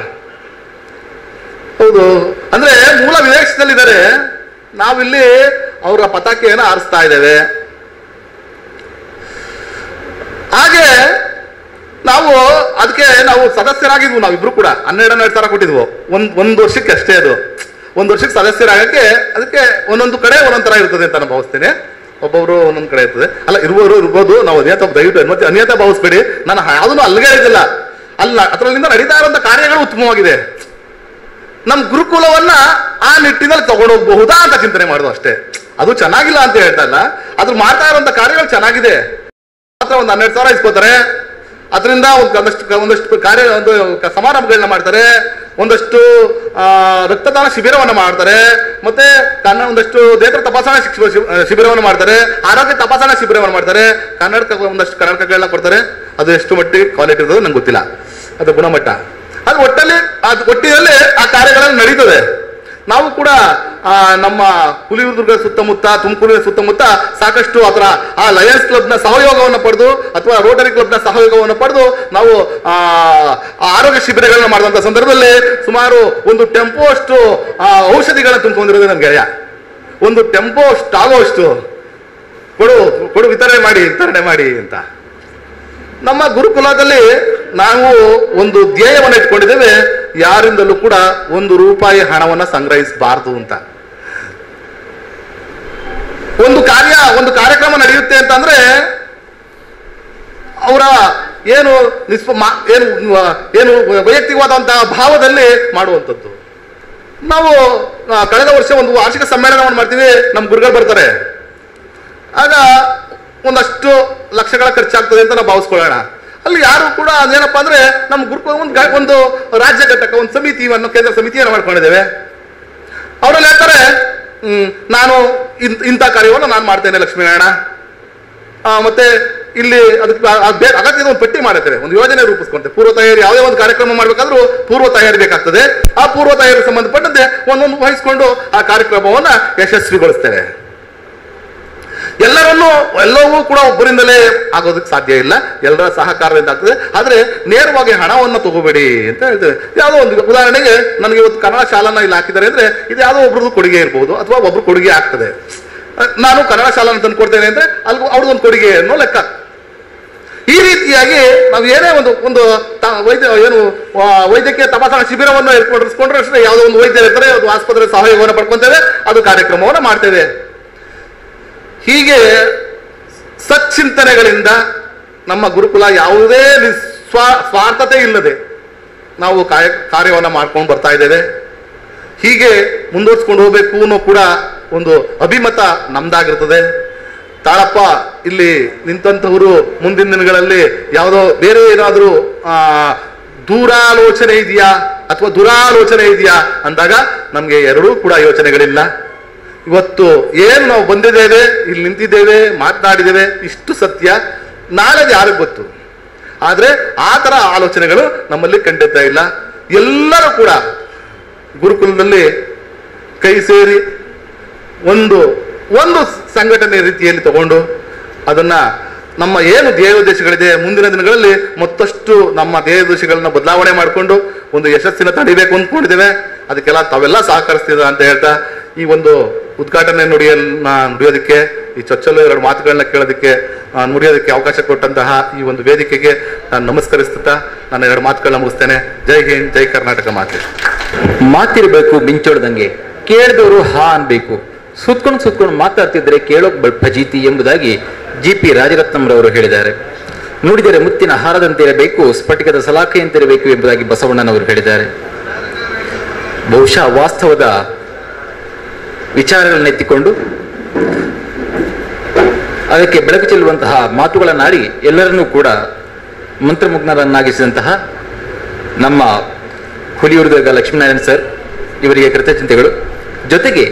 ಹೌದು ಅಂದ್ರೆ ಮೂಲ ವಿದೇಶದಲ್ಲಿದ್ದಾರೆ ನಾವಿಲ್ಲಿ ಅವರ ಪತಾಕೆಯನ್ನು ಆರಿಸ್ತಾ ಇದ್ದೇವೆ ಹಾಗೆ ನಾವು ಅದಕ್ಕೆ ನಾವು ಸದಸ್ಯರಾಗಿದ್ವು ನಾವಿಬ್ರು ಕೂಡ ಹನ್ನೆರಡು ಹನ್ನೆರಡು ಸಾವಿರ ಕೊಟ್ಟಿದ್ವು ಒಂದ್ ಒಂದು ವರ್ಷಕ್ಕೆ ಅಷ್ಟೇ ಅದು ಒಂದು ವರ್ಷಕ್ಕೆ ಸದಸ್ಯರಾಗಕ್ಕೆ ಅದಕ್ಕೆ ಒಂದೊಂದು ಕಡೆ ಒಂದೊಂದು ತರ ಇರ್ತದೆ ಅಂತ ನಾನು ಭಾವಿಸ್ತೇನೆ ಒಬ್ಬೊಬ್ರು ಒಂದೊಂದು ಕಡೆ ಇರ್ತದೆ ಅಲ್ಲ ಇರುವವರು ಇರ್ಬೋದು ನಾವು ಅನ್ಯತ ದಯವಿಟ್ಟು ಅನ್ಯತ ಅನ್ಯತ ಭಾವಿಸ್ಬೇಡಿ ನಾನು ಯಾವುದನ್ನು ಅಲ್ಲಿಗೆ ಹೇಳಿದಿಲ್ಲ ಅಲ್ಲ ಅದರಲ್ಲಿಂದ ನಡೀತಾ ಇರುವಂತ ಕಾರ್ಯಗಳು ಉತ್ತಮವಾಗಿದೆ ನಮ್ಮ ಗುರುಕುಲವನ್ನ ಆ ನಿಟ್ಟಿನಲ್ಲಿ ತಗೊಂಡೋಗ್ಬಹುದಾ ಅಂತ ಚಿಂತನೆ ಮಾಡೋದು ಅಷ್ಟೇ ಅದು ಚೆನ್ನಾಗಿಲ್ಲ ಅಂತ ಹೇಳ್ತಾ ಇಲ್ಲ ಅದ್ರ ಮಾಡ್ತಾ ಇರುವಂತ ಕಾರ್ಯಗಳು ಚೆನ್ನಾಗಿದೆ ಮಾತ್ರ ಒಂದು ಹನ್ನೆರಡು ಸಾವಿರ ಇಸ್ಕೋತಾರೆ ಅದರಿಂದ ಒಂದು ಒಂದಷ್ಟು ಒಂದಷ್ಟು ಕಾರ್ಯ ಒಂದು ಕ- ಸಮಾರಂಭಗಳನ್ನ ಮಾಡ್ತಾರೆ ಒಂದಷ್ಟು ಆ, ರಕ್ತದಾನ ಶಿಬಿರವನ್ನ ಮಾಡ್ತಾರೆ ಮತ್ತೆ ಕನ್ನ ಒಂದಷ್ಟು ನೇತ್ರ ತಪಾಸಣಾ ಶಿಕ್ಷ- ಶಿ- ಶಿಬಿರವನ್ನು ಮಾಡ್ತಾರೆ ಆರೋಗ್ಯ ತಪಾಸಣಾ ಶಿಬಿರವನ್ನು ಮಾಡ್ತಾರೆ ಕನ್ನಡಕ ಒಂದಷ್ಟು ಕನ್ನಡಕಗಳನ್ನ ಕೊಡ್ತಾರೆ ಅದು ಎಷ್ಟು ಮಟ್ಟಿಗೆ ಕ್ವಾಲಿಟಿ ಇರೋದು ನಂಗೆ ಗೊತ್ತಿಲ್ಲ ಅದು ಗುಣಮಟ್ಟ ಅದು ಒಟ್ಟಲ್ಲಿ ಅದು ಒಟ್ಟಿನಲ್ಲಿ ಆ ಕಾರ್ಯಗಳನ್ನು ನಡೀತದೆ ನಾವು ಕೂಡ ಆ, ನಮ್ಮ ಹುಲಿದುರ್ಗ ಸುತ್ತಮುತ್ತ ತುಮಕೂರಿನ ಸುತ್ತಮುತ್ತ ಸಾಕಷ್ಟು ಅದರ ಆ ಲಯನ್ಸ್ ಕ್ಲಬ್ನ ಸಹಯೋಗವನ್ನು ಪಡೆದು ಅಥವಾ ರೋಟರಿ ಕ್ಲಬ್ನ ಸಹಯೋಗವನ್ನು ಪಡೆದು ನಾವು ಆ ಆ ಆರೋಗ್ಯ ಶಿಬಿರಗಳನ್ನ ಮಾಡಿದಂಥ ಸಂದರ್ಭದಲ್ಲಿ ಸುಮಾರು ಒಂದು ಟೆಂಪೋ ಅಷ್ಟು ಆ, ಔಷಧಿಗಳನ್ನ ತುಂಬಿಕೊಂಡಿರೋದು ನನ್ನ ಗೆಳೆಯ ಒಂದು ಟೆಂಪೋ ಅಷ್ಟು ಆಗೋಷ್ಟು ಕೊಡು ಕೊಡು ವಿತರಣೆ ಮಾಡಿ ವಿತರಣೆ ಮಾಡಿ ಅಂತ ನಮ್ಮ ಗುರುಕುಲದಲ್ಲಿ ನಾವು ಒಂದು ಧ್ಯೇಯವನ್ನು ಇಟ್ಕೊಂಡಿದ್ದೇವೆ ಯಾರಿಂದಲೂ ಕೂಡ ಒಂದು ರೂಪಾಯಿ ಹಣವನ್ನ ಸಂಗ್ರಹಿಸಬಾರದು ಅಂತ ಒಂದು ಕಾರ್ಯ ಒಂದು ಕಾರ್ಯಕ್ರಮ ನಡೆಯುತ್ತೆ ಅಂತಂದ್ರೆ ಅವರ ಏನು ನಿಸ್ಪ ಮಾ- ಏನು ಆ, ಏನು ವೈಯಕ್ತಿಕವಾದಂತಹ ಭಾವದಲ್ಲಿ ಮಾಡುವಂಥದ್ದು ನಾವು ಆ, ಕಳೆದ ವರ್ಷ ಒಂದು ವಾರ್ಷಿಕ ಸಮ್ಮೇಳನವನ್ನು ಮಾಡ್ತೀವಿ ನಮ್ಮ ಗುರುಗಳು ಬರ್ತಾರೆ ಆಗ ಒಂದಷ್ಟು ಲಕ್ಷಗಳ ಖರ್ಚಾಗ್ತದೆ ಅಂತ ನಾವು ಭಾವಿಸ್ಕೊಳ್ಳೋಣ ಅಲ್ಲಿ ಯಾರು ಕೂಡ ಅದೇನಪ್ಪ ಅಂದ್ರೆ ನಮ್ಮ ಗುರುಕುಲ ಒಂದು ಗಾ- ಒಂದು ರಾಜ್ಯ ಘಟಕ ಒಂದು ಸಮಿತಿಯನ್ನು ಕೇಂದ್ರ ಸಮಿತಿಯನ್ನು ಮಾಡ್ಕೊಂಡಿದ್ದೇವೆ ಅವರಲ್ಲಿ ಹೇಳ್ತಾರೆ ಹ್ಮ್ ನಾನು ಇಂಥ ಇಂಥ ಕಾರ್ಯವನ್ನು ನಾನು ಮಾಡ್ತೇನೆ ಲಕ್ಷ್ಮೀನಾರಾಯಣ ಆ, ಮತ್ತೆ ಇಲ್ಲಿ ಅದಕ್ಕೆ ಆ- ಆ ಬೇ- ಅಗತ್ಯದ ಒಂದು ಪಟ್ಟಿ ಮಾಡುತ್ತೇವೆ ಒಂದು ಯೋಜನೆ ರೂಪಿಸ್ಕೊಂತೆ ಪೂರ್ವ ತಯಾರಿ ಯಾವುದೇ ಒಂದು ಕಾರ್ಯಕ್ರಮ ಮಾಡಬೇಕಾದ್ರೂ ಪೂರ್ವ ತಯಾರಿ ಬೇಕಾಗ್ತದೆ ಆ ಪೂರ್ವ ತಯಾರಿ ಸಂಬಂಧಪಟ್ಟಂತೆ ಒಂದೊಂದು ವಹಿಸ್ಕೊಂಡು ಆ ಕಾರ್ಯಕ್ರಮವನ್ನ ಯಶಸ್ವಿಗೊಳಿಸ್ತೇವೆ ಎಲ್ಲರನ್ನೂ ಎಲ್ಲವೂ ಕೂಡ ಒಬ್ಬರಿಂದಲೇ ಆಗೋದಕ್ಕೆ ಸಾಧ್ಯ ಇಲ್ಲ ಎಲ್ಲರ ಸಹಕಾರದಿಂದ ಆಗ್ತದೆ ಆದ್ರೆ ನೇರವಾಗಿ ಹಣವನ್ನು ತಗೋಬೇಡಿ ಅಂತ ಹೇಳ್ತೇವೆ ಯಾವುದೋ ಒಂದು ಉದಾಹರಣೆಗೆ ನನಗೆ ಇವತ್ತು ಕನ್ನಡ ಶಾಲಾನ ಇಲ್ಲಿ ಹಾಕಿದ್ದಾರೆ ಅಂದ್ರೆ ಇದು ಯಾವುದೋ ಒಬ್ರದ್ದು ಕೊಡುಗೆ ಇರ್ಬೋದು ಅಥವಾ ಒಬ್ರು ಕೊಡುಗೆ ಆಗ್ತದೆ ಅಹ್, ನಾನು ಕನ್ನಡ ಶಾಲಾನ ತಂದು ಕೊಡ್ತೇನೆ ಅಂದ್ರೆ ಅಲ್ಲಿ ಅವ್ರದ್ದೊಂದು ಕೊಡುಗೆ ಅನ್ನೋ ಲೆಕ್ಕ ಈ ರೀತಿಯಾಗಿ ನಾವು ಏನೇ ಒಂದು ಒಂದು ತ- ವೈದ್ಯ ಏನು ಆ, ವೈದ್ಯಕೀಯ ತಪಾಸಣಾ ಶಿಬಿರವನ್ನು ಏರ್ಪಡಿಸ್ಕೊಂಡ್ರೆ ಅಷ್ಟೇ ಯಾವುದೋ ಒಂದು ವೈದ್ಯರು ಇರ್ತಾರೆ ಅದು ಆಸ್ಪತ್ರೆ ಸಹಯೋಗವನ್ನು ಪಡ್ಕೊಂತೇವೆ ಅದು ಕಾರ್ಯಕ್ರಮವನ್ನು ಮಾಡ್ತೇವೆ ಹೀಗೆ ಸಚ್ಚಿಂತನೆಗಳಿಂದ ನಮ್ಮ ಗುರುಕುಲ ಯಾವುದೇ ನಿಸ್ವಾ ಸ್ವಾರ್ಥತೆ ಇಲ್ಲದೆ ನಾವು ಕಾರ್ಯ ಕಾರ್ಯವನ್ನು ಮಾಡ್ಕೊಂಡು ಬರ್ತಾ ಇದ್ದೇವೆ ಹೀಗೆ ಮುಂದುವರ್ಸ್ಕೊಂಡು ಹೋಗ್ಬೇಕು ಅನ್ನೋ ಕೂಡ ಒಂದು ಅಭಿಮತ ನಮ್ದಾಗಿರ್ತದೆ ತಾಳಪ್ಪ ಇಲ್ಲಿ ನಿಂತಂತವರು ಮುಂದಿನ ದಿನಗಳಲ್ಲಿ ಯಾವುದೋ ಬೇರೆ ಏನಾದರೂ ಆ ದೂರಾಲೋಚನೆ ಇದೆಯಾ ಅಥವಾ ದುರಾಲೋಚನೆ ಇದೆಯಾ ಅಂದಾಗ ನಮಗೆ ಎರಡೂ ಕೂಡ ಯೋಚನೆಗಳಿಲ್ಲ ಇವತ್ತು ಏನು ನಾವು ಬಂದಿದ್ದೇವೆ ಇಲ್ಲಿ ನಿಂತಿದ್ದೇವೆ ಮಾತನಾಡಿದ್ದೇವೆ ಇಷ್ಟು ಸತ್ಯ ನಾಳೆ ಯಾರಿಗೆ ಗೊತ್ತು ಆದ್ರೆ ಆ ತರ ಆಲೋಚನೆಗಳು ನಮ್ಮಲ್ಲಿ ಖಂಡಿತ ಇಲ್ಲ ಎಲ್ಲರೂ ಕೂಡ ಗುರುಕುಲದಲ್ಲಿ ಕೈ ಸೇರಿ ಒಂದು ಒಂದು ಸಂಘಟನೆ ರೀತಿಯಲ್ಲಿ ತಗೊಂಡು ಅದನ್ನ ನಮ್ಮ ಏನು ಧ್ಯೇಯೋದ್ದೇಶಗಳಿದೆ ಮುಂದಿನ ದಿನಗಳಲ್ಲಿ ಮತ್ತಷ್ಟು ನಮ್ಮ ಧ್ಯೇಯೋದ್ದೇಶಗಳನ್ನ ಬದಲಾವಣೆ ಮಾಡಿಕೊಂಡು ಒಂದು ಯಶಸ್ಸಿನ ತಡಿಬೇಕು ಅಂದ್ಕೊಂಡಿದ್ದೇವೆ ಅದಕ್ಕೆಲ್ಲ ತಾವೆಲ್ಲ ಸಹಕರಿಸ್ತಿದ ಅಂತ ಹೇಳ್ತಾ ಈ ಒಂದು ಉದ್ಘಾಟನೆ ನುಡಿಯನ್ನ ನುಡಿಯೋದಕ್ಕೆ ಈ ಚೊಚ್ಚಲು ಎರಡು ಮಾತುಗಳನ್ನ ಕೇಳೋದಕ್ಕೆ ಆ, ನುಡಿಯೋದಕ್ಕೆ ಅವಕಾಶ ಕೊಟ್ಟಂತಹ ಈ ಒಂದು ವೇದಿಕೆಗೆ ನಾನು ನಮಸ್ಕರಿಸ್ತಾ ನಾನು ಎರಡು ಮಾತುಗಳನ್ನ ಮುಗಿಸ್ತೇನೆ ಜೈ ಹಿಂದ್ ಜೈ ಕರ್ನಾಟಕ ಮಾತೆ ಮಾತಿರ್ಬೇಕು ಮಿಂಚೋಡ್ದಂಗೆ ಕೇಳಿದವರು ಹಾ ಅನ್ಬೇಕು ಸುತ್ಕೊಂಡು ಸುತ್ಕೊಂಡು ಮಾತಾಡ್ತಿದ್ರೆ ಕೇಳೋಕ್ ಬ- ಫಜೀತಿ ಎಂಬುದಾಗಿ ಜಿ ಪಿ ರಾಜರತ್ನಂರವರು ಹೇಳಿದ್ದಾರೆ ನುಡಿದರೆ ಮುತ್ತಿನ ಹಾರದಂತಿರಬೇಕು ಸ್ಫಟಿಕದ ಸಲಾಖೆಯಂತಿರಬೇಕು ಎಂಬುದಾಗಿ ಬಸವಣ್ಣನವರು ಹೇಳಿದ್ದಾರೆ ಬಹುಶಃ ವಾಸ್ತವದ ವಿಚಾರಗಳನ್ನೆತ್ತಿಕೊಂಡು ಅದಕ್ಕೆ ಬೆಳಕು ಚೆಲ್ಲುವಂತಹ ಮಾತುಗಳನ್ನಾಡಿ ಎಲ್ಲರನ್ನೂ ಕೂಡ ಮಂತ್ರಮುಗ್ನರನ್ನಾಗಿಸಿದಂತಹ ನಮ್ಮ ಹುಲಿಯೂರುದುರ್ಗ ಲಕ್ಷ್ಮೀನಾರಾಯಣ ಸರ್ ಇವರಿಗೆ ಕೃತಜ್ಞತೆಗಳು ಜೊತೆಗೆ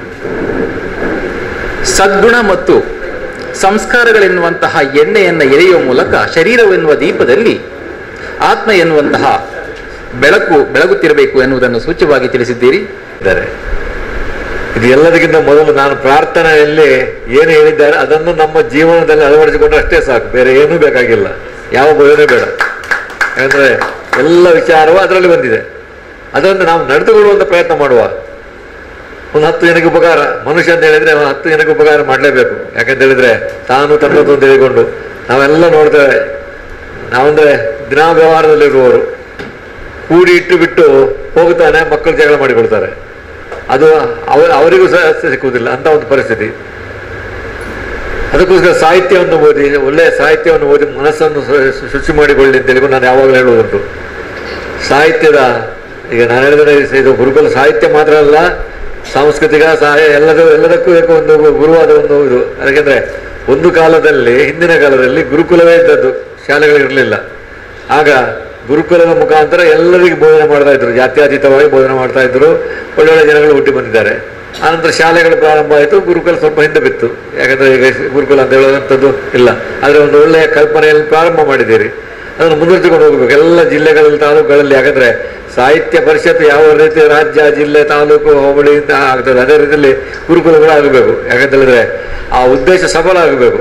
ಸದ್ಗುಣ ಮತ್ತು ಸಂಸ್ಕಾರಗಳೆನ್ನುವಂತಹ ಎಣ್ಣೆಯನ್ನು ಎರೆಯುವ ಮೂಲಕ ಶರೀರವೆನ್ನುವ ದೀಪದಲ್ಲಿ ಆತ್ಮ ಎನ್ನುವಂತಹ ಬೆಳಕು ಬೆಳಗುತ್ತಿರಬೇಕು ಎನ್ನುವುದನ್ನು ಸೂಚ್ಯವಾಗಿ ತಿಳಿಸಿದ್ದೀರಿ ಇದ್ದಾರೆ ಇದು ಎಲ್ಲದಕ್ಕಿಂತ ಮೊದಲು ನಾನು ಪ್ರಾರ್ಥನೆಯಲ್ಲಿ ಏನು ಹೇಳಿದ್ದಾರೆ ಅದನ್ನು ನಮ್ಮ ಜೀವನದಲ್ಲಿ ಅಳವಡಿಸಿಕೊಂಡ್ರೆ ಅಷ್ಟೇ ಸಾಕು ಬೇರೆ ಏನೂ ಬೇಕಾಗಿಲ್ಲ ಯಾವ ಭಯವೇ ಬೇಡ ಯಾಕಂದ್ರೆ ಎಲ್ಲ ವಿಚಾರವೂ ಅದರಲ್ಲಿ ಬಂದಿದೆ ಅದನ್ನು ನಾವು ನಡೆದುಕೊಳ್ಳುವಂಥ ಪ್ರಯತ್ನ ಮಾಡುವ ಒಂದು ಹತ್ತು ಜನಕ್ಕೆ ಉಪಕಾರ ಮನುಷ್ಯ ಅಂತ ಹೇಳಿದ್ರೆ ಅವನು ಹತ್ತು ಜನಕ್ಕೆ ಉಪಕಾರ ಮಾಡಲೇಬೇಕು ಯಾಕಂತ ಹೇಳಿದ್ರೆ ತಾನು ತನ್ನದು ಅಂತ ಹೇಳಿಕೊಂಡು ನಾವೆಲ್ಲ ನೋಡ್ತೇವೆ ನಾವಂದ್ರೆ ದಿನಾ ವ್ಯವಹಾರದಲ್ಲಿರುವವರು ಕೂಡಿ ಇಟ್ಟು ಬಿಟ್ಟು ಹೋಗುತ್ತಾನೆ ಮಕ್ಕಳು ಜಗಳ ಮಾಡಿಕೊಳ್ತಾರೆ ಅದು ಅವ ಅವರಿಗೂ ಸಹ ಸಿಕ್ಕುವುದಿಲ್ಲ ಅಂತ ಒಂದು ಪರಿಸ್ಥಿತಿ ಅದಕ್ಕೋಸ್ಕರ ಸಾಹಿತ್ಯವನ್ನು ಓದಿ ಒಳ್ಳೆಯ ಸಾಹಿತ್ಯವನ್ನು ಓದಿ ಮನಸ್ಸನ್ನು ಶು- ಶುಚಿ ಮಾಡಿಕೊಳ್ಳಿ ಅಂತ ಹೇಳಿಕೊಂಡು ನಾನು ಯಾವಾಗಲೂ ಹೇಳುವುದುಂಟು ಸಾಹಿತ್ಯದ ಈಗ ನಾನು ಹೇಳಿದ್ರೆ ಇದು ಗುರುಕುಲ ಸಾಹಿತ್ಯ ಮಾತ್ರ ಅಲ್ಲ ಸಾಂಸ್ಕೃತಿಕ ಸಹಾಯ ಎಲ್ಲದೂ ಎಲ್ಲದಕ್ಕೂ ಬೇಕು ಒಂದು ಗುರುವಾದ ಒಂದು ಇದು ಯಾಕೆಂದ್ರೆ ಒಂದು ಕಾಲದಲ್ಲಿ ಹಿಂದಿನ ಕಾಲದಲ್ಲಿ ಗುರುಕುಲವೇ ಇದ್ದದ್ದು ಶಾಲೆಗಳಿರಲಿಲ್ಲ ಆಗ ಗುರುಕುಲದ ಮುಖಾಂತರ ಎಲ್ಲರಿಗೂ ಬೋಧನೆ ಮಾಡ್ತಾ ಇದ್ರು ಜಾತ್ಯತೀತವಾಗಿ ಬೋಧನೆ ಮಾಡ್ತಾ ಇದ್ರು ಒಳ್ಳೊಳ್ಳೆ ಜನಗಳು ಹುಟ್ಟಿ ಬಂದಿದ್ದಾರೆ ಆನಂತರ ಶಾಲೆಗಳು ಪ್ರಾರಂಭ ಆಯಿತು ಗುರುಕುಲ ಸ್ವಲ್ಪ ಹಿಂದೆ ಬಿತ್ತು ಯಾಕಂದ್ರೆ ಈಗ ಗುರುಕುಲ ಅಂತ ಹೇಳುವಂಥದ್ದು ಇಲ್ಲ ಆದರೆ ಒಂದು ಒಳ್ಳೆಯ ಕಲ್ಪನೆಯಲ್ಲಿ ಪ್ರಾರಂಭ ಮಾಡಿದ್ದೀರಿ ಅದನ್ನು ಮುಂದುವರಿಸಿಕೊಂಡು ಹೋಗಬೇಕು ಎಲ್ಲ ಜಿಲ್ಲೆಗಳಲ್ಲಿ ತಾಲೂಕುಗಳಲ್ಲಿ ಯಾಕಂದ್ರೆ ಸಾಹಿತ್ಯ ಪರಿಷತ್ ಯಾವ ರೀತಿ ರಾಜ್ಯ ಜಿಲ್ಲೆ ತಾಲೂಕು ಹೋಬಳಿಯಿಂದ ಆಗ್ತದೆ ಅದೇ ರೀತಿಯಲ್ಲಿ ಗುರುಕುಲಗಳು ಆಗಬೇಕು ಯಾಕಂತ ಹೇಳಿದ್ರೆ ಆ ಉದ್ದೇಶ ಸಫಲ ಆಗಬೇಕು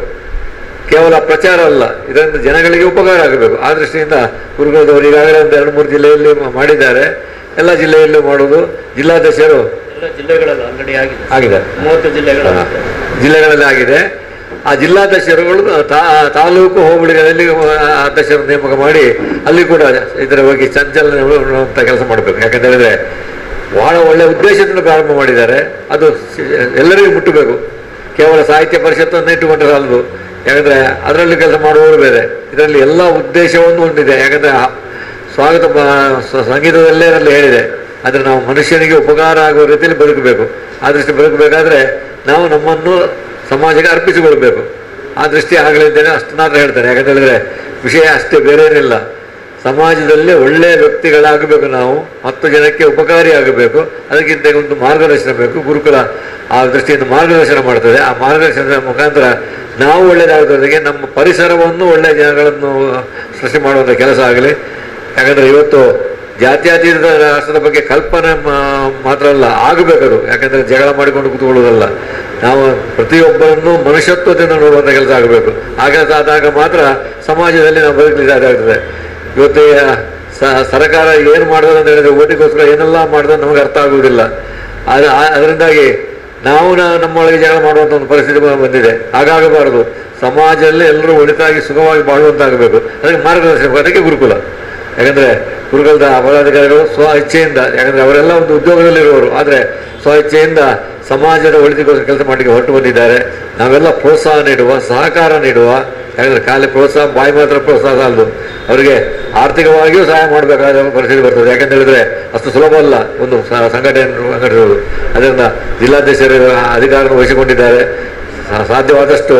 ಕೇವಲ ಪ್ರಚಾರ ಅಲ್ಲ ಇದರಿಂದ ಜನಗಳಿಗೆ ಉಪಕಾರ ಆಗಬೇಕು ಆ ದೃಷ್ಟಿಯಿಂದ ಗುರುಗಳದವರು ಈಗಾಗಲೇ ಒಂದು ಎರಡು ಮೂರು ಜಿಲ್ಲೆಯಲ್ಲಿ ಮ- ಮಾಡಿದ್ದಾರೆ ಎಲ್ಲ ಜಿಲ್ಲೆಯಲ್ಲೂ ಮಾಡುವುದು ಜಿಲ್ಲಾಧ್ಯಕ್ಷರು ಎಲ್ಲ ಜಿಲ್ಲೆಗಳಲ್ಲಿ ಆಲ್ರೆಡಿ ಆಗಿದೆ ಆಗಿದೆ ಮೂವತ್ತು ಜಿಲ್ಲೆಗಳು ಹಾ. ಜಿಲ್ಲೆಗಳಲ್ಲಿ ಆಗಿದೆ ಆ ಜಿಲ್ಲಾಧ್ಯಕ್ಷರುಗಳು ತಾ- ತಾಲೂಕು ಹೋಬಳಿಗಳಲ್ಲಿ ಆ, ಅಧ್ಯಕ್ಷರ ನೇಮಕ ಮಾಡಿ ಅಲ್ಲಿ ಕೂಡ ಇದರ ಬಗ್ಗೆ ಸಂಚಲನ ಅಂತ ಕೆಲಸ ಮಾಡಬೇಕು ಯಾಕಂತ ಹೇಳಿದ್ರೆ ಬಹಳ ಒಳ್ಳೆಯ ಉದ್ದೇಶದಿಂದ ಪ್ರಾರಂಭ ಮಾಡಿದ್ದಾರೆ ಅದು ಸಿ- ಎಲ್ಲರಿಗೂ ಮುಟ್ಟಬೇಕು ಕೇವಲ ಸಾಹಿತ್ಯ ಪರಿಷತ್ತನ್ನು ಇಟ್ಟುಕೊಂಡ್ರೆ ಸಾಲದು ಯಾಕಂದ್ರೆ ಅದರಲ್ಲಿ ಕೆಲಸ ಮಾಡುವವರು ಬೇರೆ ಇದರಲ್ಲಿ ಎಲ್ಲ ಉದ್ದೇಶವನ್ನು ಹೊಂದಿದೆ ಯಾಕಂದ್ರೆ ಆ ಸ್ವಾಗತ ಪ- ಸ- ಸಂಗೀತದಲ್ಲೇ ಅದರಲ್ಲಿ ಹೇಳಿದೆ ಆದರೆ ನಾವು ಮನುಷ್ಯನಿಗೆ ಉಪಕಾರ ಆಗುವ ರೀತಿಯಲ್ಲಿ ಬದುಕಬೇಕು ಆ ದೃಷ್ಟಿ ಬದುಕಬೇಕಾದ್ರೆ ನಾವು ನಮ್ಮನ್ನು ಸಮಾಜಕ್ಕೆ ಅರ್ಪಿಸಿಕೊಳ್ಬೇಕು ಆ ದೃಷ್ಟಿ ಆಗಲಿ ಅಂತೇಳಿ ಅಷ್ಟನ್ನಾದ್ರೂ ಹೇಳ್ತಾರೆ ಯಾಕಂತ ಹೇಳಿದ್ರೆ ವಿಷಯ ಅಷ್ಟೇ ಬೇರೆ ಏನಿಲ್ಲ ಸಮಾಜದಲ್ಲಿ ಒಳ್ಳೆಯ ವ್ಯಕ್ತಿಗಳಾಗಬೇಕು ನಾವು ಹತ್ತು ಜನಕ್ಕೆ ಉಪಕಾರಿ ಆಗಬೇಕು ಅದಕ್ಕಿಂತ ಒಂದು ಮಾರ್ಗದರ್ಶನ ಬೇಕು ಗುರುಕುಲ ಆ ದೃಷ್ಟಿಯಿಂದ ಮಾರ್ಗದರ್ಶನ ಮಾಡ್ತದೆ ಆ ಮಾರ್ಗದರ್ಶನದ ಮುಖಾಂತರ ನಾವು ಒಳ್ಳೆಯದಾಗೋದಕ್ಕೆ ನಮ್ಮ ಪರಿಸರವನ್ನು ಒಳ್ಳೆಯ ಜನಗಳನ್ನು ಸೃಷ್ಟಿ ಮಾಡುವಂಥ ಕೆಲಸ ಆಗಲಿ ಯಾಕಂದ್ರೆ ಇವತ್ತು ಜಾತ್ಯತೀತ ರಾಷ್ಟ್ರದ ಬಗ್ಗೆ ಕಲ್ಪನೆ ಮಾ- ಮಾತ್ರ ಅಲ್ಲ ಆಗಬೇಕದು ಯಾಕಂದ್ರೆ ಜಗಳ ಮಾಡಿಕೊಂಡು ಕೂತ್ಕೊಳ್ಳೋದಲ್ಲ ನಾವು ಪ್ರತಿಯೊಬ್ಬರನ್ನು ಮನುಷ್ಯತ್ವದಿಂದ ನೋಡುವಂಥ ಕೆಲಸ ಆಗಬೇಕು ಆಗ ಆದಾಗ ಮಾತ್ರ ಸಮಾಜದಲ್ಲಿ ನಾವು ಬದುಕಲಿಕ್ಕೆ ಸಾಧ್ಯ ಆಗ್ತದೆ ಇವತ್ತು ಈ ಸ- ಸರ್ಕಾರ ಏನು ಮಾಡೋದು ಅಂತ ಹೇಳಿದ್ರೆ ಓಟಿಗೋಸ್ಕರ ಏನೆಲ್ಲ ಮಾಡೋದು ನಮಗೆ ಅರ್ಥ ಆಗುವುದಿಲ್ಲ ಆದ- ಆ- ಅದರಿಂದಾಗಿ ನಾವು ನ- ನಮ್ಮೊಳಗೆ ಜಗಳ ಮಾಡುವಂಥ ಒಂದು ಪರಿಸ್ಥಿತಿ ಬ- ಬಂದಿದೆ ಹಾಗಾಗಬಾರದು ಸಮಾಜದಲ್ಲಿ ಎಲ್ಲರೂ ಒಳಿತಾಗಿ ಸುಖವಾಗಿ ಬಾಳುವಂತಾಗಬೇಕು ಅದಕ್ಕೆ ಮಾರ್ಗದರ್ಶನ ಅದಕ್ಕೆ ಗುರುಕುಲ ಯಾಕಂದ್ರೆ ಗುರುಕುಲದ ಅಪರಾಧಿಕಾರಿಗಳು ಸ್ವ ಇಚ್ಛೆಯಿಂದ ಯಾಕಂದ್ರೆ ಅವರೆಲ್ಲ ಒಂದು ಉದ್ಯೋಗದಲ್ಲಿರುವವರು ಆದರೆ ಸ್ವ ಇಚ್ಛೆಯಿಂದ ಸಮಾಜದ ಒಳಿತಿಗೋಸ್ಕರ ಕೆಲಸ ಮಾಡಲಿಕ್ಕೆ ಹೊರಟು ಬಂದಿದ್ದಾರೆ ನಾವೆಲ್ಲ ಪ್ರೋತ್ಸಾಹ ನೀಡುವ ಸಹಕಾರ ನೀಡುವ ಯಾಕಂದ್ರೆ ಖಾಲಿ ಪ್ರೋತ್ಸಾಹ ಬಾಯಿ ಮಾತ್ರ ಪ್ರೋತ್ಸಾಹ ಸಾಲದು ಅವರಿಗೆ ಆರ್ಥಿಕವಾಗಿಯೂ ಸಹಾಯ ಮಾಡಬೇಕಾದ ಪರಿಸ್ಥಿತಿ ಬರ್ತದೆ ಯಾಕಂತ ಹೇಳಿದ್ರೆ ಅಷ್ಟು ಸುಲಭ ಅಲ್ಲ ಒಂದು ಸ- ಸಂಘಟನೆ ಸಂಘಟಿಸುವುದು ಅದರಿಂದ ಜಿಲ್ಲಾಧ್ಯಕ್ಷರು ಅಧಿಕಾರವನ್ನು ವಹಿಸಿಕೊಂಡಿದ್ದಾರೆ ಸಾ- ಸಾಧ್ಯವಾದಷ್ಟು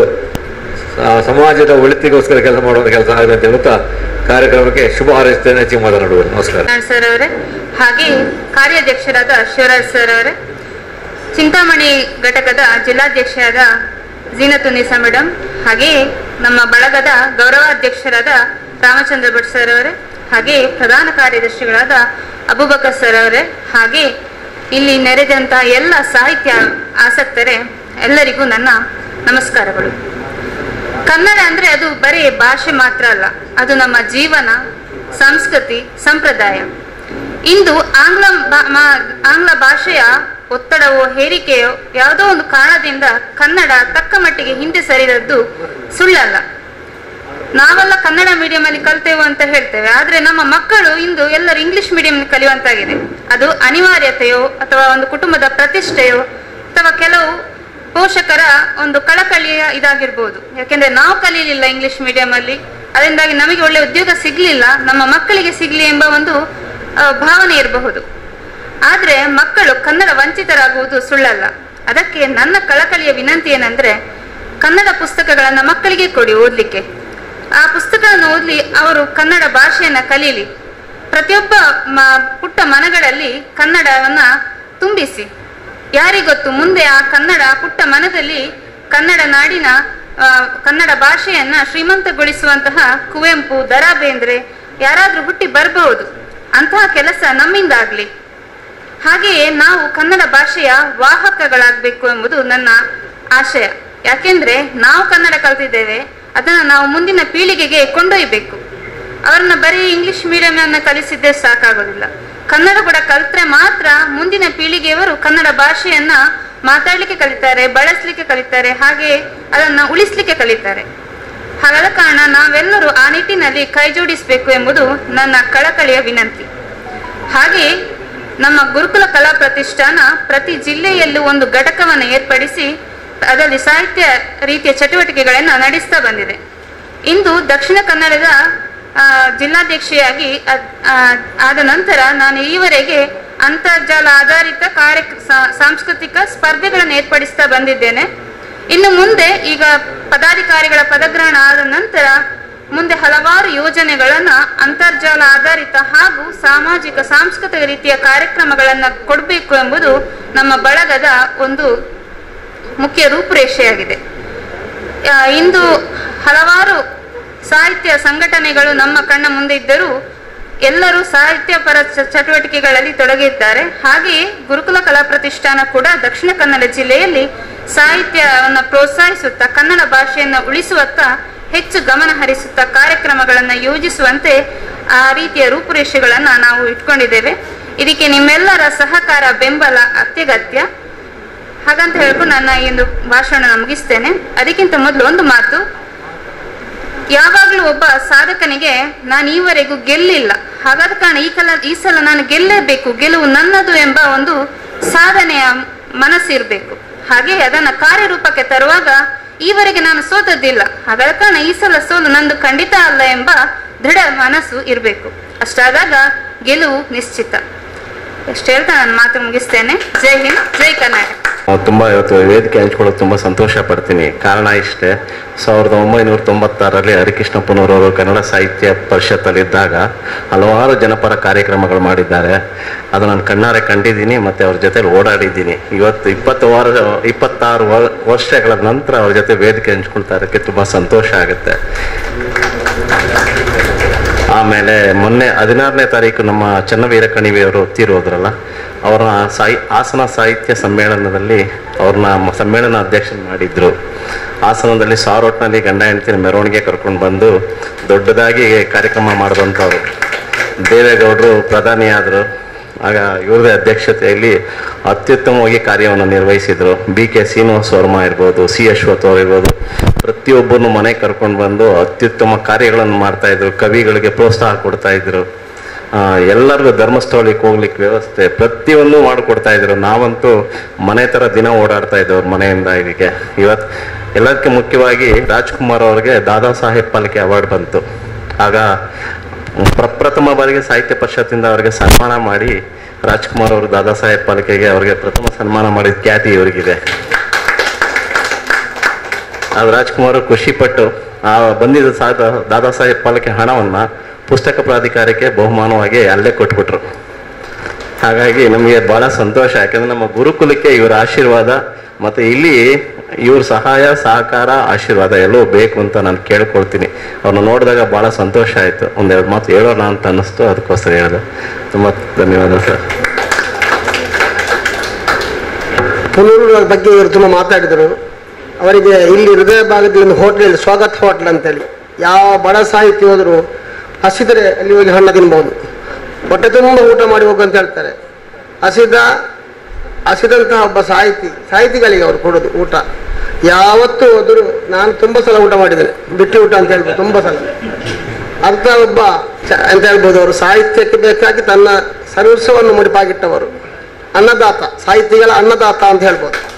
ಸ- ಸಮಾಜದ ಒಳಿತಿಗೋಸ್ಕರ ಕೆಲಸ ಮಾಡುವಂಥ ಕೆಲಸ ಆಗಲಿ ಅಂತ ಹೇಳುತ್ತಾ ಕಾರ್ಯಕ್ರಮಕ್ಕೆ ಶುಭ ಹಾರೈಸ್ತೇನೆ ಹೆಚ್ಚಿಗೆ ಮಾತನಾಡುವುದು ನಮಸ್ಕಾರ ನಾರಾಯಣ್ ಸರ್ ಅವರೇ ಹಾಗೆ ಕಾರ್ಯಾಧ್ಯಕ್ಷರಾದ ಶಿವರಾಜ್ ಸರ್ ಅವರೇ ಚಿಂತಾಮಣಿ ಘಟಕದ ಜಿಲ್ಲಾಧ್ಯಕ್ಷರಾದ ಜೀನತುನ್ನಿಸಾ ಮೇಡಮ್ ಹಾಗೆಯೇ ನಮ್ಮ ಬಳಗದ ಗೌರವಾಧ್ಯಕ್ಷರಾದ ರಾಮಚಂದ್ರ ಭಟ್ ಸರ್ ಅವರೇ ಹಾಗೆ ಪ್ರಧಾನ ಕಾರ್ಯದರ್ಶಿಗಳಾದ ಅಬುಬಕರ್ ಸರ್ ಅವರೇ ಹಾಗೆ ಇಲ್ಲಿ ನೆರೆದಂತಹ ಎಲ್ಲ ಸಾಹಿತ್ಯ ಆಸಕ್ತರೇ ಎಲ್ಲರಿಗೂ ನನ್ನ ನಮಸ್ಕಾರಗಳು ಕನ್ನಡ ಅಂದ್ರೆ ಅದು ಬರೀ ಭಾಷೆ ಮಾತ್ರ ಅಲ್ಲ ಅದು ನಮ್ಮ ಜೀವನ ಸಂಸ್ಕೃತಿ ಸಂಪ್ರದಾಯ ಇಂದು ಆಂಗ್ಲ ಭಾ- ಮಾ- ಆಂಗ್ಲ ಭಾಷೆಯ ಒತ್ತಡವೋ ಹೇರಿಕೆಯೋ ಯಾವುದೋ ಒಂದು ಕಾರಣದಿಂದ ಕನ್ನಡ ತಕ್ಕ ಮಟ್ಟಿಗೆ ಹಿಂದೆ ಸರಿದದ್ದು ಸುಳ್ಳಲ್ಲ ನಾವೆಲ್ಲ ಕನ್ನಡ ಮೀಡಿಯಂ ಅಲ್ಲಿ ಕಲ್ತೇವೆ ಅಂತ ಹೇಳ್ತೇವೆ ಆದ್ರೆ ನಮ್ಮ ಮಕ್ಕಳು ಇಂದು ಎಲ್ಲರೂ ಇಂಗ್ಲಿಷ್ ಮೀಡಿಯಂ ಕಲಿಯುವಂತಾಗಿದೆ ಅದು ಅನಿವಾರ್ಯತೆಯೋ ಅಥವಾ ಒಂದು ಕುಟುಂಬದ ಪ್ರತಿಷ್ಠೆಯೋ ಅಥವಾ ಕೆಲವು ಪೋಷಕರ ಒಂದು ಕಳಕಳಿಯ ಇದಾಗಿರ್ಬೋದು ಯಾಕೆಂದ್ರೆ ನಾವು ಕಲೀಲಿಲ್ಲ ಇಂಗ್ಲಿಷ್ ಮೀಡಿಯಂ ಅಲ್ಲಿ ಅದರಿಂದಾಗಿ ನಮಗೆ ಒಳ್ಳೆ ಉದ್ಯೋಗ ಸಿಗ್ಲಿಲ್ಲ ನಮ್ಮ ಮಕ್ಕಳಿಗೆ ಸಿಗ್ಲಿ ಎಂಬ ಒಂದು ಆ, ಭಾವನೆ ಇರಬಹುದು ಆದ್ರೆ ಮಕ್ಕಳು ಕನ್ನಡ ವಂಚಿತರಾಗುವುದು ಸುಳ್ಳಲ್ಲ ಅದಕ್ಕೆ ನನ್ನ ಕಳಕಳಿಯ ವಿನಂತಿ ಏನಂದ್ರೆ ಕನ್ನಡ ಪುಸ್ತಕಗಳನ್ನ ಮಕ್ಕಳಿಗೆ ಕೊಡಿ ಓದ್ಲಿಕ್ಕೆ ಆ ಪುಸ್ತಕಗಳನ್ನು ಓದ್ಲಿ ಅವರು ಕನ್ನಡ ಭಾಷೆಯನ್ನ ಕಲೀಲಿ ಪ್ರತಿಯೊಬ್ಬ ಮ- ಪುಟ್ಟ ಮನಗಳಲ್ಲಿ ಕನ್ನಡವನ್ನ ತುಂಬಿಸಿ ಯಾರಿಗೊತ್ತು ಮುಂದೆ ಆ ಕನ್ನಡ ಪುಟ್ಟ ಮನದಲ್ಲಿ ಕನ್ನಡ ನಾಡಿನ ಆ, ಕನ್ನಡ ಭಾಷೆಯನ್ನ ಶ್ರೀಮಂತಗೊಳಿಸುವಂತಹ ಕುವೆಂಪು ದರಾ ಬೇಂದ್ರೆ ಯಾರಾದ್ರೂ ಹುಟ್ಟಿ ಬರಬಹುದು ಅಂತಹ ಕೆಲಸ ನಮ್ಮಿಂದ ಆಗ್ಲಿ ಹಾಗೆಯೇ ನಾವು ಕನ್ನಡ ಭಾಷೆಯ ವಾಹಕಗಳಾಗಬೇಕು ಎಂಬುದು ನನ್ನ ಆಶಯ ಯಾಕೆಂದ್ರೆ ನಾವು ಕನ್ನಡ ಕಲ್ತಿದ್ದೇವೆ ಅದನ್ನ ನಾವು ಮುಂದಿನ ಪೀಳಿಗೆಗೆ ಕೊಂಡೊಯ್ಬೇಕು ಅವರನ್ನ ಬರೀ ಇಂಗ್ಲಿಷ್ ಮೀಡಿಯಂ ಅನ್ನ ಕಲಿಸಿದ್ದೇ ಸಾಕಾಗೋದಿಲ್ಲ ಕನ್ನಡ ಕೂಡ ಕಲ್ತ್ರೆ ಮಾತ್ರ ಮುಂದಿನ ಪೀಳಿಗೆಯವರು ಕನ್ನಡ ಭಾಷೆಯನ್ನ ಮಾತಾಡ್ಲಿಕ್ಕೆ ಕಲಿತಾರೆ ಬಳಸ್ಲಿಕ್ಕೆ ಕಲಿತಾರೆ ಹಾಗೆ ಅದನ್ನ ಉಳಿಸ್ಲಿಕ್ಕೆ ಕಲಿತಾರೆ ಹಾಗಾದ ಕಾರಣ ನಾವೆಲ್ಲರೂ ಆ ನಿಟ್ಟಿನಲ್ಲಿ ಕೈ ಜೋಡಿಸಬೇಕು ಎಂಬುದು ನನ್ನ ಕಳಕಳಿಯ ವಿನಂತಿ ಹಾಗೆಯೇ ನಮ್ಮ ಗುರುಕುಲ ಕಲಾ ಪ್ರತಿಷ್ಠಾನ ಪ್ರತಿ ಜಿಲ್ಲೆಯಲ್ಲೂ ಒಂದು ಘಟಕವನ್ನು ಏರ್ಪಡಿಸಿ ಅದರಲ್ಲಿ ಸಾಹಿತ್ಯ ರೀತಿಯ ಚಟುವಟಿಕೆಗಳನ್ನು ನಡೆಸ್ತಾ ಬಂದಿದೆ ಇಂದು ದಕ್ಷಿಣ ಕನ್ನಡದ ಆ, ಜಿಲ್ಲಾಧ್ಯಕ್ಷೆಯಾಗಿ ಅದ್- ಆ, ಆದ ನಂತರ ನಾನು ಈವರೆಗೆ ಅಂತರ್ಜಾಲ ಆಧಾರಿತ ಕಾರ್ಯ ಸಾ- ಸಾಂಸ್ಕೃತಿಕ ಸ್ಪರ್ಧೆಗಳನ್ನು ಏರ್ಪಡಿಸ್ತಾ ಬಂದಿದ್ದೇನೆ ಇನ್ನು ಮುಂದೆ ಈಗ ಪದಾಧಿಕಾರಿಗಳ ಪದಗ್ರಹಣ ಆದ ನಂತರ ಮುಂದೆ ಹಲವಾರು ಯೋಜನೆಗಳನ್ನ ಅಂತರ್ಜಾಲ ಆಧಾರಿತ ಹಾಗೂ ಸಾಮಾಜಿಕ ಸಾಂಸ್ಕೃತಿಕ ರೀತಿಯ ಕಾರ್ಯಕ್ರಮಗಳನ್ನ ಕೊಡಬೇಕು ಎಂಬುದು ನಮ್ಮ ಬಳಗದ ಒಂದು ಮುಖ್ಯ ರೂಪುರೇಷೆಯಾಗಿದೆ ಆ, ಇಂದು ಹಲವಾರು ಸಾಹಿತ್ಯ ಸಂಘಟನೆಗಳು ನಮ್ಮ ಕಣ್ಣ ಮುಂದೆ ಇದ್ದರೂ ಎಲ್ಲರೂ ಸಾಹಿತ್ಯ ಪರ ಚ- ಚಟುವಟಿಕೆಗಳಲ್ಲಿ ತೊಡಗಿದ್ದಾರೆ ಹಾಗೆಯೇ ಗುರುಕುಲ ಕಲಾ ಪ್ರತಿಷ್ಠಾನ ಕೂಡ ದಕ್ಷಿಣ ಕನ್ನಡ ಜಿಲ್ಲೆಯಲ್ಲಿ ಸಾಹಿತ್ಯವನ್ನು ಪ್ರೋತ್ಸಾಹಿಸುತ್ತಾ ಕನ್ನಡ ಭಾಷೆಯನ್ನು ಉಳಿಸುವತ್ತ ಹೆಚ್ಚು ಗಮನ ಹರಿಸುತ್ತಾ ಕಾರ್ಯಕ್ರಮಗಳನ್ನು ಯೋಜಿಸುವಂತೆ ಆ ರೀತಿಯ ರೂಪುರೇಷೆಗಳನ್ನ ನಾವು ಇಟ್ಕೊಂಡಿದ್ದೇವೆ ಇದಕ್ಕೆ ನಿಮ್ಮೆಲ್ಲರ ಸಹಕಾರ ಬೆಂಬಲ ಅತ್ಯಗತ್ಯ ಹಾಗಂತ ಹೇಳ್ಕೊಂಡು ನನ್ನ ಈ ಒಂದು ಭಾಷಣ ಮುಗಿಸ್ತೇನೆ ಅದಕ್ಕಿಂತ ಮೊದಲು ಒಂದು ಮಾತು ಯಾವಾಗಲೂ ಒಬ್ಬ ಸಾಧಕನಿಗೆ ನಾನು ಈವರೆಗೂ ಗೆಲ್ಲಿಲ್ಲ ಹಾಗಾದ ಕಾರಣ ಈ ಕಲ ಈ ಸಲ ನಾನು ಗೆಲ್ಲೇಬೇಕು ಗೆಲುವು ನನ್ನದು ಎಂಬ ಒಂದು ಸಾಧನೆಯ ಮನಸ್ಸಿರ್ಬೇಕು ಹಾಗೆ ಅದನ್ನ ಕಾರ್ಯರೂಪಕ್ಕೆ ತರುವಾಗ ಈವರೆಗೆ ನಾನು ಸೋತದ್ದಿಲ್ಲ ಹಾಗಾದ ಕಾರಣ ಈ ಸಲ ಸೋಲು ನಂದು ಖಂಡಿತ ಅಲ್ಲ ಎಂಬ ದೃಢ ಮನಸ್ಸು ಇರಬೇಕು ಅಷ್ಟಾದಾಗ ಗೆಲುವು ನಿಶ್ಚಿತ ಎಷ್ಟು ಹೇಳ್ತಾ ನಾನು ಮಾತು ಮುಗಿಸ್ತೇನೆ ಜೈ ಹಿಂದ್ ಜೈ ಕರ್ನಾಟಕ ನಾವು ತುಂಬ ಇವತ್ತು ವೇದಿಕೆ ಹಂಚ್ಕೊಳ್ಳೋಕೆ ತುಂಬ ಸಂತೋಷ ಪಡ್ತೀನಿ ಕಾರಣ ಇಷ್ಟೇ ಸಾವಿರದ ಒಂಬೈನೂರ ತೊಂಬತ್ತಾರರಲ್ಲಿ ಹರಿಕೃಷ್ಣಪ್ಪನವರವರು ಕನ್ನಡ ಸಾಹಿತ್ಯ ಪರಿಷತ್ತಲ್ಲಿದ್ದಾಗ ಹಲವಾರು ಜನಪರ ಕಾರ್ಯಕ್ರಮಗಳು ಮಾಡಿದ್ದಾರೆ ಅದು ನಾನು ಕಣ್ಣಾರೆ ಕಂಡಿದ್ದೀನಿ ಮತ್ತು ಅವ್ರ ಜೊತೆ ಓಡಾಡಿದ್ದೀನಿ ಇವತ್ತು ಇಪ್ಪತ್ತು ವಾರ ಇಪ್ಪತ್ತಾರು ವರ್- ವರ್ಷಗಳ ನಂತರ ಅವ್ರ ಜೊತೆ ವೇದಿಕೆ ಹಂಚ್ಕೊಳ್ತಾ ಇರೋಕ್ಕೆ ತುಂಬ ಸಂತೋಷ ಆಗುತ್ತೆ ಆಮೇಲೆ ಮೊನ್ನೆ ಹದಿನಾರನೇ ತಾರೀಕು ನಮ್ಮ ಚನ್ನವೀರ ಕಣಿವೆಯವರು ತೀರೋದ್ರಲ್ಲ ಅವರ ಸಾಹಿ ಹಾಸನ ಸಾಹಿತ್ಯ ಸಮ್ಮೇಳನದಲ್ಲಿ ಅವ್ರನ್ನ ಮ- ಸಮ್ಮೇಳನ ಅಧ್ಯಕ್ಷ ಮಾಡಿದ್ರು ಹಾಸನದಲ್ಲಿ ಸಾರೋಟ್ನಲ್ಲಿ ಗಂಡ ಹೆಂಡತಿನ ಮೆರವಣಿಗೆ ಕರ್ಕೊಂಡು ಬಂದು ದೊಡ್ಡದಾಗಿ ಕಾರ್ಯಕ್ರಮ ಮಾಡಿದಂಥವ್ರು ದೇವೇಗೌಡರು ಪ್ರಧಾನಿಯಾದರು ಆಗ ಇವ್ರದೇ ಅಧ್ಯಕ್ಷತೆಯಲ್ಲಿ ಅತ್ಯುತ್ತಮವಾಗಿ ಕಾರ್ಯವನ್ನು ನಿರ್ವಹಿಸಿದ್ರು ಬಿ ಕೆ ಶ್ರೀನಿವಾಸ್ ವರ್ಮ ಇರ್ಬೋದು ಸಿ ಅಶ್ವಥ್ ಅವ್ರು ಇರ್ಬೋದು ಪ್ರತಿಯೊಬ್ಬರನ್ನು ಮನೆಗೆ ಕರ್ಕೊಂಡು ಬಂದು ಅತ್ಯುತ್ತಮ ಕಾರ್ಯಗಳನ್ನು ಮಾಡ್ತಾ ಇದ್ರು ಕವಿಗಳಿಗೆ ಪ್ರೋತ್ಸಾಹ ಕೊಡ್ತಾ ಇದ್ರು ಆ, ಎಲ್ಲರಿಗೂ ಧರ್ಮಸ್ಥಳಕ್ಕೆ ಹೋಗ್ಲಿಕ್ಕೆ ವ್ಯವಸ್ಥೆ ಪ್ರತಿಯೊಂದು ಮಾಡಿಕೊಡ್ತಾ ಇದ್ರು ನಾವಂತೂ ಮನೆ ಥರ ದಿನ ಓಡಾಡ್ತಾ ಇದ್ದವ್ರು ಮನೆಯಿಂದ ಇದಕ್ಕೆ ಇವತ್ತು ಎಲ್ಲದಕ್ಕೆ ಮುಖ್ಯವಾಗಿ ರಾಜ್ಕುಮಾರ್ ಅವ್ರಿಗೆ ದಾದಾ ಸಾಹೇಬ್ ಪಾಲಿಕೆ ಅವಾರ್ಡ್ ಬಂತು ಆಗ ಪ್ರಪ್ರಥಮ ಬಾರಿಗೆ ಸಾಹಿತ್ಯ ಪರಿಷತ್ತಿಂದ ಅವರಿಗೆ ಸನ್ಮಾನ ಮಾಡಿ ರಾಜ್ಕುಮಾರ್ ಅವರು ದಾದಾ ಸಾಹೇಬ್ ಪಾಲಿಕೆಗೆ ಅವರಿಗೆ ಪ್ರಥಮ ಸನ್ಮಾನ ಮಾಡಿದ ಖ್ಯಾತಿ ಇವರಿಗಿದೆ ಅದು ರಾಜ್ಕುಮಾರ್ ಖುಷಿಪಟ್ಟು ಆ ಬಂದಿದ್ದ ಸಾ ದಾದಾ ಸಾಹೇಬ್ ಪಾಲಿಕೆ ಹಣವನ್ನ ಪುಸ್ತಕ ಪ್ರಾಧಿಕಾರಕ್ಕೆ ಬಹುಮಾನವಾಗಿ ಅಲ್ಲೇ ಕೊಟ್ಬಿಟ್ರು ಹಾಗಾಗಿ ನಮಗೆ ಬಹಳ ಸಂತೋಷ ಯಾಕಂದ್ರೆ ನಮ್ಮ ಗುರುಕುಲಕ್ಕೆ ಇವರ ಆಶೀರ್ವಾದ ಮತ್ತೆ ಇಲ್ಲಿ ಇವ್ರ ಸಹಾಯ ಸಹಕಾರ ಆಶೀರ್ವಾದ ಎಲ್ಲವೂ ಬೇಕು ಅಂತ ನಾನು ಕೇಳ್ಕೊಳ್ತೀನಿ ಅವ್ರನ್ನ ನೋಡಿದಾಗ ಬಹಳ ಸಂತೋಷ ಆಯ್ತು ಒಂದೆರಡು ಮಾತು ಹೇಳೋಣ ಅಂತ ಅನ್ನಿಸ್ತು ಅದಕ್ಕೋಸ್ಕರ ಹೇಳಿದೆ ತುಂಬಾ ಧನ್ಯವಾದ ಸರ್ ಪುನೂರು ಬಗ್ಗೆ ಇವರು ತುಂಬ ಮಾತಾಡಿದರು ಅವರಿಗೆ ಇಲ್ಲಿ ಹೃದಯ ಭಾಗದಲ್ಲಿ ಒಂದು ಹೋಟ್ಲ್ ಸ್ವಾಗತ್ ಹೋಟ್ಲ್ ಅಂತೇಳಿ ಯಾವ ಬಡ ಸಾಹಿತಿ ಹೋದ್ರು ಹಸಿದರೆ ಅಲ್ಲಿ ಹೋಗಿ ಹಣ್ಣು ತಿನ್ಬೋದು ಹೊಟ್ಟೆ ತುಂಬ ಊಟ ಮಾಡಿ ಹೋಗು ಅಂತ ಹೇಳ್ತಾರೆ ಹಸಿದ ಹಸಿದಂತಹ ಒಬ್ಬ ಸಾಹಿತಿ ಸಾಹಿತಿಗಳಿಗೆ ಅವರು ಕೊಡೋದು ಊಟ ಯಾವತ್ತೂ ಹೋದ್ರು ನಾನು ತುಂಬ ಸಲ ಊಟ ಮಾಡಿದ್ದೇನೆ ಬಿಟ್ಟಿ ಊಟ ಅಂತ ಹೇಳ್ಬೋದು ತುಂಬ ಸಲ ಅಂತ ಒಬ್ಬ ಚ- ಅಂತ ಹೇಳ್ಬೋದು ಅವರು ಸಾಹಿತ್ಯಕ್ಕೆ ಬೇಕಾಗಿ ತನ್ನ ಸರ್ವಸ್ವವನ್ನು ಮುಡಿಪಾಗಿಟ್ಟವರು ಅನ್ನದಾತ ಸಾಹಿತಿಗಳ ಅನ್ನದಾತ ಅಂತ ಹೇಳ್ಬೋದು